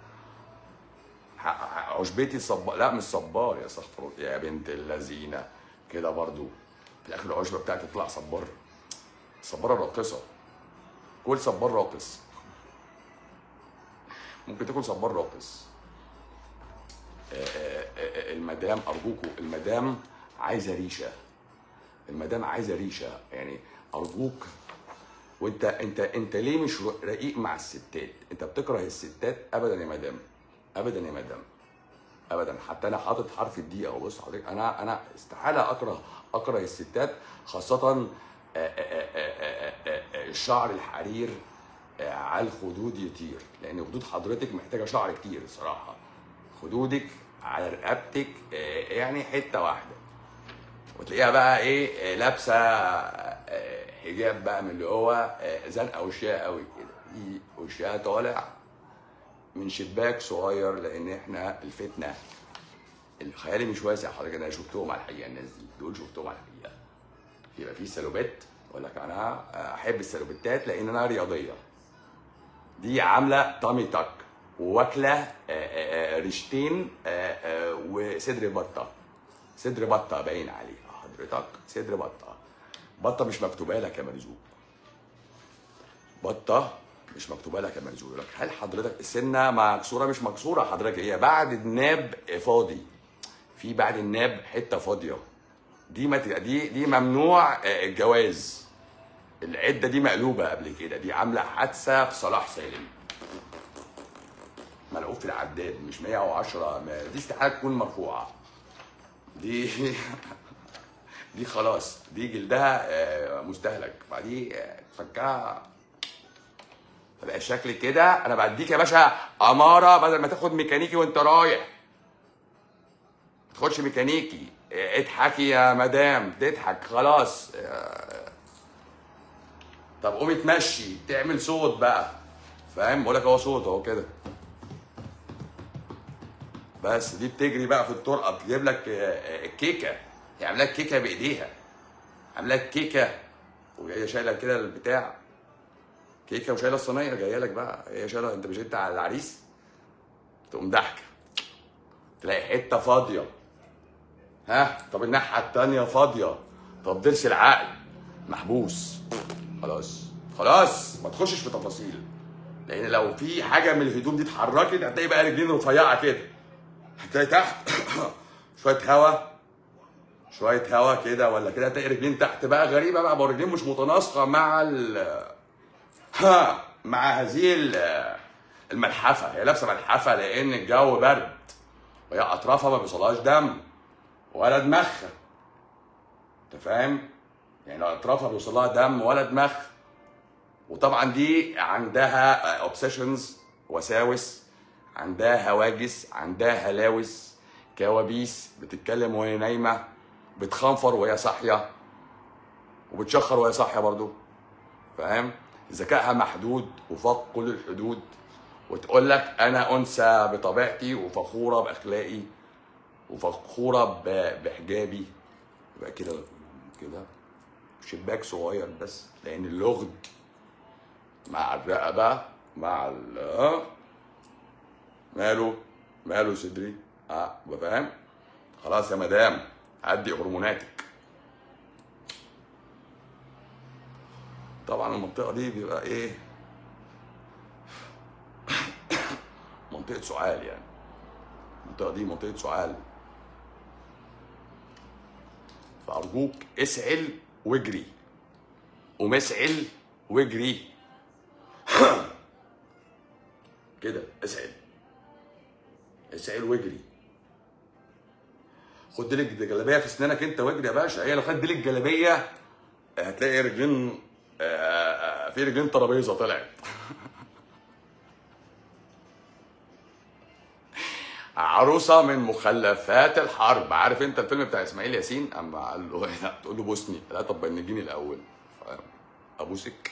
ح- ح- عشبتي صبار لا مش صبار يا استغفر الله يا بنت اللذينه كده برضو في الاخر العشبه بتاعتي تطلع صبار صباره راقصه كل صبار راقص ممكن تاكل صبار راقص آه، آه، آه، المدام ارجوكوا المدام عايزه ريشه المدام عايزه ريشه يعني ارجوك وانت انت انت ليه مش رقيق مع الستات انت بتكره الستات ابدا يا مدام ابدا يا مدام ابدا حتى انا حاطط حرف الدي او بص حضرتك انا انا استحاله اكره اكره الستات خاصه آه، آه، آه، آه، آه، آه، الشعر الحرير آه، على الخدود يطير لان خدود حضرتك محتاجه شعر كتير الصراحه خدودك على رقبتك آه، يعني حته واحده وتلاقيها بقى ايه آه، لابسه آه، حجاب بقى من اللي هو آه، زنقه وشها قوي كده دي وشها طالع من شباك صغير لان احنا الفتنه الخيالي مش واسع حضرتك انا شفتهم على الحقيقه الناس دي دول شفتهم على الحقيقه يبقى في سلوبات ولا لك انا احب السلوبتات لان انا رياضيه دي عامله طامي تك وواكله آه، آه، آه، ريشتين آه، آه، وصدر بطه صدر بطه باين عليه حضرتك صدر بطه بطه مش مكتوبه لك يا مرزوق بطه مش مكتوبه لك يا مرزوق يقول لك هل حضرتك السنه مكسوره مش مكسوره حضرتك هي بعد الناب فاضي في بعد الناب حته فاضيه دي ما ت- دي دي ممنوع آه، الجواز العده دي مقلوبه قبل كده دي عامله حادثه في صلاح سالم ملعوب في العداد مش 110 ما- دي استحاله تكون مرفوعه دي دي خلاص دي جلدها آه، مستهلك بعديه آه، تفكها فبقى الشكل كده انا بديك يا باشا اماره بدل ما تاخد ميكانيكي وانت رايح ما تاخدش ميكانيكي آه، اضحكي يا مدام تضحك خلاص آه، طب قومي تمشي تعمل صوت بقى فاهم بقول لك هو صوت اهو كده بس دي بتجري بقى في الطرقه بتجيب لك آه، آه، الكيكه يعمل لك كيكه بايديها عامله لك كيكه وهي شايله كده البتاع كيكه وشايله الصينيه جايه لك بقى هي شايله انت مش انت على العريس تقوم ضحكه تلاقي حته فاضيه ها طب الناحيه التانيه فاضيه طب ضرس العقل محبوس خلاص خلاص ما تخشش في تفاصيل لان لو في حاجه من الهدوم دي اتحركت هتلاقي بقى رجلين رفيعه كده هتلاقي تحت شويه هوا شويه هوا كده ولا كده هتلاقي رجلين تحت بقى غريبه بقى ما هو رجلين مش متناسقه مع ال ها مع هذه ال- الملحفه هي لابسه ملحفه لان الجو برد وهي اطرافها ما بيوصلهاش دم ولا دماغها انت فاهم؟ يعني لو اطرافها بيوصلها دم ولا دماغ وطبعا دي عندها اوبسيشنز وساوس عندها هواجس عندها هلاوس كوابيس بتتكلم وهي نايمه بتخنفر وهي صاحيه وبتشخر وهي صاحيه برضو فاهم ذكائها محدود وفوق كل الحدود وتقول لك انا انثى بطبيعتي وفخوره باخلاقي وفخوره ب- بحجابي يبقى كده كده شباك صغير بس لان اللغد مع الرقبه مع ال آه. ماله ماله صدري اه يبقى فاهم خلاص يا مدام هدي هرموناتك طبعا المنطقه دي بيبقى ايه منطقه سعال يعني المنطقه دي منطقه سعال فارجوك اسعل واجري ومسعل واجري كده اسعل اسعل واجري خد ديلك الجلابيه في اسنانك انت واجري يا باشا هي لو خدت ديلك الجلابيه هتلاقي رجلين آه، آه، في رجلين ترابيزه طلعت عروسه من مخلفات الحرب عارف انت الفيلم بتاع اسماعيل ياسين اما قال له لا تقول له بوسني لا طب بنجيني الاول فاهم؟ ابوسك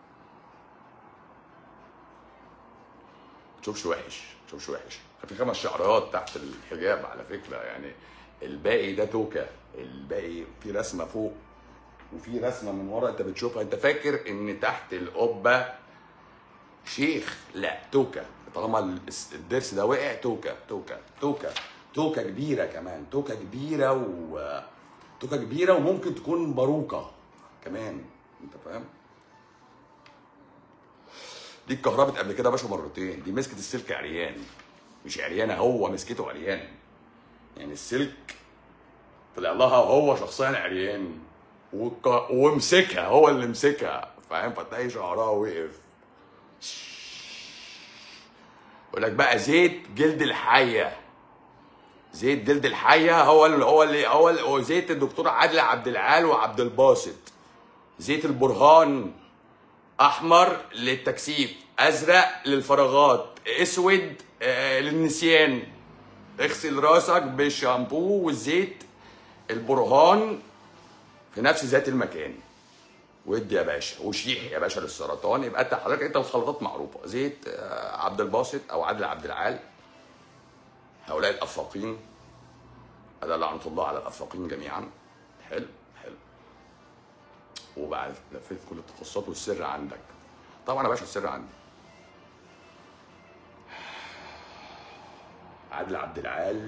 تشوفش وحش تشوفش وحش في خمس شعرات تحت الحجاب على فكره يعني الباقي ده توكه الباقي في رسمه فوق وفي رسمه من ورا انت بتشوفها انت فاكر ان تحت القبه شيخ لا توكه طالما الس- الضرس ده وقع توكه توكه توكه توكه كبيره كمان توكه كبيره و توكه كبيره وممكن تكون باروكه كمان انت فاهم دي اتكهربت قبل كده يا باشا مرتين دي مسكت السلك عريان مش عريانه هو مسكته عريان يعني السلك طلع لها هو شخصيا عريان وك... ومسكها هو اللي مسكها فاهم فتلاقي شعرها وقف يقول لك بقى زيت جلد الحيه زيت جلد الحيه هو اللي هو اللي هو, اللي هو زيت الدكتور عادل عبد العال وعبد الباسط زيت البرهان احمر للتكثيف ازرق للفراغات اسود آه، للنسيان اغسل راسك بالشامبو والزيت البرهان في نفس ذات المكان ودي يا باشا وشيح يا باشا للسرطان يبقى انت حضرتك انت الخلطات معروفه زيت آه، عبد الباسط او عادل عبد العال هؤلاء الافاقين هذا لعنه الله على الافاقين جميعا حلو حلو وبعد لفيت كل التخصصات والسر عندك طبعا يا باشا السر عندي عادل عبد العال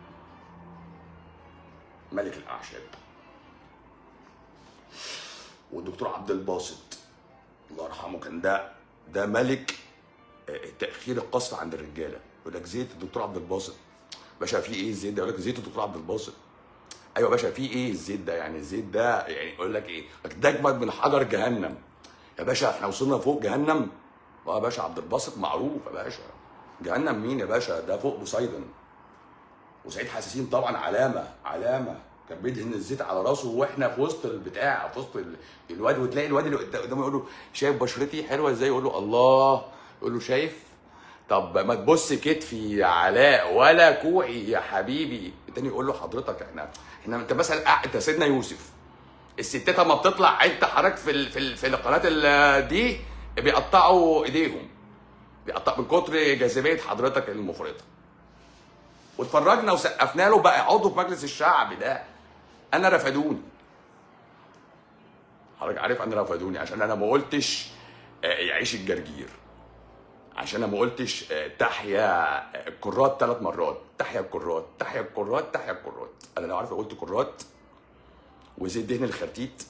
ملك الاعشاب والدكتور عبد الباسط الله يرحمه كان ده ده ملك آه، تاخير القصف عند الرجاله يقول لك زيت الدكتور عبد الباسط باشا في ايه الزيت ده يقول لك زيت الدكتور عبد الباسط ايوه يا باشا في ايه الزيت ده يعني الزيت ده يعني يقول لك ايه يقول لك ده اجمد من حجر جهنم يا باشا احنا وصلنا فوق جهنم اه يا باشا عبد الباسط معروف يا باشا جهنم مين يا باشا ده فوق بوسايدن وسعيد حساسين طبعا علامه علامه كان بيدهن الزيت على راسه واحنا في وسط البتاع في وسط ال- الواد وتلاقي الواد اللي قدام- قدامه يقول له شايف بشرتي حلوه ازاي يقول له الله يقول له شايف طب ما تبص كتفي يا علاء ولا كوعي يا حبيبي التاني يقول له حضرتك احنا احنا انت مثلا انت سيدنا يوسف الستات اما بتطلع انت حضرتك في ال... في ال... في القناه ال- دي بيقطعوا ايديهم بيقطع من كتر جاذبيه حضرتك المفرطه واتفرجنا وسقفنا له بقى عضو في مجلس الشعب ده انا رفدوني حضرتك عارف انا رفدوني عشان انا ما قلتش آه، يعيش الجرجير عشان انا ما قلتش آه، تحيا الكرات ثلاث مرات تحيا الكرات تحيا الكرات تحيا الكرات انا لو عارف لو قلت كرات وزيت دهن الخرتيت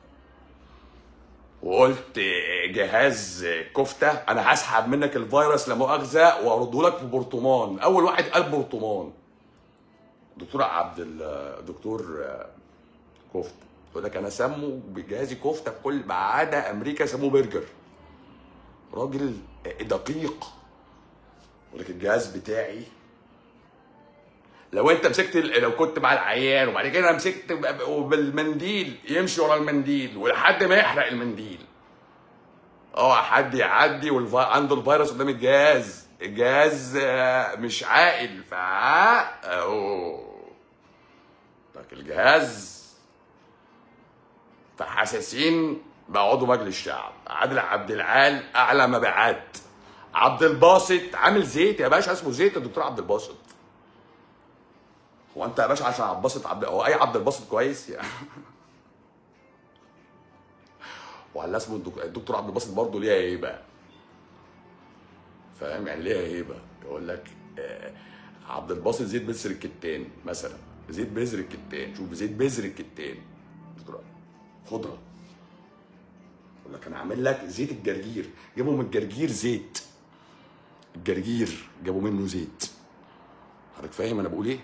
وقلت جهاز كفته انا هسحب منك الفيروس لا مؤاخذه وارده لك في برطمان اول واحد قال برطمان دكتور عبد ال- دكتور كفته يقول لك انا سموا بجهازي كفته في كل ما عدا امريكا سموه برجر راجل دقيق يقول لك الجهاز بتاعي لو انت مسكت ال- لو كنت مع العيان وبعد كده مسكت ب- بالمنديل يمشي ورا المنديل ولحد ما يحرق المنديل اه حد يعدي والف... عنده الفيروس قدام الجهاز الجهاز آه، مش عاقل ف اوه لكن الجهاز فحساسين بقعدوا مجلس الشعب عادل عبد العال اعلى مبيعات عبد الباسط عامل زيت يا باشا اسمه زيت الدكتور عبد الباسط هو انت يا باشا عشان عباسط عبد هو اي عبد الباسط كويس يعني ولا اسمه الدك- الدكتور عبد الباسط برضه ليها هيبه فاهم يعني ليها هيبه يقول لك آه، عبد الباسط زيت بذر الكتان مثلا زيت بذر الكتان شوف زيت بذر الكتان دكتور خضره يقول لك انا عامل لك زيت الجرجير جابوا من الجرجير زيت الجرجير جابوا منه زيت حضرتك فاهم انا بقول ايه؟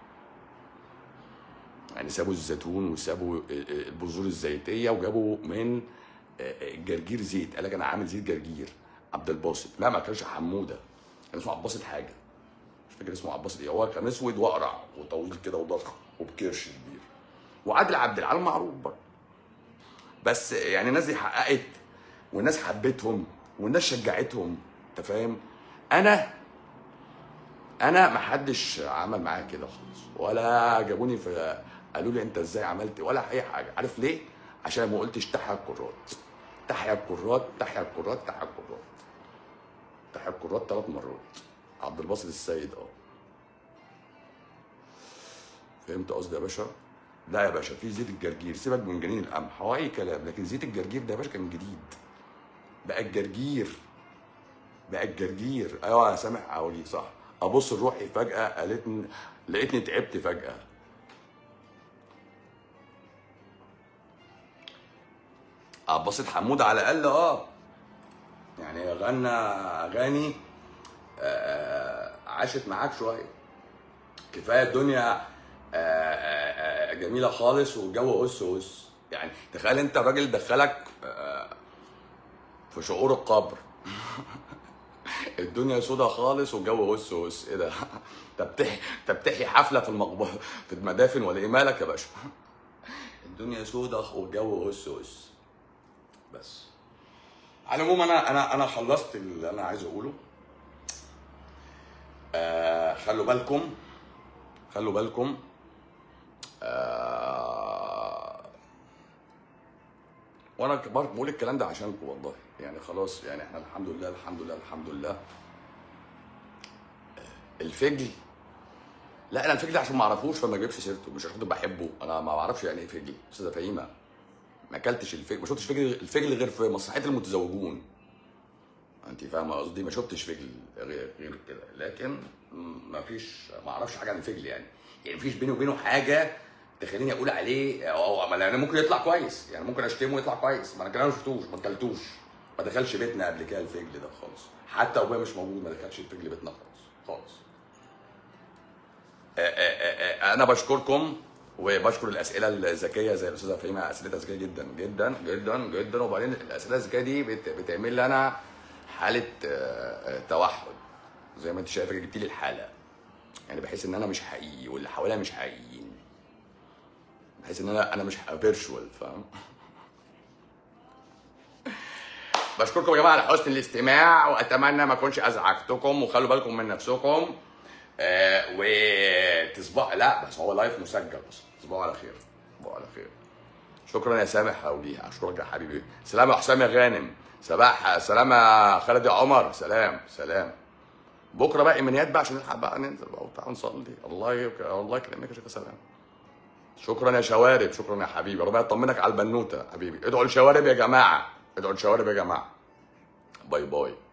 يعني سابوا الزيتون وسابوا البذور الزيتيه وجابوا من الجرجير زيت قال لك انا عامل زيت جرجير عبد الباسط لا ما كانش حموده كان اسمه عباسط حاجه مش فاكر اسمه عباسط ايه هو كان اسود واقرع وطويل كده وضخم وبكرش كبير وعادل عبد العال معروف برضه بس يعني الناس دي حققت والناس حبتهم والناس شجعتهم انت فاهم انا انا ما حدش عمل معايا كده خالص ولا جابوني في قالوا لي انت ازاي عملت ولا اي حاجه عارف ليه عشان ما قلتش تحيا الكرات تحيا الكرات تحيا الكرات تحيا الكرات تحيا الكرات ثلاث مرات عبد الباسط السيد اه فهمت قصدي يا باشا لا يا باشا في زيت الجرجير سيبك من جنين القمح هو اي كلام لكن زيت الجرجير ده يا باشا كان جديد بقى الجرجير بقى الجرجير ايوه يا سامح عوجي صح ابص لروحي فجاه قالتني لقيتني تعبت فجاه عباسط حمود على الاقل اه يعني غنى اغاني آه، عاشت معاك شويه كفايه الدنيا آه، آه، آه، جميله خالص والجو هس هس يعني تخيل انت الراجل دخلك آه، في شعور القبر الدنيا سودا خالص والجو هس هس ايه ده انت بتحيي انت بتحيي حفله في المقبره في المدافن ولا ايه مالك يا باشا الدنيا سودا والجو هس هس بس على العموم انا انا انا خلصت اللي انا عايز اقوله آه خلوا بالكم خلوا بالكم آه وانا كبار بقول الكلام ده عشانكم والله يعني خلاص يعني احنا الحمد لله الحمد لله الحمد لله الفجل لا انا الفجل عشان ما اعرفوش فما اجيبش سيرته مش عشان بحبه انا ما بعرفش يعني ايه فجل استاذه فهيمه ما اكلتش الفجل ما شفتش فجل الفجل غير في مسرحيه المتزوجون انت فاهمه قصدي ما شفتش فجل غير غير كده لكن ما فيش ما اعرفش حاجه عن الفجل يعني يعني مفيش بيني وبينه حاجه تخليني اقول عليه او ما يعني ممكن يطلع كويس يعني ممكن اشتمه ويطلع كويس ما انا كده ما شفتوش ما اكلتوش ما دخلش بيتنا قبل كده الفجل ده خالص حتى ابويا مش موجود ما دخلش الفجل بيتنا خالص خالص آه، آه، آه، انا بشكركم وبشكر الاسئله الذكيه زي الاستاذه فهيمه اسئلتها ذكيه جدا جدا جدا جدا وبعدين الاسئله الذكيه دي بت- بتعمل لي انا حاله آه، آه، توحد زي ما انت شايفه جبت لي الحاله يعني بحس ان انا مش حقيقي واللي حواليا مش حقيقيين بحس ان انا انا مش فيرشوال فاهم بشكركم يا جماعه على حسن الاستماع واتمنى ما اكونش ازعجتكم وخلوا بالكم من نفسكم آه وتصبحوا لا بس هو لايف مسجل بس تصبحوا على خير تصبحوا على خير شكرا يا سامح حولي اشكرك يا حبيبي سلام يا حسام يا غانم صباح سلام يا خالد يا عمر سلام سلام بكره بقى ايمانيات بقى عشان نلحق بقى ننزل بقى وتعالى نصلي الله يك... الله يكرمك يا شيخ سلام شكرا يا شوارب شكرا يا حبيبي ربنا يطمنك على البنوته حبيبي ادعوا لشوارب يا جماعه ادعوا لشوارب يا جماعه باي باي